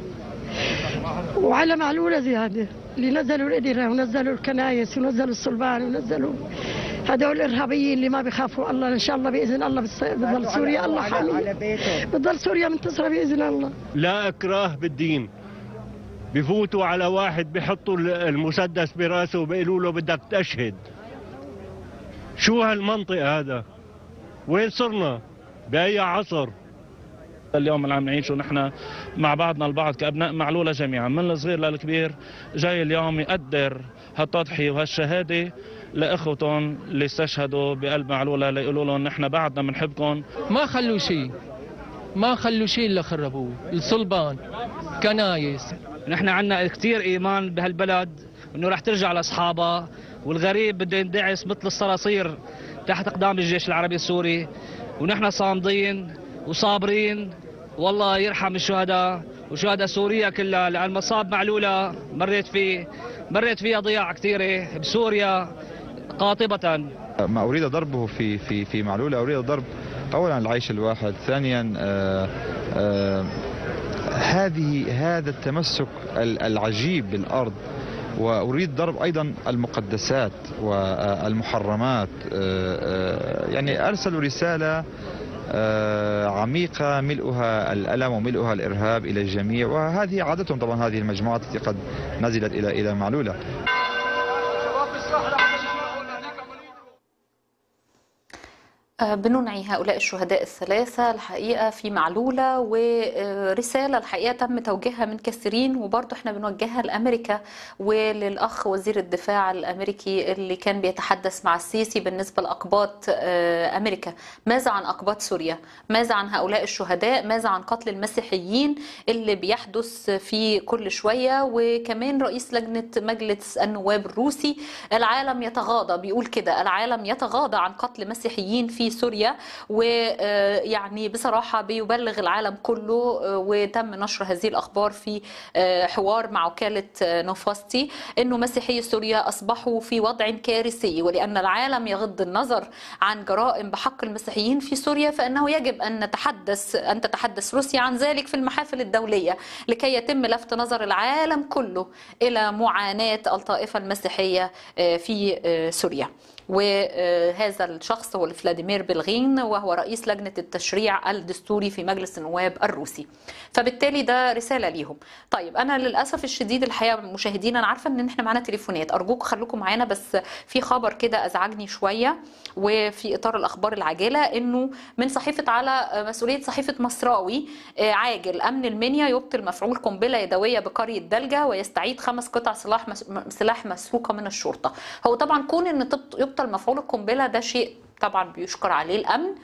وعلى معلولة زيادة اللي نزلوا الإدرة ونزلوا الكنايس ونزلوا الصلبان ونزلوا هدول الإرهابيين اللي ما بيخافوا الله إن شاء الله بإذن الله بتص- بتضل سوريا الله حامية بتضل سوريا منتصرة بإذن الله لا اكراه بالدين بفوتوا على واحد بحطوا المسدس براسه وبيقولوا له بدك تشهد شو هالمنطق هذا وين صرنا باي عصر اليوم اللي عم نعيشه نحن مع بعضنا البعض كابناء معلوله جميعا من الصغير للكبير جاي اليوم يقدر هالتضحيه وهالشهاده لاخوتهم اللي استشهدوا بقلب معلوله ليقولوا لهم نحن بعدنا بنحبكم ما خلوا شيء ما خلوا شيء الا خربوه الصلبان كنايس نحن عنا كثير ايمان بهالبلد انه رح ترجع لاصحابها والغريب بده يندعس مثل الصراصير تحت اقدام الجيش العربي السوري ونحن صامدين وصابرين والله يرحم الشهداء وشهداء سوريا كلها لان مصاب معلوله مريت فيه مريت فيها ضياع كثيره بسوريا قاطبه ما أريد ضربه في في في معلولة أريد ضرب أولا العيش الواحد ثانيا آه، آه، هذه هذا التمسك ال- العجيب بالأرض وأريد ضرب أيضا المقدسات والمحرمات آه، آه، يعني أرسلوا رسالة آه، عميقة ملؤها الألم وملؤها الإرهاب إلى الجميع وهذه عادتهم طبعا هذه المجموعات التي قد نزلت إلى إلى معلولة آه، بننعي هؤلاء الشهداء الثلاثة الحقيقة في معلولة ورسالة الحقيقة تم توجيهها من كثيرين وبرضه احنا بنوجهها لأمريكا وللأخ وزير الدفاع الأمريكي اللي كان بيتحدث مع السيسي بالنسبة لأقباط آه، أمريكا ماذا عن أقباط سوريا ماذا عن هؤلاء الشهداء ماذا عن قتل المسيحيين اللي بيحدث في كل شوية وكمان رئيس لجنة مجلس النواب الروسي العالم يتغاضى بيقول كده العالم يتغاضى عن قتل مسيحيين في سوريا ويعني بصراحة بيبلغ العالم كله آه، وتم نشر هذه الأخبار في آه، حوار مع وكالة آه، نوفاستي أنه مسيحي سوريا أصبحوا في وضع كارثي ولأن العالم يغض النظر عن جرائم بحق المسيحيين في سوريا فإنه يجب أن نتحدث أن تتحدث روسيا عن ذلك في المحافل الدولية لكي يتم لفت نظر العالم كله إلى معاناة الطائفة المسيحية آه، في آه، سوريا وهذا الشخص هو فلاديمير بلغين وهو رئيس لجنة التشريع الدستوري في مجلس النواب الروسي فبالتالي ده رسالة ليهم طيب أنا للأسف الشديد الحقيقة مشاهدين أنا عارفة إن إحنا معانا تليفونات أرجوكم خليكم معانا بس في خبر كده أزعجني شوية وفي إطار الأخبار العاجلة إنه من صحيفة على مسؤولية صحيفة مصراوي آه، عاجل أمن المنيا يبطل مفعول قنبلة يدوية بقرية دلجة ويستعيد خمس قطع سلاح مس... سلاح مسروقة من الشرطة هو طبعا كون إن تبط- يبطل مفعول القنبلة ده شيء طبعا بيشكر عليه الأمن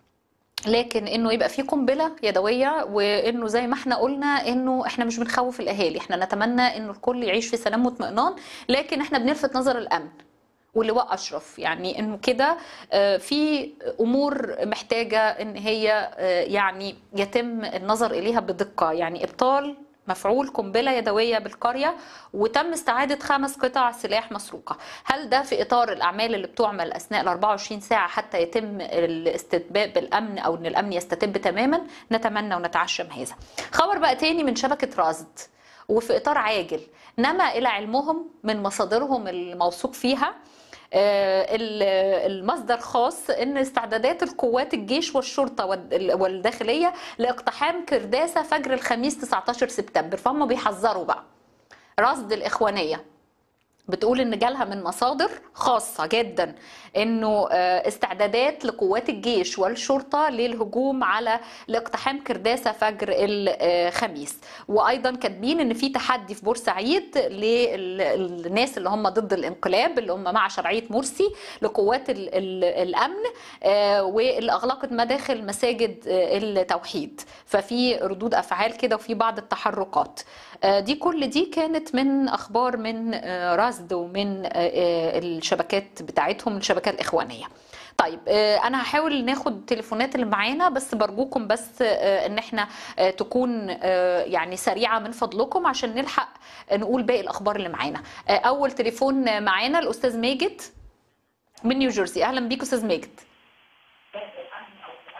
لكن انه يبقى في قنبله يدويه وانه زي ما احنا قلنا انه احنا مش بنخوف الاهالي احنا نتمنى انه الكل يعيش في سلام واطمئنان لكن احنا بنلفت نظر الامن واللواء اشرف يعني انه كده آه، في امور محتاجه ان هي آه، يعني يتم النظر اليها بدقه يعني ابطال مفعول قنبله يدويه بالقريه وتم استعاده خمس قطع سلاح مسروقه هل ده في اطار الاعمال اللي بتعمل اثناء ال 24 ساعه حتى يتم الاستتباب بالامن او ان الامن يستتب تماما نتمنى ونتعشم هذا خبر بقى تاني من شبكه رصد وفي اطار عاجل نما الى علمهم من مصادرهم الموثوق فيها آه، ال- المصدر خاص ان استعدادات القوات الجيش والشرطه وال- والداخليه لاقتحام كرداسه فجر الخميس 19 سبتمبر فهم بيحذروا بقى رصد الاخوانيه بتقول ان جالها من مصادر خاصه جدا انه آه، استعدادات لقوات الجيش والشرطه للهجوم على لاقتحام كرداسه فجر الخميس وايضا كاتبين ان في تحدي في بورسعيد للناس اللي هم ضد الانقلاب اللي هم مع شرعيه مرسي لقوات ال- ال- الامن آه، واللي اغلقت مداخل مساجد آه، التوحيد ففي ردود افعال كده وفي بعض التحركات آه، دي كل دي كانت من اخبار من آه، رصد ومن آه، آه، الشبكات بتاعتهم الشبكات الاخوانيه طيب آه، انا هحاول ناخد التليفونات اللي معانا بس برجوكم بس آه، ان احنا آه، تكون آه، يعني سريعه من فضلكم عشان نلحق نقول باقي الاخبار اللي معانا آه، اول تليفون معانا الاستاذ ماجد من نيوجيرسي اهلا بيك استاذ ماجد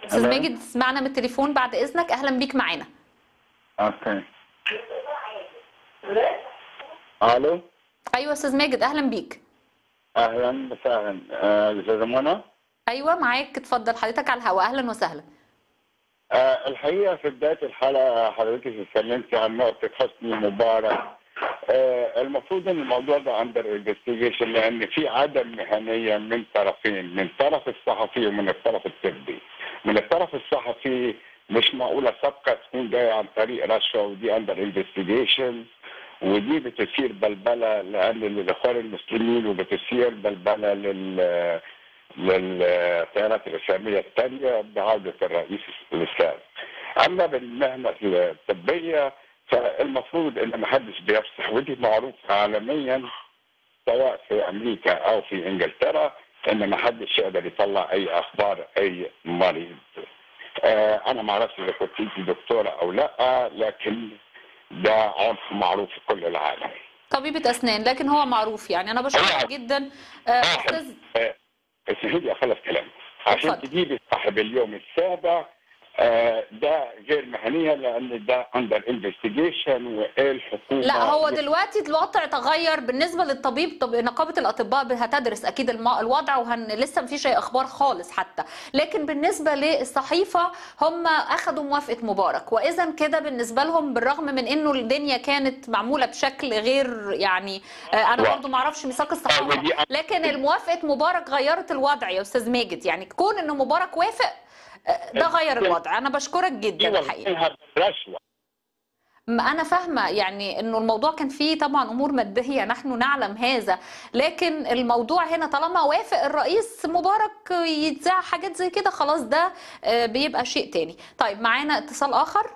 استاذ ألو. ماجد تسمعنا من التليفون بعد اذنك اهلا بيك معانا اوكي الو ايوه استاذ ماجد اهلا بيك اهلا وسهلا آه، استاذه منى ايوه معاك اتفضل حضرتك على الهواء اهلا وسهلا آه، الحقيقه في بدايه الحلقه حضرتك اتكلمتي عن نقطه حسني مبارك آه، المفروض ان الموضوع ده اندر انفستيجيشن لان في عدم مهنيه من طرفين من طرف الصحفي ومن الطرف الطبي من الطرف الصحفي مش معقوله سابقه تكون جايه عن طريق رشوه ودي اندر انفستيجيشن ودي بتثير بلبله لان للاخوان المسلمين وبتثير بلبله لل للتيارات الاسلاميه الثانيه بعوده الرئيس السابق. اما بالمهنه الطبيه فالمفروض ان ما حدش بيفصح ودي معروفه عالميا سواء في امريكا او في انجلترا ان ما حدش يقدر يطلع اي اخبار اي مريض. آه انا ما اعرفش اذا كنت انت دكتوره او لا لكن ده عنف معروف في كل العالم. طبيبة أسنان لكن هو معروف يعني أنا بشكرك جدا آه، أستاذ آه، اسمحي لي اخلص كلامي عشان تجيبي صاحب اليوم السابع آه، ده غير مهنيه لان ده اندر انفستيجيشن والحكومه لا هو دلوقتي الوضع تغير بالنسبه للطبيب طب نقابه الاطباء هتدرس اكيد الم- الوضع وهن لسه مفيش اي اخبار خالص حتى لكن بالنسبه للصحيفه هم اخذوا موافقه مبارك واذا كده بالنسبه لهم بالرغم من انه الدنيا كانت معموله بشكل غير يعني آه، انا واضح. برضو ما اعرفش ميثاق الصحافه لكن الموافقه مبارك غيرت الوضع يا استاذ ماجد يعني كون ان مبارك وافق آه، ده غير الوضع انا بشكرك جدا الحقيقه رشوه ما أنا فاهمة يعني إنه الموضوع كان فيه طبعا أمور مادية نحن نعلم هذا لكن الموضوع هنا طالما وافق الرئيس مبارك يتذاع حاجات زي كده خلاص ده آه، بيبقى شيء تاني طيب معانا اتصال آخر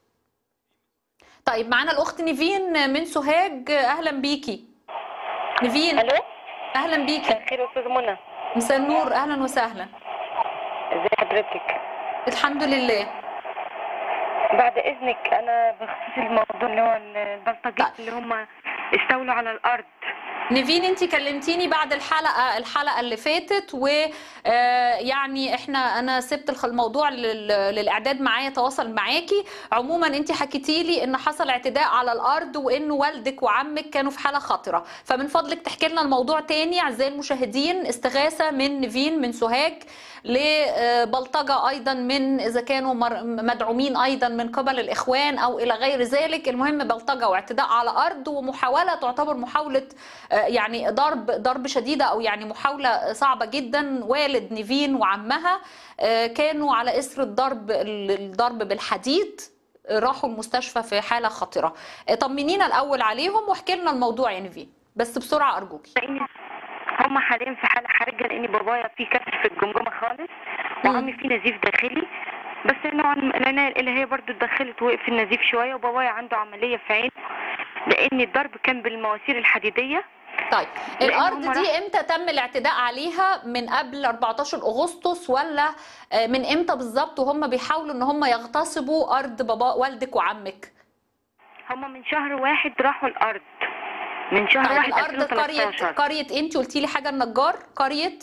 طيب معانا الأخت نيفين من سوهاج أهلا بيكي نيفين ألو أهلا بيكي خير أستاذ منى مساء النور أهلا وسهلا ازي حضرتك الحمد لله بعد اذنك انا بخصوص الموضوع اللي هو البلطجيه اللي هم استولوا على الارض نيفين انت كلمتيني بعد الحلقه الحلقه اللي فاتت ويعني احنا انا سبت الخ- الموضوع لل- للاعداد معايا تواصل معاكي عموما انت حكيتي لي ان حصل اعتداء على الارض وان والدك وعمك كانوا في حاله خطره فمن فضلك تحكي لنا الموضوع تاني اعزائي المشاهدين استغاثه من نيفين من سوهاج لبلطجه ايضا من اذا كانوا مر- مدعومين ايضا من قبل الاخوان او الى غير ذلك المهم بلطجه واعتداء على ارض ومحاوله تعتبر محاوله آه، يعني ضرب ضرب شديده او يعني محاوله صعبه جدا والد نيفين وعمها آه، كانوا على اثر الضرب الضرب بالحديد آه، راحوا المستشفى في حاله خطره آه، طمنينا الاول عليهم واحكي لنا الموضوع يا نيفين بس بسرعه ارجوكي هم حاليا في حاله حرجه لان بابايا في كسر في الجمجمه خالص وعمي في نزيف داخلي بس نوعا ما العنايه الالهيه برضو اتدخلت وقف النزيف شويه وبابايا عنده عمليه في عينه لان الضرب كان بالمواسير الحديديه طيب لأن الارض هم دي راحوا- امتى تم الاعتداء عليها من قبل 14 اغسطس ولا آه، من امتى بالظبط وهم بيحاولوا ان هم يغتصبوا ارض بابا والدك وعمك هم من شهر واحد راحوا الارض من شهر طيب واحد الارض قريه 2013 قريه انت قلتي لي حاجه النجار قريه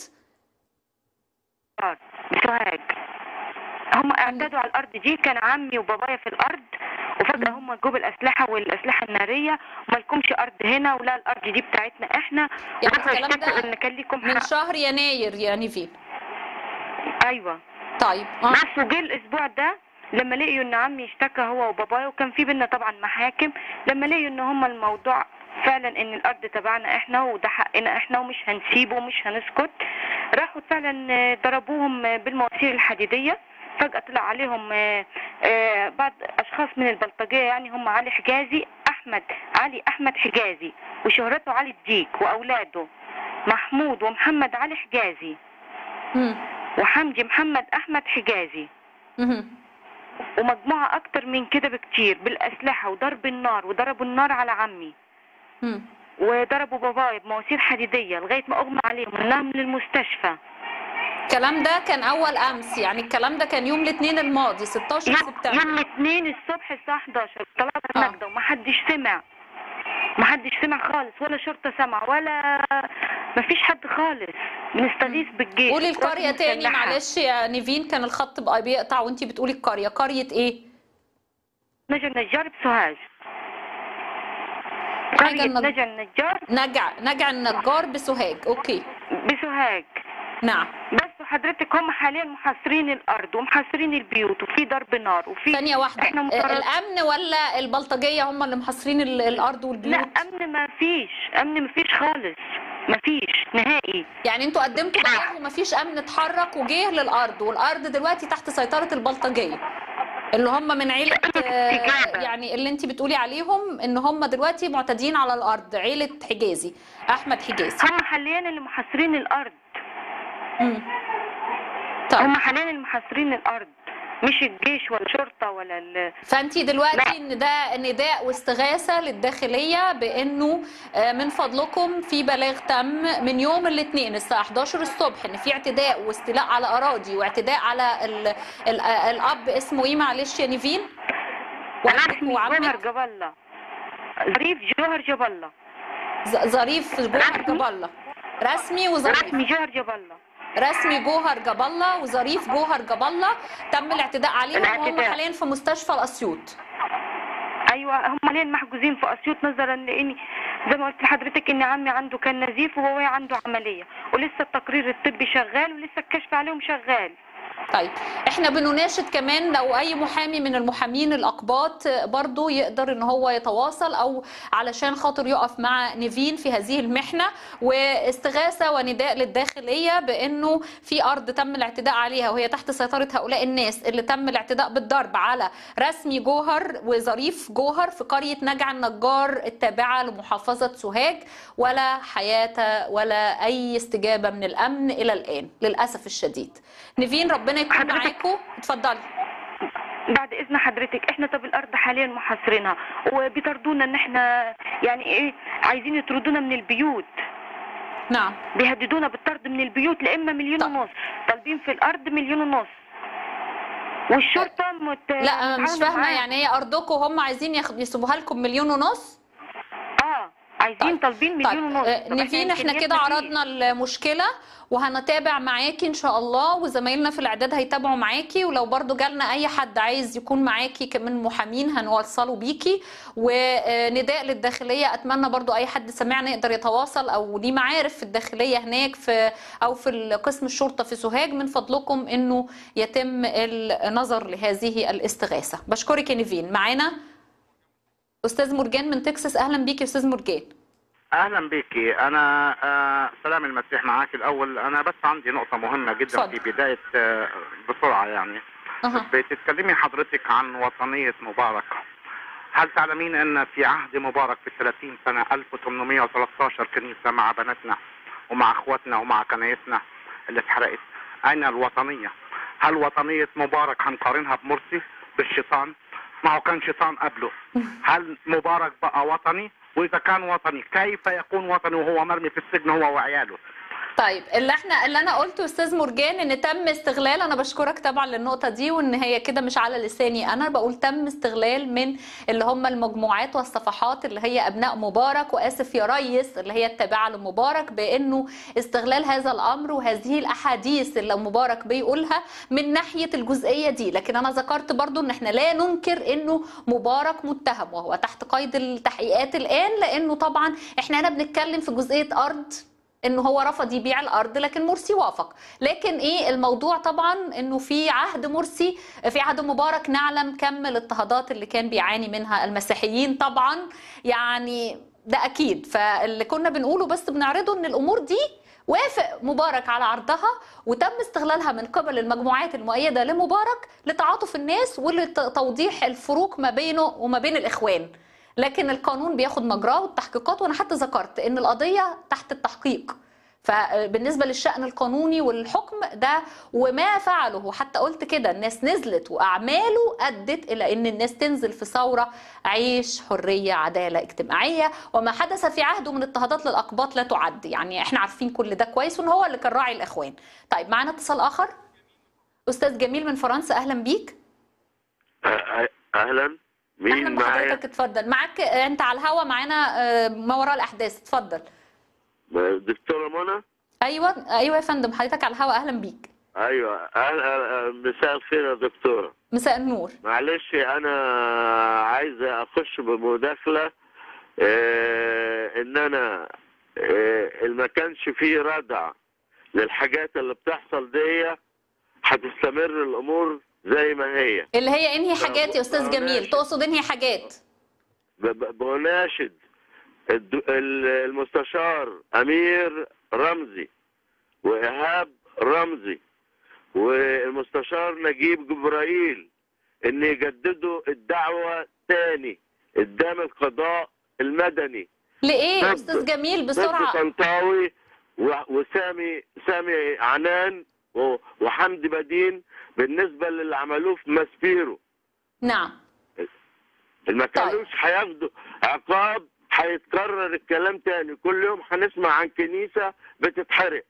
سوهاج هم اعتدوا على الارض دي كان عمي وبابايا في الارض وفجاه هم جابوا الاسلحه والاسلحه الناريه وما لكمش ارض هنا ولا الارض دي بتاعتنا احنا يعني وراحوا الكلام اشتكوا ده ان كان ليكم من حق. شهر يناير يا نيفين ايوه طيب بس وجه الاسبوع ده لما لقيوا ان عمي اشتكى هو وبابايا وكان في بينا طبعا محاكم لما لقيوا ان هم الموضوع فعلا ان الارض تبعنا احنا وده حقنا احنا ومش هنسيبه ومش هنسكت راحوا فعلا آه، ضربوهم آه، بالمواسير الحديديه فجأة طلع عليهم آه، آه، بعض أشخاص من البلطجية يعني هم علي حجازي أحمد علي أحمد حجازي وشهرته علي الديك وأولاده محمود ومحمد علي حجازي وحمدي محمد أحمد حجازي ومجموعة أكتر من كده بكتير بالأسلحة وضرب النار وضربوا النار على عمي وضربوا بابايا بمواسير حديدية لغاية ما أغمى عليهم ونام للمستشفى الكلام ده كان اول امس يعني الكلام ده كان يوم الاثنين الماضي 16 يوم سبتمبر يوم الاثنين الصبح الساعة 11 طلعت نجدة ومحدش سمع محدش سمع خالص ولا شرطة سمع ولا مفيش حد خالص بنستغيث بالجيش قولي القرية قوات تاني مسلحة. معلش يا نيفين كان الخط بقى بيقطع وانتي بتقولي القرية قرية ايه؟ نجا النجار بسوهاج نجا قرية النج- نجا النجار نجع نجع النجار بسوهاج اوكي بسوهاج نعم بس حضرتك هم حاليا محاصرين الارض ومحاصرين البيوت وفي ضرب نار وفي ثانية واحدة احنا مطرد... الأمن ولا البلطجية هم اللي محاصرين ال- الأرض والبيوت؟ لا امن ما فيش امن ما فيش خالص ما فيش نهائي يعني انتوا قدمتوا بلاغ ومفيش أمن اتحرك وجه للأرض والأرض دلوقتي تحت سيطرة البلطجية اللي هم من عيلة آه، يعني اللي انت بتقولي عليهم ان هم دلوقتي معتدين على الأرض عيلة حجازي أحمد حجازي هم حاليا اللي محاصرين الارض طيب. هم حاليا اللي محاصرين الارض مش الجيش ولا الشرطه ولا ال... فانت دلوقتي ان ده نداء واستغاثه للداخليه بانه آه، من فضلكم في بلاغ تم من يوم الاثنين الساعه 11 الصبح ان في اعتداء واستيلاء على اراضي واعتداء على ال ال الاب اسمه ايه معلش يا نيفين؟ والدك وعمك جوهر جاب الله ظريف جوهر جاب الله ز- ظريف جوهر جاب الله رسمي وظريف رسمي جوهر جاب الله رسمي جوهر جاب الله وظريف جوهر جاب الله تم الاعتداء عليهم وهم الاعتداء. حاليا في مستشفى الاسيوط ايوه هم حاليا محجوزين في اسيوط نظرا لاني زي ما قلت لحضرتك ان عمي عنده كان نزيف وهو عنده عمليه ولسه التقرير الطبي شغال ولسه الكشف عليهم شغال طيب احنا بنناشد كمان لو اي محامي من المحامين الاقباط برضو يقدر ان هو يتواصل او علشان خاطر يقف مع نيفين في هذه المحنة واستغاثة ونداء للداخلية بانه في ارض تم الاعتداء عليها وهي تحت سيطرة هؤلاء الناس اللي تم الاعتداء بالضرب على رسمي جوهر وظريف جوهر في قرية نجع النجار التابعة لمحافظة سوهاج ولا حياة ولا اي استجابة من الامن الى الان للاسف الشديد نيفين ربنا يكون معاكم اتفضلي بعد اذن حضرتك احنا طب الارض حاليا محاصرينها وبيطردونا ان احنا يعني ايه عايزين يطردونا من البيوت نعم بيهددونا بالطرد من البيوت لا اما مليون ونص طالبين في الارض مليون ونص والشرطه مت... لا انا مش متعاونة فاهمه معاهم. يعني هي ارضكم هم عايزين ياخد- يسيبوها لكم مليون ونص اه عايزين طالبين مليون ونص آه، طب نيفين احنا إمكانياتنا كده فيه. عرضنا المشكله وهنتابع معاكي ان شاء الله وزمايلنا في الاعداد هيتابعوا معاكي ولو برضو جالنا اي حد عايز يكون معاكي ك- من محامين هنوصله بيكي ونداء للداخليه اتمنى برضو اي حد سمعنا يقدر يتواصل او ليه معارف في الداخليه هناك في او في قسم الشرطه في سوهاج من فضلكم انه يتم النظر لهذه الاستغاثه بشكرك يا نيفين معانا استاذ مرجان من تكساس اهلا بيكي يا استاذ مرجان اهلا بيكي انا آه سلام المسيح معاك الاول انا بس عندي نقطه مهمه جدا اتفضل. في بدايه آه بسرعه يعني أها. بتتكلمي حضرتك عن وطنيه مبارك هل تعلمين ان في عهد مبارك في 30 سنه 1813 كنيسه مع بناتنا ومع اخواتنا ومع كنايسنا اللي اتحرقت اين الوطنيه هل وطنيه مبارك هنقارنها بمرسي بالشيطان ما هو كان شيطان قبله هل مبارك بقى وطني واذا كان وطني كيف يكون وطني وهو مرمي في السجن هو وعياله طيب اللي احنا اللي انا قلته استاذ مرجان ان تم استغلال انا بشكرك طبعا للنقطه دي وان هي كده مش على لساني انا بقول تم استغلال من اللي هم المجموعات والصفحات اللي هي ابناء مبارك واسف يا ريس اللي هي التابعه لمبارك بانه استغلال هذا الامر وهذه الاحاديث اللي مبارك بيقولها من ناحيه الجزئيه دي لكن انا ذكرت برضو ان احنا لا ننكر انه مبارك متهم وهو تحت قيد التحقيقات الان لانه طبعا احنا هنا بنتكلم في جزئيه ارض انه هو رفض يبيع الارض لكن مرسي وافق لكن ايه الموضوع طبعا انه في عهد مرسي في عهد مبارك نعلم كم الاضطهادات اللي كان بيعاني منها المسيحيين طبعا يعني ده اكيد فاللي كنا بنقوله بس بنعرضه ان الامور دي وافق مبارك على عرضها وتم استغلالها من قبل المجموعات المؤيده لمبارك لتعاطف الناس ولتوضيح الفروق ما بينه وما بين الاخوان لكن القانون بياخد مجراه والتحقيقات وانا حتى ذكرت ان القضيه تحت التحقيق فبالنسبه للشان القانوني والحكم ده وما فعله حتى قلت كده الناس نزلت واعماله ادت الى ان الناس تنزل في ثوره عيش حريه عداله اجتماعيه وما حدث في عهده من اضطهادات للاقباط لا تعد يعني احنا عارفين كل ده كويس وان هو اللي كان راعي الاخوان طيب معانا اتصال اخر استاذ جميل من فرنسا اهلا بيك أه- اهلا مين اهلا معايا بحضرتك اتفضل معاك انت على الهوا معانا آه، ما وراء الاحداث اتفضل دكتوره منى ايوه ايوه يا فندم حضرتك على الهواء اهلا بيك ايوه أهلا مساء الخير يا دكتوره مساء النور معلش انا عايز اخش بمداخله آه، ان انا آه، اللي ما كانش فيه ردع للحاجات اللي بتحصل دي هتستمر الامور زي ما هي اللي هي انهي حاجات يا استاذ جميل تقصد انهي حاجات ب- ب- بناشد الد- ال- المستشار امير رمزي وايهاب رمزي والمستشار نجيب جبرائيل ان يجددوا الدعوه تاني قدام القضاء المدني لايه يا ضد- استاذ جميل ضد بسرعه طنطاوي و- وسامي سامي عنان و- وحمدي بدين بالنسبه للي عملوه في ماسبيرو نعم اللي ما كانوش هياخدوا عقاب هيتكرر الكلام تاني كل يوم هنسمع عن كنيسه بتتحرق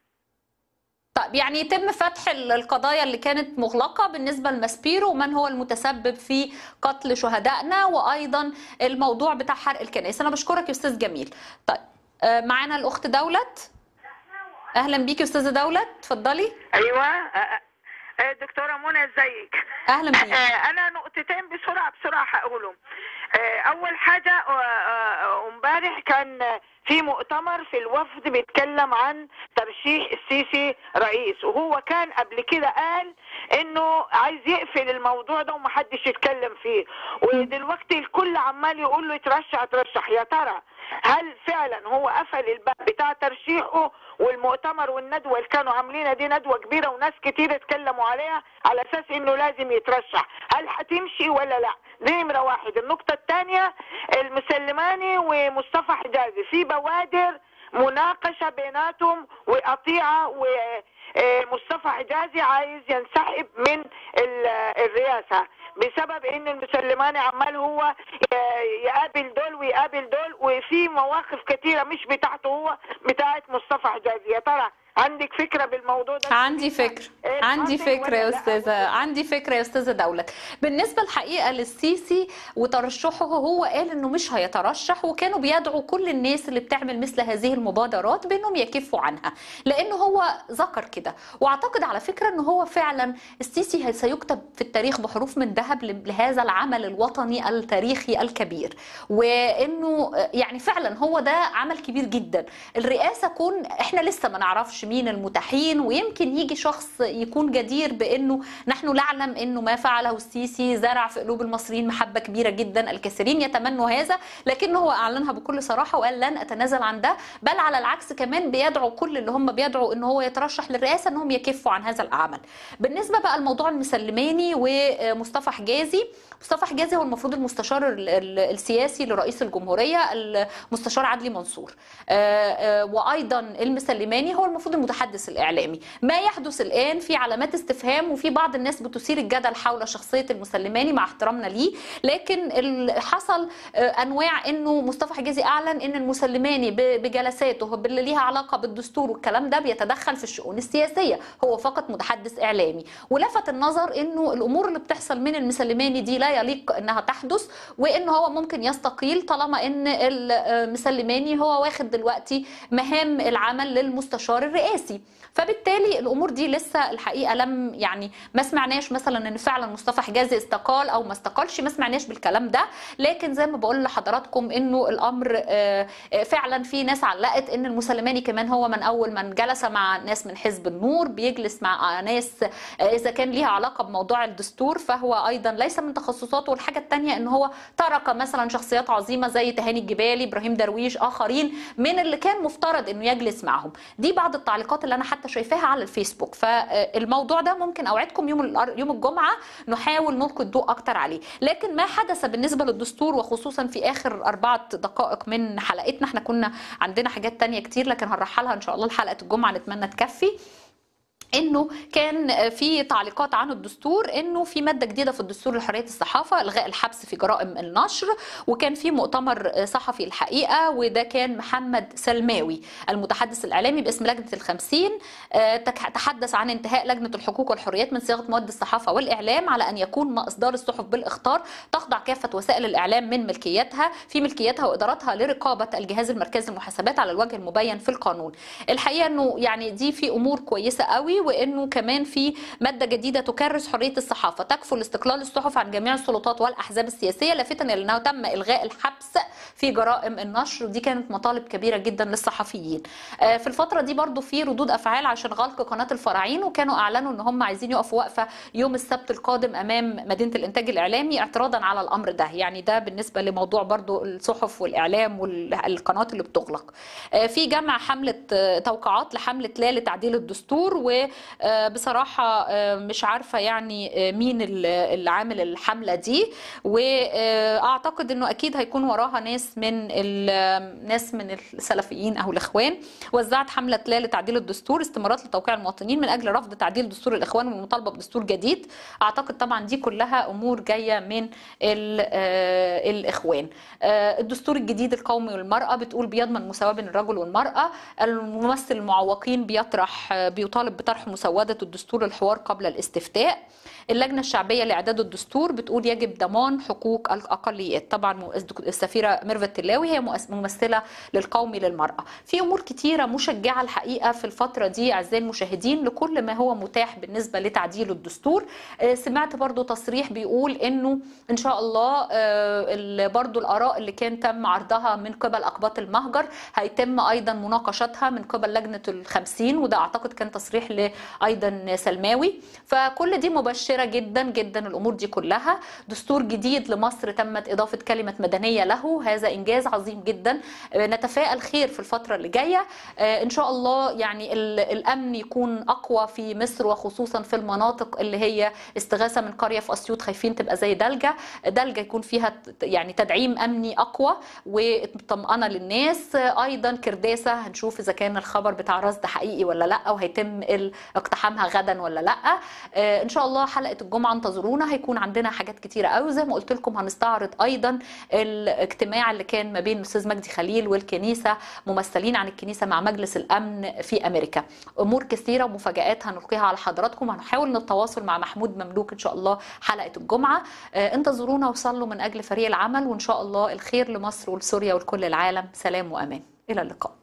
طيب يعني يتم فتح ال- القضايا اللي كانت مغلقة بالنسبة لماسبيرو ومن هو المتسبب في قتل شهدائنا وأيضا الموضوع بتاع حرق الكنائس أنا بشكرك يا أستاذ جميل طيب آه، معانا الأخت دولت أهلا بيكي أستاذة دولت اتفضلي ايوه آه، آه، دكتوره منى ازيك اهلا بيك آه، انا نقطتين بسرعه بسرعه هقولهم آه، اول حاجه آه، آه، امبارح كان في مؤتمر في الوفد بيتكلم عن ترشيح السيسي رئيس وهو كان قبل كده قال انه عايز يقفل الموضوع ده ومحدش يتكلم فيه ودلوقتي الكل عمال يقول له يترشح يترشح يا ترى هل فعلا هو قفل الباب بتاع ترشيحه والمؤتمر والندوه اللي كانوا عاملينها دي ندوه كبيره وناس كتير اتكلموا عليها على اساس انه لازم يترشح هل هتمشي ولا لا دي نمره واحد النقطه الثانيه المسلماني ومصطفى حجازي في بوادر مناقشه بيناتهم وقطيعه ومصطفى حجازي عايز ينسحب من ال- الرئاسه بسبب ان المسلماني عمال هو ي- يقابل دول ويقابل دول وفي مواقف كتيره مش بتاعته هو بتاعت مصطفى حجازي يا ترى عندك فكره بالموضوع ده عندي فكرة عندي حاصل فكرة يا ولا لا؟ أستاذة عندي فكرة يا أستاذة دولت بالنسبة الحقيقة للسيسي وترشحه هو قال إنه مش هيترشح وكانوا بيدعوا كل الناس اللي بتعمل مثل هذه المبادرات بإنهم يكفوا عنها لأنه هو ذكر كده وأعتقد على فكرة إنه هو فعلا السيسي هي- سيكتب في التاريخ بحروف من ذهب ل- لهذا العمل الوطني التاريخي الكبير وإنه يعني فعلا هو ده عمل كبير جدا الرئاسة كون إحنا لسه ما نعرفش مين المتاحين ويمكن يجي شخص يكون جدير بانه نحن نعلم انه ما فعله السيسي زرع في قلوب المصريين محبه كبيره جدا الكثيرين يتمنوا هذا لكنه هو اعلنها بكل صراحه وقال لن اتنازل عن ده بل على العكس كمان بيدعو كل اللي هم بيدعوا ان هو يترشح للرئاسه انهم يكفوا عن هذا العمل بالنسبه بقى لموضوع المسلماني ومصطفى حجازي مصطفى حجازي هو المفروض المستشار ال- ال- السياسي لرئيس الجمهوريه المستشار عدلي منصور آه، آه، وايضا المسلماني هو المفروض المتحدث الاعلامي ما يحدث الان في علامات استفهام وفي بعض الناس بتثير الجدل حول شخصيه المسلماني مع احترامنا ليه لكن ال- حصل آه، انواع انه مصطفى حجازي اعلن ان المسلماني ب- بجلساته باللي ليها علاقه بالدستور والكلام ده بيتدخل في الشؤون السياسيه هو فقط متحدث اعلامي ولفت النظر انه الامور اللي بتحصل من المسلماني دي لا يليق انها تحدث وان هو ممكن يستقيل طالما ان المسلماني هو واخد دلوقتي مهام العمل للمستشار الرئاسي فبالتالي الامور دي لسه الحقيقه لم يعني ما سمعناش مثلا ان فعلا مصطفى حجازي استقال او ما استقالش ما سمعناش بالكلام ده لكن زي ما بقول لحضراتكم انه الامر آه، آه، فعلا في ناس علقت ان المسلماني كمان هو من اول من جلس مع ناس من حزب النور بيجلس مع ناس آه، اذا كان ليها علاقه بموضوع الدستور فهو ايضا ليس من تخصصاته والحاجه الثانيه ان هو ترك مثلا شخصيات عظيمه زي تهاني الجبالي ابراهيم درويش اخرين من اللي كان مفترض انه يجلس معهم دي بعض التعليقات اللي انا حتى شايفاها على الفيسبوك فالموضوع ده ممكن اوعدكم يوم الأر- يوم الجمعه نحاول نلقي الضوء اكتر عليه لكن ما حدث بالنسبه للدستور وخصوصا في اخر اربعه دقائق من حلقتنا احنا كنا عندنا حاجات تانية كتير لكن هنرحلها ان شاء الله لحلقه الجمعه نتمنى تكفي انه كان في تعليقات عن الدستور انه في ماده جديده في الدستور لحريه الصحافه الغاء الحبس في جرائم النشر وكان في مؤتمر صحفي الحقيقه وده كان محمد سلماوي المتحدث الاعلامي باسم لجنه الخمسين آه، تك- تحدث عن انتهاء لجنه الحقوق والحريات من صياغه مواد الصحافه والاعلام على ان يكون ما اصدار الصحف بالاخطار تخضع كافه وسائل الاعلام من ملكيتها في ملكيتها وادارتها لرقابه الجهاز المركزي للمحاسبات على الوجه المبين في القانون الحقيقه انه يعني دي في امور كويسه قوي وانه كمان في ماده جديده تكرس حريه الصحافه تكفل استقلال الصحف عن جميع السلطات والاحزاب السياسيه لافتا الى انه تم الغاء الحبس في جرائم النشر ودي كانت مطالب كبيره جدا للصحفيين آه، في الفتره دي برضو في ردود افعال عشان غلق قناه الفراعين وكانوا اعلنوا ان هم عايزين يقفوا وقفه يوم السبت القادم امام مدينه الانتاج الاعلامي اعتراضا على الامر ده يعني ده بالنسبه لموضوع برضو الصحف والاعلام والقنوات اللي بتغلق آه، في جمع حمله آه، توقعات لحمله لا لتعديل الدستور وبصراحه مش عارفه يعني آه، مين ال- اللي عامل الحمله دي واعتقد انه اكيد هيكون وراها ناس من ال- ناس من السلفيين او الاخوان وزعت حمله لا لتعديل الدستور استمارات لتوقيع المواطنين من اجل رفض تعديل دستور الاخوان والمطالبه بدستور جديد اعتقد طبعا دي كلها امور جايه من ال- آه، الاخوان آه، الدستور الجديد القومي والمراه بتقول بيضمن المساواه بين الرجل والمراه الممثل المعوقين بيطرح آه، بيطالب بطرح مسوده الدستور الحوار قبل الاستفتاء اللجنه الشعبيه لاعداد الدستور بتقول يجب ضمان حقوق الاقليات طبعا مو- السفيره ميرفت تلاوي هي مؤس- ممثله للقومي للمراه في امور كتيره مشجعه الحقيقه في الفتره دي اعزائي المشاهدين لكل ما هو متاح بالنسبه لتعديل الدستور آه، سمعت برضو تصريح بيقول انه ان شاء الله آه، ال- برضو الاراء اللي كان تم عرضها من قبل اقباط المهجر هيتم ايضا مناقشتها من قبل لجنه الخمسين وده اعتقد كان تصريح لايضا سلماوي فكل دي مبشره جدا جدا الامور دي كلها دستور جديد لمصر تمت اضافه كلمه مدنيه له هذا انجاز عظيم جدا آه، نتفائل خير في الفتره اللي جايه آه، ان شاء الله يعني ال- الامن يكون اقوى في مصر وخصوصا في المناطق اللي هي استغاثه من قريه في اسيوط خايفين تبقى زي دلجه دلجه يكون فيها ت- يعني تدعيم امني اقوى وطمانه للناس آه، ايضا كرداسه هنشوف اذا كان الخبر بتاع رصد حقيقي ولا لا وهيتم ال- اقتحامها غدا ولا لا آه، ان شاء الله حلقه الجمعه انتظرونا هيكون عندنا حاجات كتيره قوي زي ما قلت لكم هنستعرض ايضا الاجتماع اللي كان ما بين الاستاذ مجدي خليل والكنيسه ممثلين عن الكنيسه مع مجلس الامن في امريكا امور كثيره ومفاجات هنلقيها على حضراتكم هنحاول نتواصل مع محمود مملوك ان شاء الله حلقه الجمعه آه، انتظرونا وصلوا من اجل فريق العمل وان شاء الله الخير لمصر ولسوريا ولكل العالم سلام وامان الى اللقاء